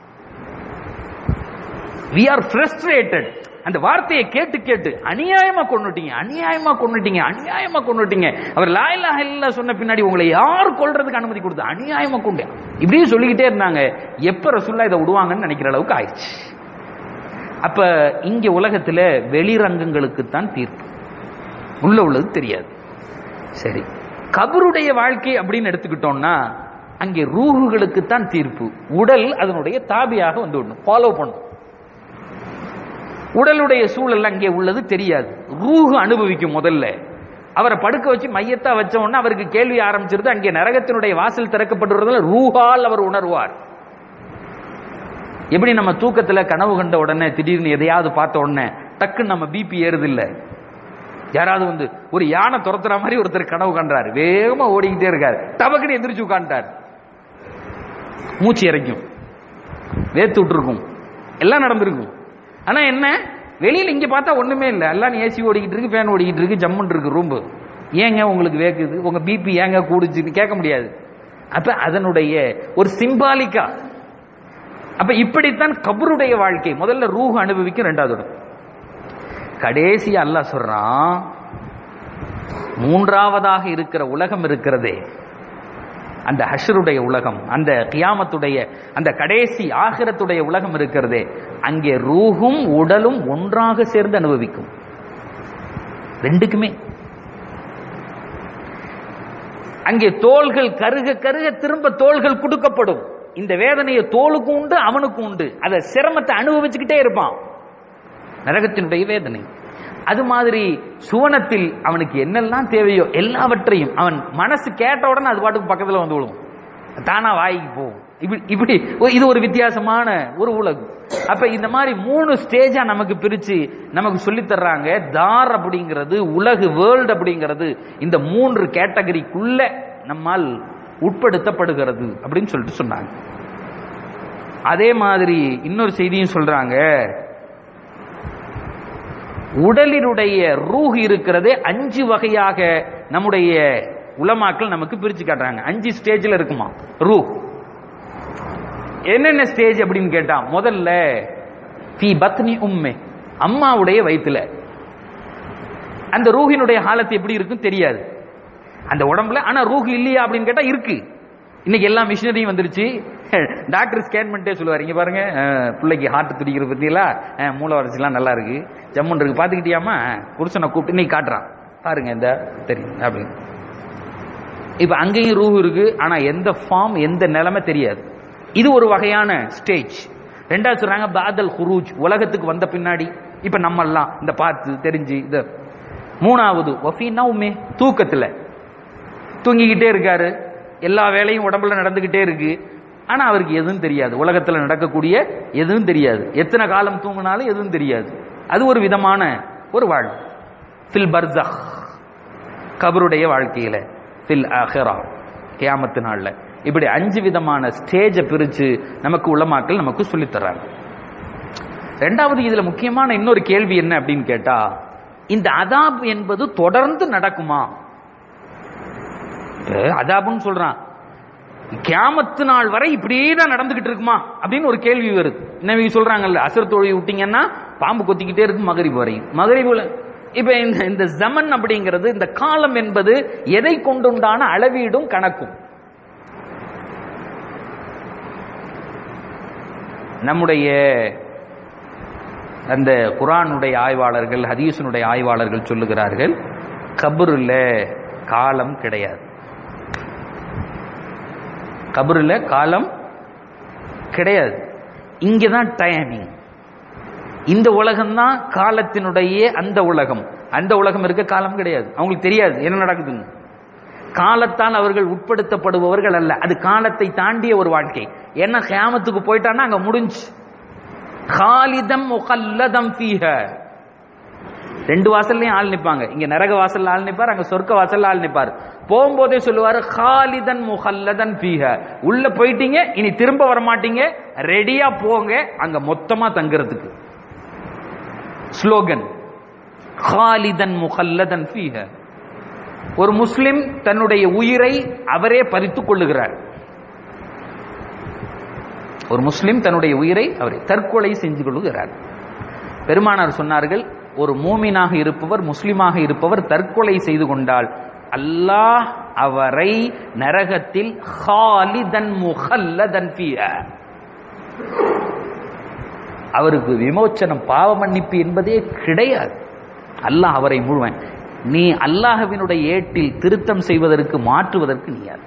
வி ஆர் ஃப்ரஸ்ட்ரேட்டட் அந்த வார்த்தையை கேட்டு கேட்டு அநியாயமா கொண்டுட்டீங்க அநியாயமா கொண்டுட்டீங்க அநியாயமா கொண்டுட்டீங்க அவர் லாயிலா இல்ல சொன்ன பின்னாடி உங்களை யார் கொல்றதுக்கு அனுமதி கொடுத்து அநியாயமா கொண்டு இப்படியே சொல்லிக்கிட்டே இருந்தாங்க எப்ப ரசூல்லா இதை விடுவாங்கன்னு நினைக்கிற அளவுக்கு ஆயிடுச்சு அப்ப இங்க உலகத்துல வெளிரங்கங்களுக்கு தான் தீர்ப்பு உள்ள உள்ளது தெரியாது சரி கபருடைய வாழ்க்கை அப்படின்னு எடுத்துக்கிட்டோம்னா அங்கே ரூஹுகளுக்கு தான் தீர்ப்பு உடல் அதனுடைய தாபியாக வந்து விடணும் ஃபாலோ பண்ணும் உடலுடைய சூழல் அங்கே உள்ளது தெரியாது ரூஹு அனுபவிக்கும் முதல்ல அவரை படுக்க வச்சு மையத்தா வச்ச உடனே அவருக்கு கேள்வி ஆரம்பிச்சிருது அங்கே நரகத்தினுடைய வாசல் திறக்கப்பட்டுறதுல ரூஹால் அவர் உணர்வார் எப்படி நம்ம தூக்கத்துல கனவு கண்ட உடனே திடீர்னு எதையாவது பார்த்த உடனே டக்குன்னு நம்ம பிபி ஏறுது இல்ல யாராவது வந்து ஒரு யானை துரத்துற மாதிரி ஒருத்தர் கனவு கண்டாரு வேகமா ஓடிக்கிட்டே இருக்காரு டபக்குன்னு எந்திரிச்சு உட்காந்துட்டார் மூச்சு இறைக்கும் வேத்து விட்டுருக்கும் எல்லாம் நடந்திருக்கும் ஆனா என்ன வெளியில இங்க பார்த்தா ஒண்ணுமே இல்லை எல்லாம் ஏசி ஓடிக்கிட்டு இருக்கு ஃபேன் ஓடிக்கிட்டு இருக்கு ஜம்முன் இருக்கு ரூம்பு ஏங்க உங்களுக்கு வேக்குது உங்க பிபி ஏங்க கூடுச்சுன்னு கேட்க முடியாது அப்ப அதனுடைய ஒரு சிம்பாலிக்கா அப்ப இப்படித்தான் கபருடைய வாழ்க்கை முதல்ல ரூஹ் அனுபவிக்கும் ரெண்டாவது இடம் கடைசி அல்லாஹ் சொல்றான் மூன்றாவதாக இருக்கிற உலகம் இருக்கிறதே அந்த ஹஷருடைய உலகம் அந்த கியாமத்துடைய அந்த கடைசி ஆகிரத்துடைய உலகம் இருக்கிறதே அங்கே ரூஹும் உடலும் ஒன்றாக சேர்ந்து அனுபவிக்கும் ரெண்டுக்குமே அங்கே தோள்கள் கருக கருக திரும்ப தோள்கள் கொடுக்கப்படும் இந்த வேதனையை தோளுக்கும் உண்டு அவனுக்கும் உண்டு அதை சிரமத்தை அனுபவிச்சுக்கிட்டே இருப்பான் நரகத்தினுடைய வேதனை அது மாதிரி சுவனத்தில் அவனுக்கு என்னெல்லாம் தேவையோ எல்லாவற்றையும் அவன் மனசு கேட்ட உடனே அது பாட்டுக்கு பக்கத்துல வந்து விழுவும் தானா வாய்க்கு போகும் இப்படி இப்படி ஒ- இது ஒரு வித்தியாசமான ஒரு உலகம் அப்ப இந்த மாதிரி மூணு ஸ்டேஜா நமக்கு பிரிச்சு நமக்கு சொல்லி தர்றாங்க தார் அப்படிங்கிறது உலகு வேர்ல்டு அப்படிங்கிறது இந்த மூன்று கேட்டகரிக்குள்ள நம்மால் உட்படுத்தப்படுகிறது அப்படின்னு சொல்லிட்டு சொன்னாங்க அதே மாதிரி இன்னொரு செய்தியும் சொல்றாங்க உடலினுடைய ரூஹ் இருக்கிறதே அஞ்சு வகையாக நம்முடைய உலமாக்கள் நமக்கு பிரிச்சு காட்டுறாங்க அஞ்சு ஸ்டேஜ்ல இருக்குமா ரூஹ் என்னென்ன ஸ்டேஜ் அப்படின்னு கேட்டா முதல்ல ஃபி பத்னி உம்மே அம்மாவுடைய வயித்துல அந்த ரூஹினுடைய ஹாலத்து எப்படி இருக்கும் தெரியாது அந்த உடம்புல ஆனா ரூஹ் இல்லையா அப்படின்னு கேட்டா இருக்கு இன்னைக்கு எல்லா மிஷினரியும் வந்துருச்சு டாக்டர் ஸ்கேன் பண்ணிட்டே சொல்லுவார் இங்க பாருங்க அஹ், பிள்ளைக்கு ஹார்ட் துடிக்கிறது பத்தியெல்லாம் அஹ், மூளை வளர்ச்சிலாம் நல்லா இருக்கு ஜம்முன் இருக்கு பாத்துக்கிட்டியாமா புருஷனை கூப்பிட்டு இன்னைக்கு காட்டுறான் பாருங்க இந்த தெரியும் அப்படின்னு இப்ப அங்கேயும் ரூஹ் இருக்கு ஆனா எந்த ஃபார்ம் எந்த நிலைமை தெரியாது இது ஒரு வகையான ஸ்டேஜ் ரெண்டாவது சொல்றாங்க பாதல் ஹுரூஜ் உலகத்துக்கு வந்த பின்னாடி இப்ப நம்ம எல்லாம் இந்த பார்த்து தெரிஞ்சு இது மூணாவது ஒஃபீனா உமே தூக்கத்துல தூங்கிக்கிட்டே இருக்காரு எல்லா வேலையும் உடம்புல நடந்துகிட்டே இருக்கு ஆனா அவருக்கு எதுவும் தெரியாது உலகத்துல நடக்கக்கூடிய எதுவும் தெரியாது எத்தனை காலம் தூங்கினாலும் எதுவும் தெரியாது அது ஒரு விதமான ஒரு வாழ்வு ஃபில் பர்சக் கபருடைய வாழ்க்கையில ஃபில் ஆஹிரா கியாமத்து நாள்ல இப்படி அஞ்சு விதமான ஸ்டேஜை பிரிச்சு நமக்கு உலமாக்கள் நமக்கு சொல்லித் தர்றாங்க ரெண்டாவது இதுல முக்கியமான இன்னொரு கேள்வி என்ன அப்படின்னு கேட்டா இந்த அதாப் என்பது தொடர்ந்து நடக்குமா இப்ப அதாபுன்னு சொல்றான் கியாமத்து நாள் வரை இப்படியே தான் நடந்துகிட்டு இருக்குமா அப்படின்னு ஒரு கேள்வி வருது நபி சொல்றாங்கல்ல அசர் தொழில் விட்டீங்கன்னா பாம்பு கொத்திக்கிட்டே இருக்கு மகரிப் வரையும் மகரிபுல இப்ப இந்த இந்த ஜமன் அப்படிங்கிறது இந்த காலம் என்பது எதை கொண்டுண்டான அளவீடும் கணக்கும் நம்முடைய அந்த குரானுடைய ஆய்வாளர்கள் ஹதீஸனுடைய ஆய்வாளர்கள் சொல்லுகிறார்கள் கபருல காலம் கிடையாது கபருல காலம் கிடையாது இங்கதான் டைமிங் இந்த உலகம் தான் காலத்தினுடைய அந்த உலகம் அந்த உலகம் இருக்க காலம் கிடையாது அவங்களுக்கு தெரியாது என்ன நடக்குதுன்னு காலத்தால் அவர்கள் உட்படுத்தப்படுபவர்கள் அல்ல அது காலத்தை தாண்டிய ஒரு வாழ்க்கை என்ன கியாமத்துக்கு போயிட்டான்னா அங்க முடிஞ்சு காலிதம் முகல்லதம் ஃபீஹ ரெண்டு வாசல்லையும் ஆள் நிப்பாங்க இங்க நரக வாசல்ல ஆள் நிப்பார் அங்க சொர்க்க வாசல்ல ஆள் நிப்பார் போகும்போதே சொல்லுவாரு காலிதன் முகல்லதன் ஃபீஹ உள்ள போயிட்டீங்க இனி திரும்ப வர மாட்டீங்க ரெடியா போங்க அங்க மொத்தமா தங்குறதுக்கு ஸ்லோகன் காலிதன் முகல்லதன் ஃபீஹ ஒரு முஸ்லிம் தன்னுடைய உயிரை அவரே பறித்துக் கொள்ளுகிறார் ஒரு முஸ்லிம் தன்னுடைய உயிரை அவரை தற்கொலை செஞ்சு கொள்ளுகிறார் பெருமானார் சொன்னார்கள் ஒரு மூமினாக இருப்பவர் முஸ்லிமாக இருப்பவர் தற்கொலை செய்து கொண்டால் அல்லாஹ் அவரை நரகத்தில் ஹாலிதன் முகல்லதன் ஃபீஹ அவருக்கு விமோச்சனம் பாவ மன்னிப்பு என்பதே கிடையாது அல்லாஹ் அவரை முழுவன் நீ அல்லாஹ்வினுடைய ஏட்டில் திருத்தம் செய்வதற்கு மாற்றுவதற்கு நீ யார்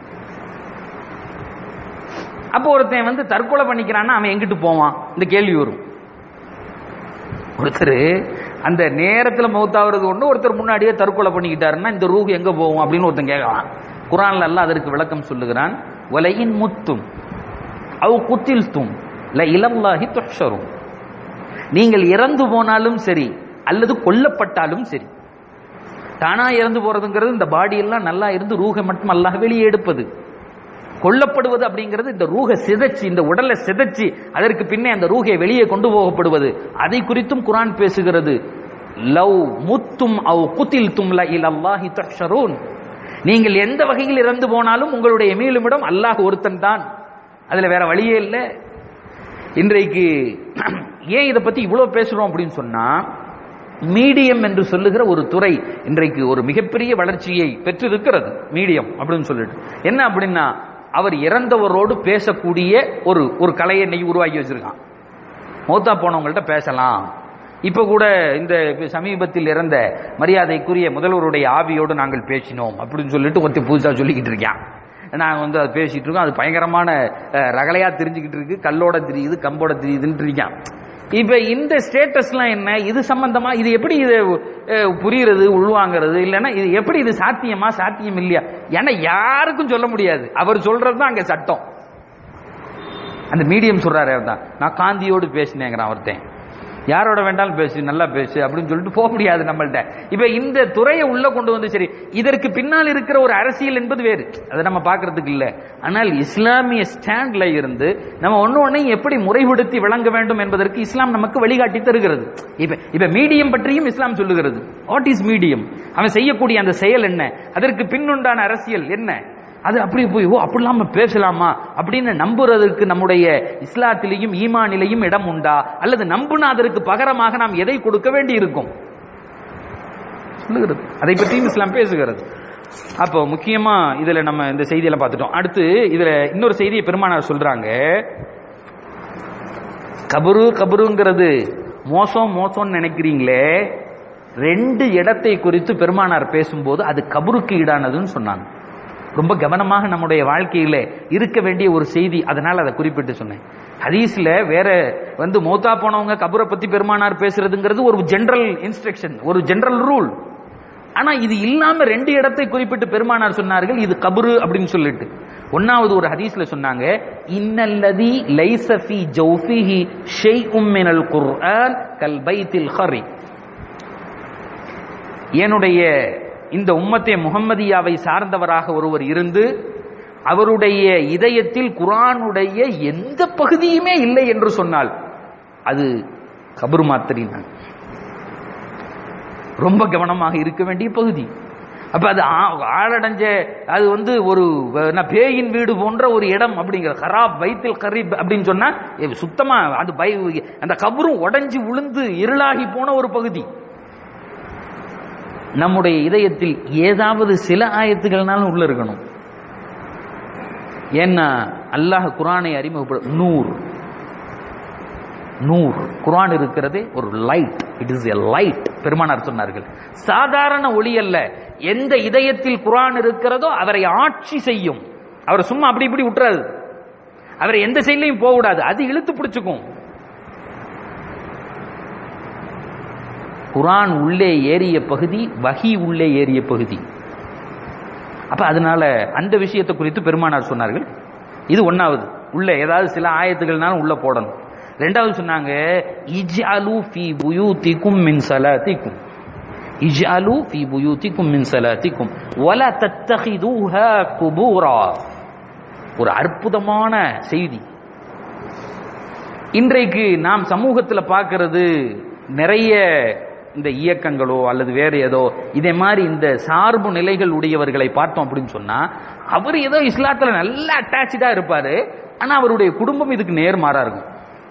அப்போ ஒருத்தன் வந்து தற்கொலை பண்ணிக்கிறான்னா அவன் எங்கிட்டு போவான் இந்த கேள்வி வரும் ஒருத்தர் அந்த நேரத்துல மௌத்தாகிறது ஒண்ணு ஒருத்தர் முன்னாடியே தற்கொலை பண்ணிக்கிட்டாருன்னா இந்த ரூஹ் எங்க போகும் அப்படின்னு ஒருத்தன் கேட்கலாம் குரான்ல எல்லாம் அதற்கு விளக்கம் சொல்லுகிறான் வலையின் முத்தும் அவ் குத்தில் தும் ல இலம்லாஹி துஷரும் நீங்கள் இறந்து போனாலும் சரி அல்லது கொல்லப்பட்டாலும் சரி தானா இறந்து போறதுங்கிறது இந்த பாடி எல்லாம் நல்லா இருந்து ரூஹை மட்டும் அல்லாஹ் வெளியே எடுப்பது கொல்லப்படுவது அப்படிங்கிறது இந்த ரூஹ சிதைச்சு இந்த உடலை சிதைச்சு அதற்கு பின்னே அந்த ரூஹை வெளியே கொண்டு போகப்படுவது அதை குறித்தும் குரான் பேசுகிறது லவ் முத்தும் அவ் குத்தில் தும் ல இலல்லாஹி துஹ்ஷரூன் நீங்கள் எந்த வகையில் இறந்து போனாலும் உங்களுடைய மீளுமிடம் அல்லாஹ் ஒருத்தன் தான் அதுல வேற வழியே இல்லை இன்றைக்கு ஏன் இதை பத்தி இவ்வளவு பேசுறோம் அப்படின்னு சொன்னா மீடியம் என்று சொல்லுகிற ஒரு துறை இன்றைக்கு ஒரு மிகப்பெரிய வளர்ச்சியை பெற்றிருக்கிறது மீடியம் அப்படின்னு சொல்லிட்டு என்ன அப்படின்னா அவர் இறந்தவரோடு பேசக்கூடிய ஒரு ஒரு கலையை இன்னைக்கு உருவாக்கி வச்சிருக்கான் மௌத்தா போனவங்கள்ட்ட பேசலாம் இப்ப கூட இந்த சமீபத்தில் இறந்த மரியாதைக்குரிய முதல்வருடைய ஆவியோடு நாங்கள் பேசினோம் அப்படின்னு சொல்லிட்டு ஒருத்தர் புதுசா சொல்லிக்கிட்டு இருக்கான் நாங்க வந்து அதை பேசிட்டு இருக்கோம் அது பயங்கரமான அஹ், ரகளையா தெரிஞ்சுக்கிட்டு இருக்கு கல்லோட தெரியுது கம்போட தெரியுதுன்னு இருக்கான் இப்ப இந்த ஸ்டேட்டஸ்லாம் என்ன இது சம்பந்தமா இது எப்படி இது அஹ், புரியுறது உள்வாங்கிறது இல்லைன்னா இது எப்படி இது சாத்தியமா சாத்தியம் இல்லையா ஏன்னா யாருக்கும் சொல்ல முடியாது அவர் சொல்றது தான் அங்க சட்டம் அந்த மீடியம் சொல்றாரு அவர் தான் நான் காந்தியோடு பேசினேங்கிறான் ஒருத்தன் யாரோட வேண்டாலும் பேசு நல்லா பேசு அப்படின்னு சொல்லிட்டு போக முடியாது நம்மள்ட்ட இப்ப இந்த துறையை உள்ள கொண்டு வந்து சரி இதற்கு பின்னால் இருக்கிற ஒரு அரசியல் என்பது வேறு அதை நம்ம பார்க்கிறதுக்கு இல்ல ஆனால் இஸ்லாமிய ஸ்டாண்ட்ல இருந்து நம்ம ஒண்ணு ஒன்னையும் எப்படி முறைப்படுத்தி விளங்க வேண்டும் என்பதற்கு இஸ்லாம் நமக்கு வழிகாட்டி தருகிறது இப்ப இப்ப மீடியம் பற்றியும் இஸ்லாம் சொல்லுகிறது வாட் இஸ் மீடியம் அவன் செய்யக்கூடிய அந்த செயல் என்ன அதற்கு பின்னுண்டான அரசியல் என்ன அது அப்படியே போய் ஓ அப்படிலாம் நம்ம பேசலாமா அப்படின்னு நம்புறதுக்கு நம்முடைய இஸ்லாத்திலையும் ஈமானிலையும் இடம் உண்டா அல்லது நம்புனா அதற்கு பகரமாக நாம் எதை கொடுக்க வேண்டி இருக்கும் சொல்லுகிறது அதை பற்றியும் இஸ்லாம் பேசுகிறது அப்போ முக்கியமா இதுல நம்ம இந்த செய்தியெல்லாம் பார்த்துட்டோம் அடுத்து இதுல இன்னொரு செய்தியை பெருமானார் சொல்றாங்க கபரு கபருங்கிறது மோசம் மோசம்னு நினைக்கிறீங்களே ரெண்டு இடத்தை குறித்து பெருமானார் பேசும்போது அது கபருக்கு ஈடானதுன்னு சொன்னாங்க ரொம்ப கவனமாக நம்முடைய வாழ்க்கையில இருக்க வேண்டிய ஒரு செய்தி அதனால அதை குறிப்பிட்டு சொன்னேன் ஹதீஸ்ல வேற வந்து மௌத்தா போனவங்க கபரை பத்தி பெருமானார் பேசுறதுங்கிறது ஒரு ஜெனரல் இன்ஸ்ட்ரக்ஷன் ஒரு ஜெனரல் ரூல் ஆனா இது இல்லாம ரெண்டு இடத்தை குறிப்பிட்டு பெருமானார் சொன்னார்கள் இது கபரு அப்படின்னு சொல்லிட்டு ஒன்னாவது ஒரு ஹதீஸ்ல சொன்னாங்க இன்னல்லதி லைஸ ஃபீ ஜௌஃபிஹி ஷைஉம் மினல் குர்ஆன் கல் பைத்தில் ஹரி என்னுடைய இந்த உம்மத்தே முகம்மதியாவை சார்ந்தவராக ஒருவர் இருந்து அவருடைய இதயத்தில் குரானுடைய எந்த பகுதியுமே இல்லை என்று சொன்னால் அது கபர் மாத்திரினாங்க ரொம்ப கவனமாக இருக்க வேண்டிய பகுதி அப்ப அது ஆ- ஆளடைஞ்ச அது வந்து ஒரு என்ன, பேயின் வீடு போன்ற ஒரு இடம் அப்படிங்கிற கராப் வைத்தில் கரீப் அப்படின்னு சொன்னா எ, சுத்தமா அது பை அந்த கபரும் உடைஞ்சு விழுந்து இருளாகி போன ஒரு பகுதி நம்முடைய இதயத்தில் ஏதாவது சில ஆயத்துகள்னாலும் உள்ள இருக்கணும் ஏன்னா அல்லாஹ் குரானை அறிமுகப்படும் நூர் நூர் குரான் இருக்கிறதே ஒரு light it is a light பெருமானார் சொன்னார்கள் சாதாரண ஒளி அல்ல எந்த இதயத்தில் குரான் இருக்கிறதோ அவரை ஆட்சி செய்யும் அவர் சும்மா அப்படி இப்படி விட்டுறாது அவரை எந்த செயலையும் போக விடாது அது இழுத்து பிடிச்சுக்கும் குரான் உள்ளே ஏறிய பகுதி வஹி உள்ளே ஏறிய பகுதி அப்ப அதனால அந்த விஷயத்தை குறித்து பெருமானார் சொன்னார்கள் இது ஒன்னாவது உள்ள ஏதாவது சில ஆயத்துகள்னாலும் உள்ள போடணும் ரெண்டாவது சொன்னாங்க இஜ்அலு ஃபீ புயூதிக்கும் மின் ஸலாத்திக்கும் இஜ்அலு ஃபீ புயூதிக்கும் மின் ஸலாத்திக்கும் வலா தத்தகிதுஹா குபூரா ஒரு அற்புதமான செய்தி இன்றைக்கு நாம் சமூகத்துல பார்க்கிறது நிறைய இந்த இயக்கங்களோ அல்லது வேற ஏதோ இதே மாதிரி இந்த சார்பு நிலைகள் உடையவர்களை பார்த்தோம் அப்படின்னு சொன்னா அவர் ஏதோ இஸ்லாத்துல நல்லா அட்டாச்சா இருப்பாரு ஆனா அவருடைய குடும்பம் இதுக்கு நேர்மாறா இருக்கும்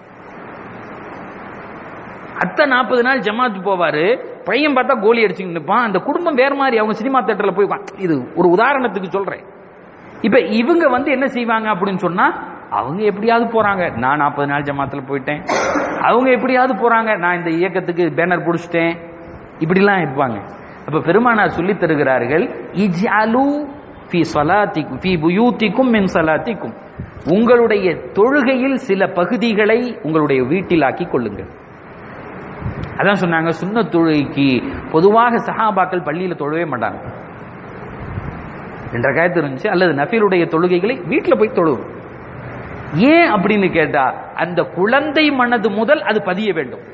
அத்தை நாற்பது நாள் ஜமாத்து போவாரு பையன் பார்த்தா கோலி அடிச்சுட்டு நிற்பான் அந்த குடும்பம் வேற மாதிரி அவங்க சினிமா தேட்டர்ல போய் உட்காந்து- இது ஒரு உதாரணத்துக்கு சொல்றேன் இப்ப இவங்க வந்து என்ன செய்வாங்க அப்படின்னு சொன்னா அவங்க எப்படியாவது போறாங்க நான் நாற்பது நாள் ஜமாத்துல போயிட்டேன் அவங்க எப்படியாவது போறாங்க நான் இந்த இயக்கத்துக்கு பேனர் பிடிச்சிட்டேன் இப்படிலாம் இருப்பாங்க அப்ப பெருமானார் சொல்லி தருகிறார்கள் இஜ்அலு ஃபி ஸலாத்திக்கும் ஃபி புயூத்திக்கும் மின் ஸலாத்திக்கும் உங்களுடைய தொழுகையில் சில பகுதிகளை உங்களுடைய வீட்டில் ஆக்கிக் கொள்ளுங்கள் அதான் சொன்னாங்க சுன்ன தொழுகைக்கு பொதுவாக சஹாபாக்கள் பள்ளியில தொழவே மாட்டாங்க ரெண்டரை காயத்து இருந்துச்சு அல்லது நஃபீலுடைய தொழுகைகளை வீட்டில் போய் தொழுவும் ஏன் அப்படின்னு கேட்டா அந்த குழந்தை மனது முதல் அது பதிய வேண்டும்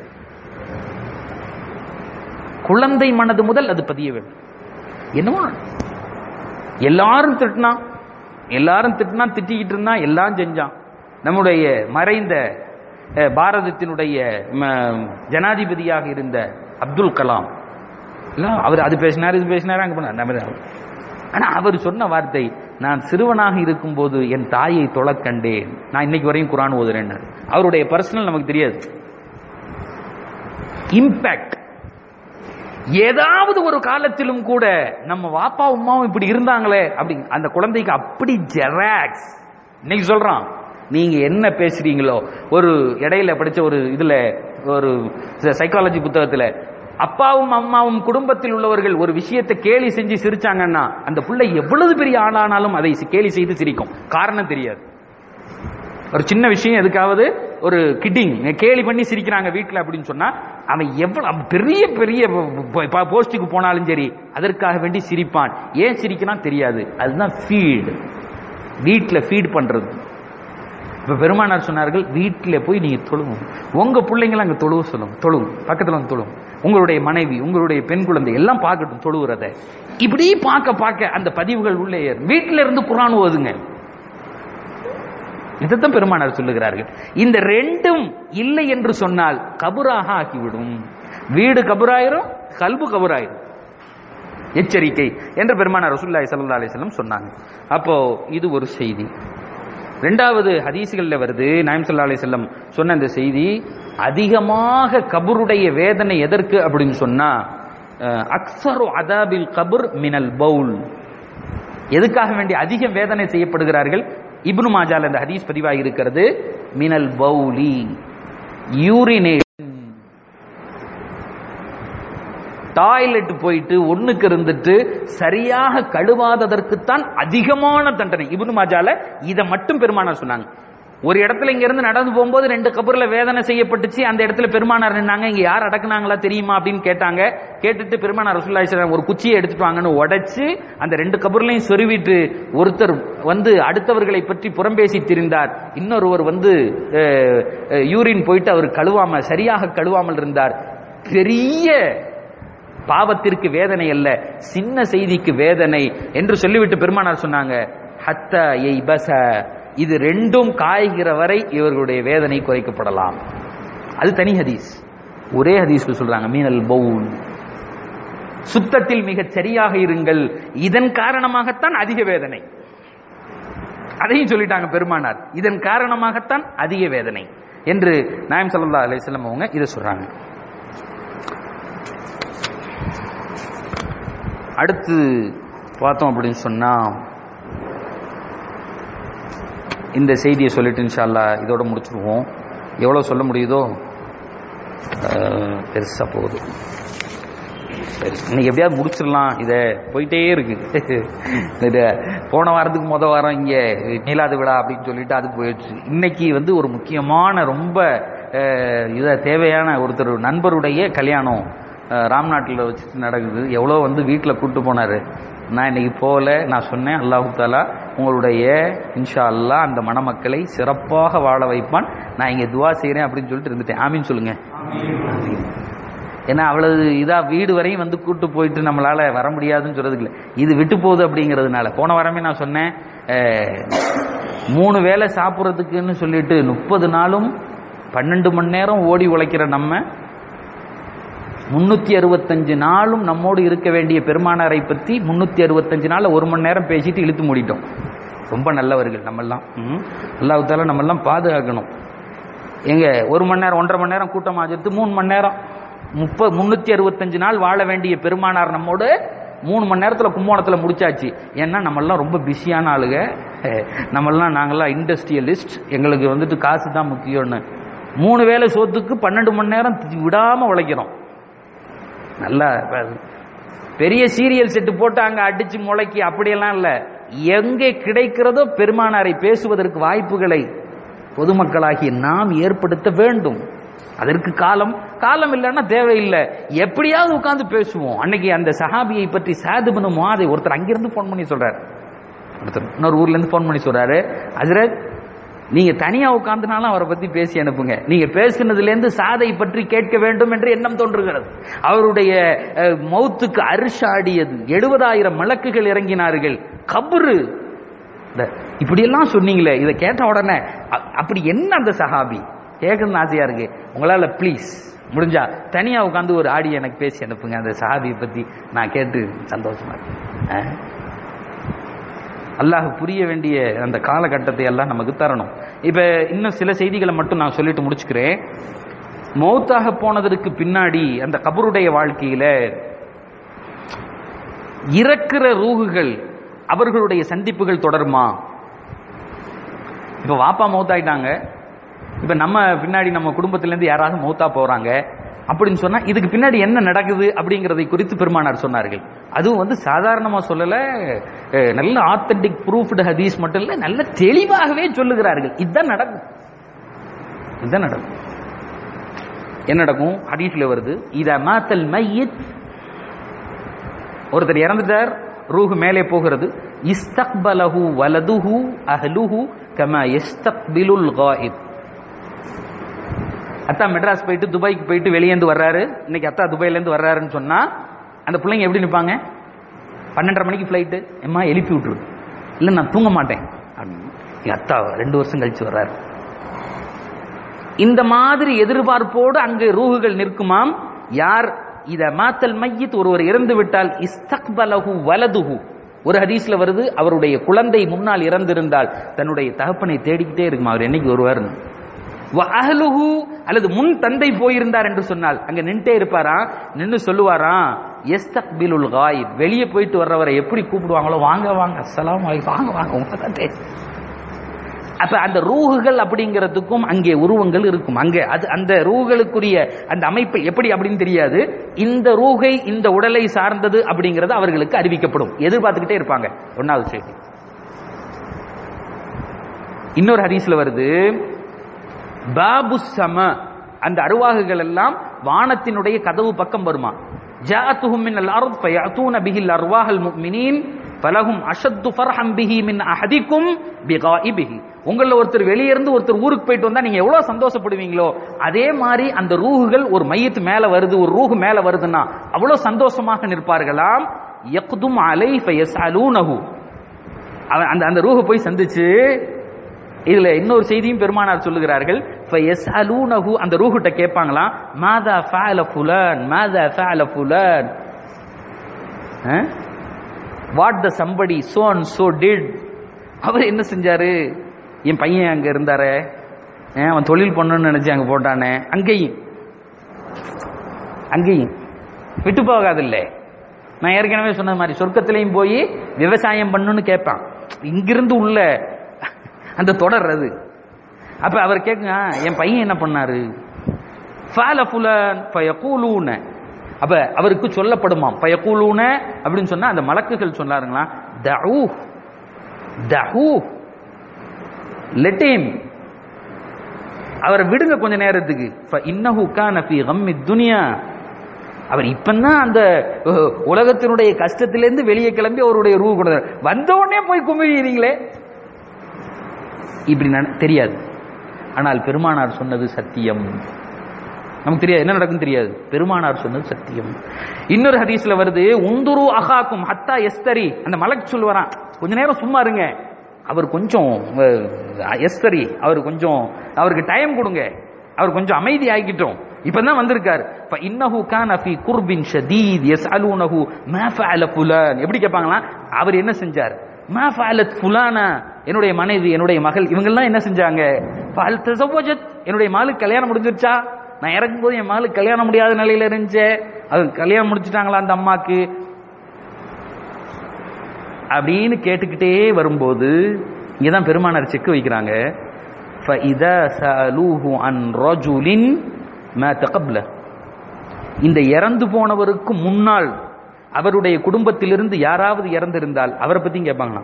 குழந்தை மனது முதல் அது பதிய வேண்டும் என்னமோ எல்லாரும் திட்டினா எல்லாரும் திட்டினா திட்டிக்கிட்டு இருந்தா எல்லாம் செஞ்சான் நம்முடைய மறைந்த அஹ், பாரதத்தினுடைய ம, ஜனாதிபதியாக இருந்த அப்துல் கலாம் இல்ல, அவர் அது பேசினார் இது பேசினார் அங்க போனார் நம்ம ஆனா அவர் சொன்ன வார்த்தை நான் சிறுவனாக இருக்கும்போது என் தாயை தொழக் கண்டேன் நான் இன்னைக்கு வரையும் குரான் ஓதுறேன் அவருடைய பர்சனல் நமக்கு தெரியாது இம்பாக்ட் ஏதாவது ஒரு காலத்திலும் கூட நம்ம வாப்பா உமாவும் இப்படி இருந்தாங்களே அப்படி அந்த குழந்தைக்கு அப்படி ஜெராக்ஸ் இன்னைக்கு சொல்றான் நீங்க என்ன பேசுறீங்களோ ஒரு இடையில படிச்ச ஒரு இதுல ஒரு சைக்காலஜி புத்தகத்துல அப்பாவும் அம்மாவும் குடும்பத்தில் உள்ளவர்கள் ஒரு விஷயத்தை கேலி செஞ்சு சிரிச்சாங்கன்னா அந்த புள்ள எவ்வளவு பெரிய ஆளானாலும் அதை கேலி செய்து சிரிக்கும் காரணம் தெரியாது ஒரு சின்ன விஷயம் எதுக்காவது ஒரு கிட்டிங் கேலி பண்ணி சிரிக்கிறாங்க வீட்டில் அப்படின்னு சொன்னா அவன் எவ்வளவு பெரிய பெரிய போஸ்டுக்கு போனாலும் சரி அதற்காக வேண்டி சிரிப்பான் ஏன் சிரிக்கிறான் தெரியாது அதுதான் ஃபீட் வீட்டில் ஃபீட் பண்றது இப்ப பெருமானார் சொன்னார்கள் வீட்டில் போய் நீங்க தொழுவும் உங்க பிள்ளைங்களை அங்க தொழுவ சொல்லுங்க தொழுவும் பக்கத்துல வந்து தொழுவும் உங்களுடைய மனைவி உங்களுடைய பெண் குழந்தை எல்லாம் பார்க்கட்டும் தொழுவுறத இப்படி பார்க்க பார்க்க அந்த பதிவுகள் உள்ளே ஏறும் வீட்டில இருந்து குரான் ஓதுங்க இதைத்தான் பெருமானார் சொல்லுகிறார்கள் இந்த ரெண்டும் இல்லை என்று சொன்னால் கபுராக ஆக்கிவிடும் வீடு கபுராயிரும் கல்பு கபுராயிரும் எச்சரிக்கை என்று பெருமானார் ரசூல்லாய் சல்லா அலிஸ்லம் சொன்னாங்க அப்போ இது ஒரு செய்தி ரெண்டாவது ஹதீசுகள்ல வருது நாயம் சல்லா அலிஸ்லம் சொன்ன இந்த செய்தி அதிகமாக கபருடைய வேதனை எதற்கு அப்படின்னு சொன்னா அக்சரு அதாபில் கபுர் மினல் பவுல் எதுக்காக வேண்டி அதிக வேதனை செய்யப்படுகிறார்கள் இப்னு மாஜால் இந்த ஹதீஸ் பதிவாக இருக்கிறது மினல் பவுலி யூரினேஷன் டாய்லெட் போயிட்டு ஒண்ணுக்கு இருந்துட்டு சரியாக கழுவாததற்குத்தான் அதிகமான தண்டனை இப்னு மாஜால இதை மட்டும் பெருமானார் சொன்னாங்க ஒரு இடத்துல இங்க இருந்து நடந்து போகும்போது ரெண்டு கபர்ல வேதனை செய்யப்பட்டுச்சு அந்த இடத்துல பெருமானார் நின்னாங்க இங்க யார் அடக்குனாங்களா தெரியுமா அப்படின்னு கேட்டாங்க கேட்டுட்டு பெருமானார் ரசூல்லா ஒரு குச்சியை எடுத்துட்டு வாங்கன்னு உடைச்சு அந்த ரெண்டு கபர்லையும் சொருவிட்டு ஒருத்தர் வந்து அடுத்தவர்களை பற்றி புறம்பேசி திரிந்தார் இன்னொருவர் வந்து யூரின் போயிட்டு அவர் கழுவாம சரியாக கழுவாமல் இருந்தார் பெரிய பாவத்திற்கு வேதனை அல்ல சின்ன செய்திக்கு வேதனை என்று சொல்லிவிட்டு பெருமானார் சொன்னாங்க ஹத்த பச இது ரெண்டும் காய்கிற வரை இவர்களுடைய வேதனை குறைக்கப்படலாம் அது தனி ஹதீஸ் ஒரே ஹதீஸ் சொல்றாங்க மீனல் பவுல் சுத்தத்தில் மிகச் சரியாக இருங்கள் இதன் காரணமாகத்தான் அதிக வேதனை அதையும் சொல்லிட்டாங்க பெருமானார் இதன் காரணமாகத்தான் அதிக வேதனை என்று நாயம் சல்லா அலிஸ்லம் அவங்க இதை சொல்றாங்க அடுத்து பார்த்தோம் அப்படின்னு சொன்னா இந்த செய்தியை சொல்லிட்டு இன்ஷால்லா இதோட முடிச்சிருவோம் எவ்வளோ சொல்ல முடியுதோ பெருசாக போகுது சரி இன்னைக்கு எப்படியாவது முடிச்சிடலாம் இதை போயிட்டே இருக்கு இது போன வாரத்துக்கு முத வாரம் இங்கே நீலாது விழா அப்படின்னு சொல்லிட்டு அதுக்கு போயிடுச்சு இன்னைக்கு வந்து ஒரு முக்கியமான ரொம்ப இதை தேவையான ஒருத்தர் நண்பருடைய கல்யாணம் ராம்நாட்டில் வச்சுட்டு நடக்குது எவ்வளோ வந்து வீட்டில் கூப்பிட்டு போனார் நான் இன்னைக்கு போகல நான் சொன்னேன் அல்லாஹு தாலா உங்களுடைய இன்ஷா அல்லா அந்த மணமக்களை சிறப்பாக வாழ வைப்பான் நான் இங்கே துவா செய்கிறேன் அப்படின்னு சொல்லிட்டு இருந்துட்டேன் ஆமின்னு சொல்லுங்க ஏன்னா அவ்வளவு இதா வீடு வரையும் வந்து கூட்டு போயிட்டு நம்மளால வர முடியாதுன்னு சொல்றதுக்கு இல்லை இது விட்டு போகுது அப்படிங்கிறதுனால போன வாரமே நான் சொன்னேன் மூணு வேலை சாப்பிட்றதுக்குன்னு சொல்லிட்டு முப்பது நாளும் பன்னெண்டு மணி நேரம் ஓடி உழைக்கிற நம்ம முன்னூத்தி அறுபத்தஞ்சு நாளும் நம்மோடு இருக்க வேண்டிய பெருமானாரை பற்றி முன்னூத்தி அறுபத்தஞ்சு நாள் ஒரு மணி நேரம் பேசிட்டு இழுத்து மூடிட்டோம் ரொம்ப நல்லவர்கள் நம்மெல்லாம் அல்லாஹால நம்மெல்லாம் பாதுகாக்கணும் எங்க ஒரு மணி நேரம் ஒன்றரை மணி நேரம் கூட்டம் ஆகிறது மூணு மணி நேரம் முப்பது முன்னூத்தி அறுபத்தஞ்சு நாள் வாழ வேண்டிய பெருமானார் நம்மோடு மூணு மணி நேரத்தில் கும்போணத்தில் முடிச்சாச்சு ஏன்னா நம்மெல்லாம் ரொம்ப பிஸியான ஆளுங்க நம்மெல்லாம் நாங்கள்லாம் இண்டஸ்ட்ரியலிஸ்ட் எங்களுக்கு வந்துட்டு காசு தான் முக்கியம்னு மூணு வேலை சோத்துக்கு பன்னெண்டு மணி நேரம் விடாமல் உழைக்கிறோம் நல்லா பெரிய சீரியல் செட்டு போட்டு அங்க அடிச்சு முளைக்கி அப்படியெல்லாம் இல்ல எங்கே கிடைக்கிறதோ பெருமானாரை பேசுவதற்கு வாய்ப்புகளை பொதுமக்களாகிய நாம் ஏற்படுத்த வேண்டும் அதற்கு காலம் காலம் இல்லைன்னா தேவையில்லை எப்படியாவது உட்கார்ந்து பேசுவோம் அன்னைக்கு அந்த சஹாபியை பற்றி சாதுபனு மாதை ஒருத்தர் அங்கிருந்து போன் பண்ணி சொல்றாரு ஒருத்தர் இன்னொரு ஊர்ல இருந்து போன் பண்ணி சொல்றாரு ஹசரத் நீங்க தனியா உட்கார்ந்துனாலும் அவரை பத்தி பேசி அனுப்புங்க நீங்க பேசினதுல இருந்து சாதை பற்றி கேட்க வேண்டும் என்று எண்ணம் தோன்றுகிறது அவருடைய அஹ், மௌத்துக்கு அரிசாடியது எழுபதாயிரம் மலக்குகள் இறங்கினார்கள் கபரு இந்த இப்படியெல்லாம் சொன்னீங்களே இதை கேட்ட உடனே அ- அப்படி என்ன அந்த சஹாபி கேட்கணும்னு ஆசையா இருக்கு உங்களால ப்ளீஸ் முடிஞ்சா தனியா உட்காந்து ஒரு ஆடியோ எனக்கு பேசி அனுப்புங்க அந்த சஹாபியை பத்தி நான் கேட்டு சந்தோஷமா இருக்கேன் ஆ? அல்லாஹ் புரிய வேண்டிய அந்த காலகட்டத்தை எல்லாம் நமக்கு தரணும் இப்ப இன்னும் சில செய்திகளை மட்டும் நான் சொல்லிட்டு முடிச்சுக்கிறேன் மௌத்தாக போனதற்கு பின்னாடி அந்த கபருடைய வாழ்க்கையில இறக்கிற ரூகுகள் அவர்களுடைய சந்திப்புகள் தொடருமா இப்ப வாப்பா மௌத்தாயிட்டாங்க இப்ப நம்ம பின்னாடி நம்ம குடும்பத்துல இருந்து யாராவது மௌத்தா போறாங்க அப்படின்னு சொன்னா இதுக்கு பின்னாடி என்ன நடக்குது அப்படிங்கறதை குறித்து பெருமானார் சொன்னார்கள் அதுவும் வந்து சாதாரணமா சொல்லல அஹ், நல்ல ஆத்தன்டிக் ப்ரூஃப்டு ஹதீஸ் மட்டும் இல்ல நல்ல தெளிவாகவே சொல்லுகிறார்கள் இதுதான் நடக்கும் இதுதான் நடக்கும் என்ன நடக்கும் ஹதீஸ்ல வருது இத மாத்தல் மையத் ஒருத்தர் இறந்துட்டார் ரூஹு மேலே போகிறது இஸ்தக்பலஹு வலதுஹு அஹ்லுஹு கமா இஸ்தக்பிலுல் காயிப் அத்தா மெட்ராஸ் போயிட்டு துபாய்க்கு போயிட்டு வெளியேந்து வர்றாரு இன்னைக்கு அத்தா துபாயில இருந்து வர்றாருன்னு சொன்னா அந்த பிள்ளைங்க எப்படி நிப்பாங்க பன்னெண்டரை மணிக்கு ஃப்ளைட்டு எம்மா எழுப்பி விட்டுரு இல்லை நான் தூங்க மாட்டேன் அப்படின்னு எங்க அத்தா ரெண்டு வருஷம் கழிச்சு வர்றாரு இந்த மாதிரி எதிர்பார்ப்போடு அங்கு ரூகுகள் நிற்குமாம் யார் இத மாத்தல் மையத் ஒருவர் இறந்து விட்டால் இஸ்தக்பலஹு வலதுஹு ஒரு ஹதீஸ்ல வருது அவருடைய குழந்தை முன்னால் இறந்திருந்தால் தன்னுடைய தகப்பனை தேடிக்கிட்டே இருக்குமா அவர் என்னைக்கு வருவார்னு வ அஹ்லுஹு அல்லது முன் தந்தை போயிருந்தார் என்று சொன்னால் அங்க நின்ட்டே இருப்பாரா நின்னு சொல்லுவாராம் எஸ்தக்பிலுல் காயிப் வெளியே போயிட்டு வர்றவரை எப்படி கூப்பிடுவாங்களோ வாங்க வாங்க அஸ்ஸலாமு அலைக்கும் வாங்க வாங்க உங்களை தான் தேடி அப்ப அந்த ரூகுகள் அப்படிங்கிறதுக்கும் அங்கே உருவங்கள் இருக்கும் அங்கே அது அந்த ரூகளுக்குரிய அந்த அமைப்பு எப்படி அப்படின்னு தெரியாது இந்த ரூகை இந்த உடலை சார்ந்தது அப்படிங்கிறது அவர்களுக்கு அறிவிக்கப்படும் எதிர்பார்த்துக்கிட்டே இருப்பாங்க ஒன்னாவது செய்தி இன்னொரு ஹதீஸ்ல வருது பாபு சம அந்த அருவாகுகள் எல்லாம் வானத்தினுடைய கதவு பக்கம் வருமா ஜாத்துஹும் மின் அல்-அர்த் ஃபயஅதூன பிஹில் அர்வாஹல் முஃமினீன் ஃபலஹும் அஷத்து ஃபர்ஹம் பிஹி மின் அஹதிக்கும் பிகாயிபிஹி உங்கள ஒருத்தர் வெளிய இருந்து ஒருத்தர் ஊருக்கு போயிட்டு வந்தா நீங்க எவ்வளவு சந்தோஷப்படுவீங்களோ அதே மாதிரி அந்த ரூஹுகள் ஒரு மையத்து மேல வருது ஒரு ரூஹு மேல வருதுன்னா அவ்வளவு சந்தோஷமாக நிற்பார்களாம் யக்தும் அலை ஃபயஸ்அலூனஹு அவன் அந்த அந்த ரூஹு போய் சந்திச்சு இதுல இன்னொரு செய்தியும் பெருமானார் சொல்லுகிறார்கள் ஃபயஸ்அலூனஹு அந்த ரூஹுட்ட கேட்பாங்களாம் மாதா ஃபஅல ஃபுலான் மாதா ஃபஅல ஃபுலான் what the somebody so and so did அவர் என்ன செஞ்சாரு என் பையன் அங்க இருந்தாரே அஹ் அவன் தொழில் பண்ணணும்னு நினைச்சு அங்க போட்டானே அங்கேயும் அங்கேயும் விட்டு போகாதில்ல நான் ஏற்கனவே சொன்ன மாதிரி சொர்க்கத்திலையும் போய் விவசாயம் பண்ணுன்னு கேட்பான் இங்கிருந்து உள்ள அந்த தொடர் அது அப்ப அவர் கேக்குங்க என் பையன் என்ன பண்ணாரு ஃபால ஃபுலன் ஃபயகூலூன அப்ப அவருக்கு சொல்லப்படுமாம் ஃபயகூலூன அப்படின்னு சொன்னா அந்த மலக்குகள் சொன்னாருங்களா தஹூ தஹூ லெட் ஹிம் அவரை விடுங்க கொஞ்ச நேரத்துக்கு இன்னஹு கான ஃபீ கம்மி துனியா அவர் இப்பதான் அந்த அஹ், உலகத்தினுடைய கஷ்டத்திலிருந்து வெளியே கிளம்பி அவருடைய ரூ கொடுத்தார் வந்த உடனே போய் குமிழீங்களே இப்படி நட- தெரியாது ஆனால் பெருமானார் சொன்னது சத்தியம் நமக்கு தெரியாது என்ன நடக்கும் தெரியாது பெருமானார் சொன்னது சத்தியம் இன்னொரு ஹதீஸ்ல வருது உந்துரு அகாக்கும் ஹத்தா எஸ்தரி அந்த மலக் சொல்லுவாராம் கொஞ்ச நேரம் சும்மா இருங்க அவர் கொஞ்சம் அஹ், எஸ்தரி அவர் கொஞ்சம் அவருக்கு டைம் கொடுங்க அவர் கொஞ்சம் அமைதி ஆகிக்கிட்டோம் இப்பதான் வந்திருக்காரு ஃப இன்னஹு கான ஃபீ குர்பின் ஷதீத் யஸ்அலூனஹு மா ஃபஅல ஃபுலான் எப்படி கேட்பாங்களா அவர் என்ன செஞ்சார் மா ஃபஅலத் ஃபுலானா என்னுடைய மனைவி என்னுடைய மகள் இவங்கெல்லாம் என்ன செஞ்சாங்க ஃபஅல் தஸவஜத் என்னுடைய மகளுக்கு கல்யாணம் முடிஞ்சிருச்சா நான் இறக்கும்போது என் மகளுக்கு கல்யாணம் முடியாத நிலையில இருந்துச்சு அது கல்யாணம் முடிச்சிட்டாங்களா அந்த அம்மாக்கு அப்படின்னு கேட்டுக்கிட்டே வரும்போது இங்கதான் பெருமானார் செக் வைக்கிறாங்க فَإِذَا سَأَلُوهُ عَنْ رَجُلٍ مَاتَ قَبْلَهُ இந்த இறந்து போனவருக்கு முன்னால் அவருடைய குடும்பத்திலிருந்து யாராவது இறந்திருந்தால் அவரை பத்தி கேட்பாங்களாம்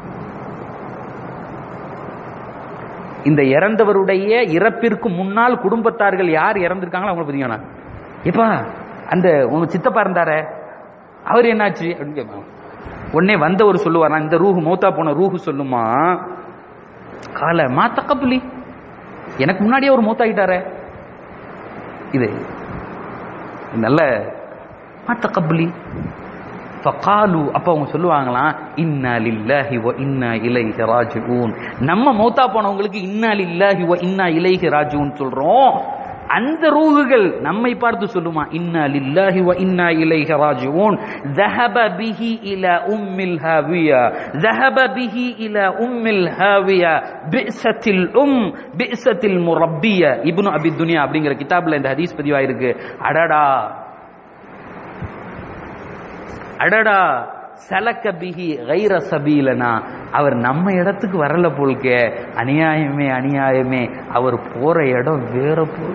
இந்த இறந்தவருடைய இறப்பிற்கு முன்னால் குடும்பத்தார்கள் யார் இறந்திருக்காங்களோ அவங்கள பத்தி கேட்பாங்க. எப்பா அந்த உங்க சித்தப்பா இருந்தாரே அவர் என்னாச்சு அப்படின்னு கேட்பாங்க உடனே வந்தவர் சொல்லுவாரா இந்த ரூஹு மௌத்தா போன ரூஹு சொல்லுமா கால மா தக்கப்புலி எனக்கு முன்னாடியே ஒரு மௌத்தாயிட்டாரே இது நல்ல மா தக்கப்புலி ஃபகாலு அப்ப அவங்க சொல்லுவாங்களாம் இன்னா லில்லாஹி வ இன்னா இலைஹி ராஜிஊன் நம்ம மௌத்தா போனவங்களுக்கு இன்னா லில்லாஹி வ இன்னா இலைஹி ராஜிஊன் சொல்றோம் அந்த ரூகுகள் நம்மை பார்த்து சொல்லுமா இன்னா லில்லாஹி வ இன்னா இலைஹி ராஜிஊன் ذهب به الى ام الهاويه ذهب به الى ام الهاويه بئست الام بئست المربيه இப்னு அபி துனியா அப்படிங்கிற கிதாப்ல இந்த ஹதீஸ் பதிவாயிருக்கு அடடா அடடா சலக்க பிஹி கைர சபீலனா அவர் நம்ம இடத்துக்கு வரல போல்க அநியாயமே அநியாயமே அவர் போற இடம் வேற போல்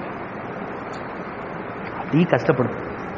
அப்படி கஷ்டப்படும்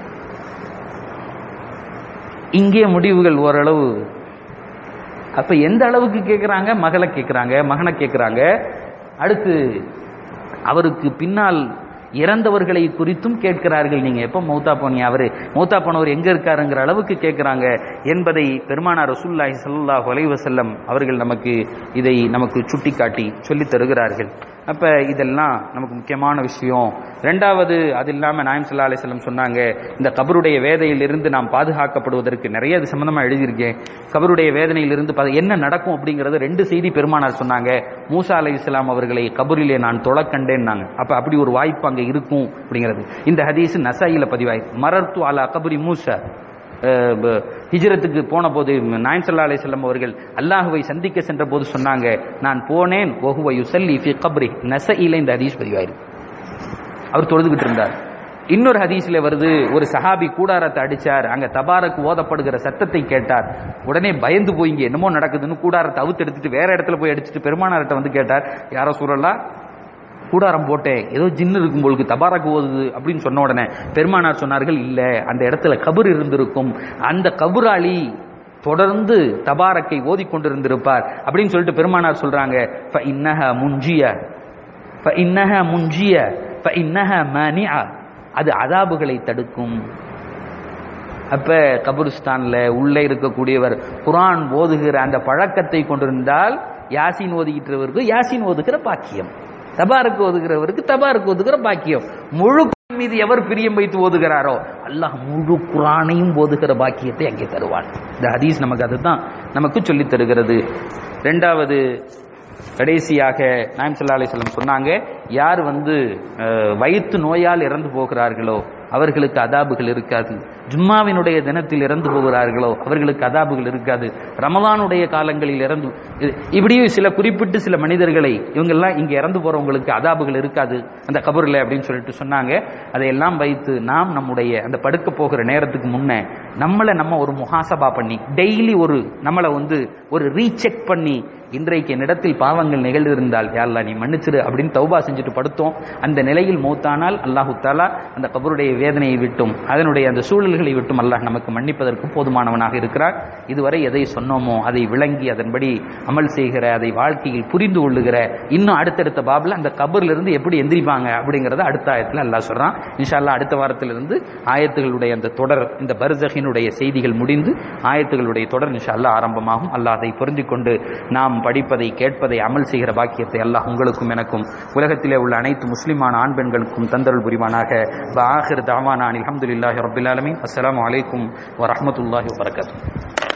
இங்கே முடிவுகள் ஓரளவு அப்ப எந்த அளவுக்கு கேட்கிறாங்க மகளை கேட்கிறாங்க மகனை கேட்கிறாங்க அடுத்து அவருக்கு பின்னால் இறந்தவர்களை குறித்தும் கேட்கிறார்கள் நீங்க எப்ப மௌத்தா போனீங்க அவரு மௌத்தா போனவர் எங்க இருக்காருங்கிற அளவுக்கு கேட்கிறாங்க என்பதை பெருமானார் ரசூல்லாஹி ஸல்லல்லாஹு அலைஹி வஸல்லம் அவர்கள் நமக்கு இதை நமக்கு சுட்டிக்காட்டி சொல்லித் தருகிறார்கள் அப்ப இதெல்லாம் நமக்கு முக்கியமான விஷயம் ரெண்டாவது அது இல்லாம நாயம் சல்லா அலிஸ்லம் சொன்னாங்க இந்த கபருடைய வேதையிலிருந்து நாம் பாதுகாக்கப்படுவதற்கு நிறைய இது சம்பந்தமா எழுதியிருக்கேன் கபருடைய வேதனையிலிருந்து பா- என்ன நடக்கும் அப்படிங்கறது ரெண்டு செய்தி பெருமானார் சொன்னாங்க மூசா அலை இஸ்லாம் அவர்களை கபரிலே நான் தொழ கண்டேன்னாங்க அப்ப அப்படி ஒரு வாய்ப்பு அங்க இருக்கும் அப்படிங்கிறது இந்த ஹதீஸ் நசாயில பதிவாய் மரர்த்து அலா கபரி மூசா அஹ், ப- ஹிஜ்ரத்துக்கு போன போது நாயன் சல்லா அலிஸ்லாம் அவர்கள் அல்லாஹுவை சந்திக்க சென்ற போது சொன்னாங்க நான் போனேன் ஒஹுவ யுசல்லி ஃபி கப்ரி நசையில இந்த ஹதீஸ் பதிவாயிருக்கு அவர் தொழுதுகிட்டு இருந்தார் இன்னொரு ஹதீஸ்ல வருது ஒரு சஹாபி கூடாரத்தை அடிச்சார் அங்க தபாரக்கு ஓதப்படுகிற சத்தத்தை கேட்டார் உடனே பயந்து போய் இங்க என்னமோ நடக்குதுன்னு கூடாரத்தை அவுத்து எடுத்துட்டு வேற இடத்துல போய் அடிச்சுட்டு பெருமானார்ட்ட வந்து கேட்டார் யாரோ சூழலா கூடாரம் போட்டேன் ஏதோ ஜின்னு இருக்கும் பொழுது தபாரக்கு ஓதுது அப்படின்னு சொன்ன உடனே பெருமானார் சொன்னார்கள் இல்ல அந்த இடத்துல கபர் இருந்திருக்கும் அந்த கபுராளி தொடர்ந்து தபாரக்கை ஓதிக்கொண்டிருந்திருப்பார் அப்படின்னு சொல்லிட்டு பெருமானார் சொல்றாங்க "ஃப இன்னஹ முன்ஜிய فإنها منجية فإنها مانعة அது அதாபுகளை தடுக்கும் அப்ப கபருஸ்தான்ல உள்ளே இருக்கக்கூடியவர் குர்ஆன் ஓதுகிற அந்த பழக்கத்தை கொண்டிருந்தால் யாசின் ஓதுகின்றவருக்கு யாசின் ஓதுகிற பாக்கியம் தபாருக்கு ஓதுகிறவருக்கு தபாருக்கு ஓதுகிற பாக்கியம் முழு குர்ஆன் மீது எவர் பிரியம் வைத்து ஓதுகிறாரோ அல்லாஹ் முழு குரானையும் ஓதுகிற பாக்கியத்தை அங்கே தருவான் இந்த ஹதீஸ் நமக்கு அதுதான் நமக்கு சொல்லித் தருகிறது ரெண்டாவது கடைசியாக நாயம் சல்லா அலிஸ்லம் சொன்னாங்க யார் வந்து அஹ், வயிற்று நோயால் இறந்து போகிறார்களோ அவர்களுக்கு அதாபுகள் இருக்காது ஜும்மாவினுடைய தினத்தில் இறந்து போகிறார்களோ அவர்களுக்கு அதாபுகள் இருக்காது ரமலானுடைய காலங்களில் இறந்து இது- இப்படியும் சில குறிப்பிட்டு சில மனிதர்களை இவங்கெல்லாம் இங்க இறந்து போறவங்களுக்கு அதாபுகள் இருக்காது அந்த கபரில் அப்படின்னு சொல்லிட்டு சொன்னாங்க அதையெல்லாம் வைத்து நாம் நம்முடைய அந்த படுக்க போகிற நேரத்துக்கு முன்ன நம்மளை நம்ம ஒரு முகாசபா பண்ணி டெய்லி ஒரு நம்மளை வந்து ஒரு ரீசெக் பண்ணி இன்றைக்கு என்னிடத்தில் பாவங்கள் நிகழ்ந்திருந்தால் யாழ்லா நீ மன்னிச்சிரு அப்படின்னு தௌபா செஞ்சுட்டு படுத்தோம் அந்த நிலையில் மௌத்தானால் அல்லாஹு தாலா அந்த கபருடைய வேதனையை விட்டும் அதனுடைய அந்த சூழல்களை விட்டும் அல்லாஹ் நமக்கு மன்னிப்பதற்கு போதுமானவனாக இருக்கிறார் இதுவரை எதை சொன்னோமோ அதை விளங்கி அதன்படி அமல் செய்கிற அதை வாழ்க்கையில் புரிந்து கொள்ளுகிற இன்னும் அடுத்தடுத்த பாபில் அந்த கபர்ல இருந்து எப்படி எந்திரிப்பாங்க அப்படிங்கறத அடுத்த ஆயத்தில் அல்லாஹ் சொல்றான் இன்ஷா அல்லாஹ் அடுத்த வாரத்திலிருந்து ஆயத்துகளுடைய அந்த தொடர் இந்த பர்சகினுடைய செய்திகள் முடிந்து ஆயத்துகளுடைய தொடர் இன்ஷா அல்லாஹ் ஆரம்பமாகும் அல்லாஹ் அதை புரிந்து கொண்டு நாம் படிப்பதை கேட்பதை அமல் செய்கிற பாக்கியத்தை அல்லாஹ் உங்களுக்கும் எனக்கும் உலகத்திலே உள்ள அனைத்து முஸ்லிமான ஆண் பெண்களுக்கும் தந்தருள் புரிவானாக ஆஹிர் தாவானா அல்ஹம்துலில்லாஹி ரபில் ஆலமீன் அஸ்ஸலாமு அலைக்கும் வரஹ்மத்துல்லாஹி வபரகாத்துஹு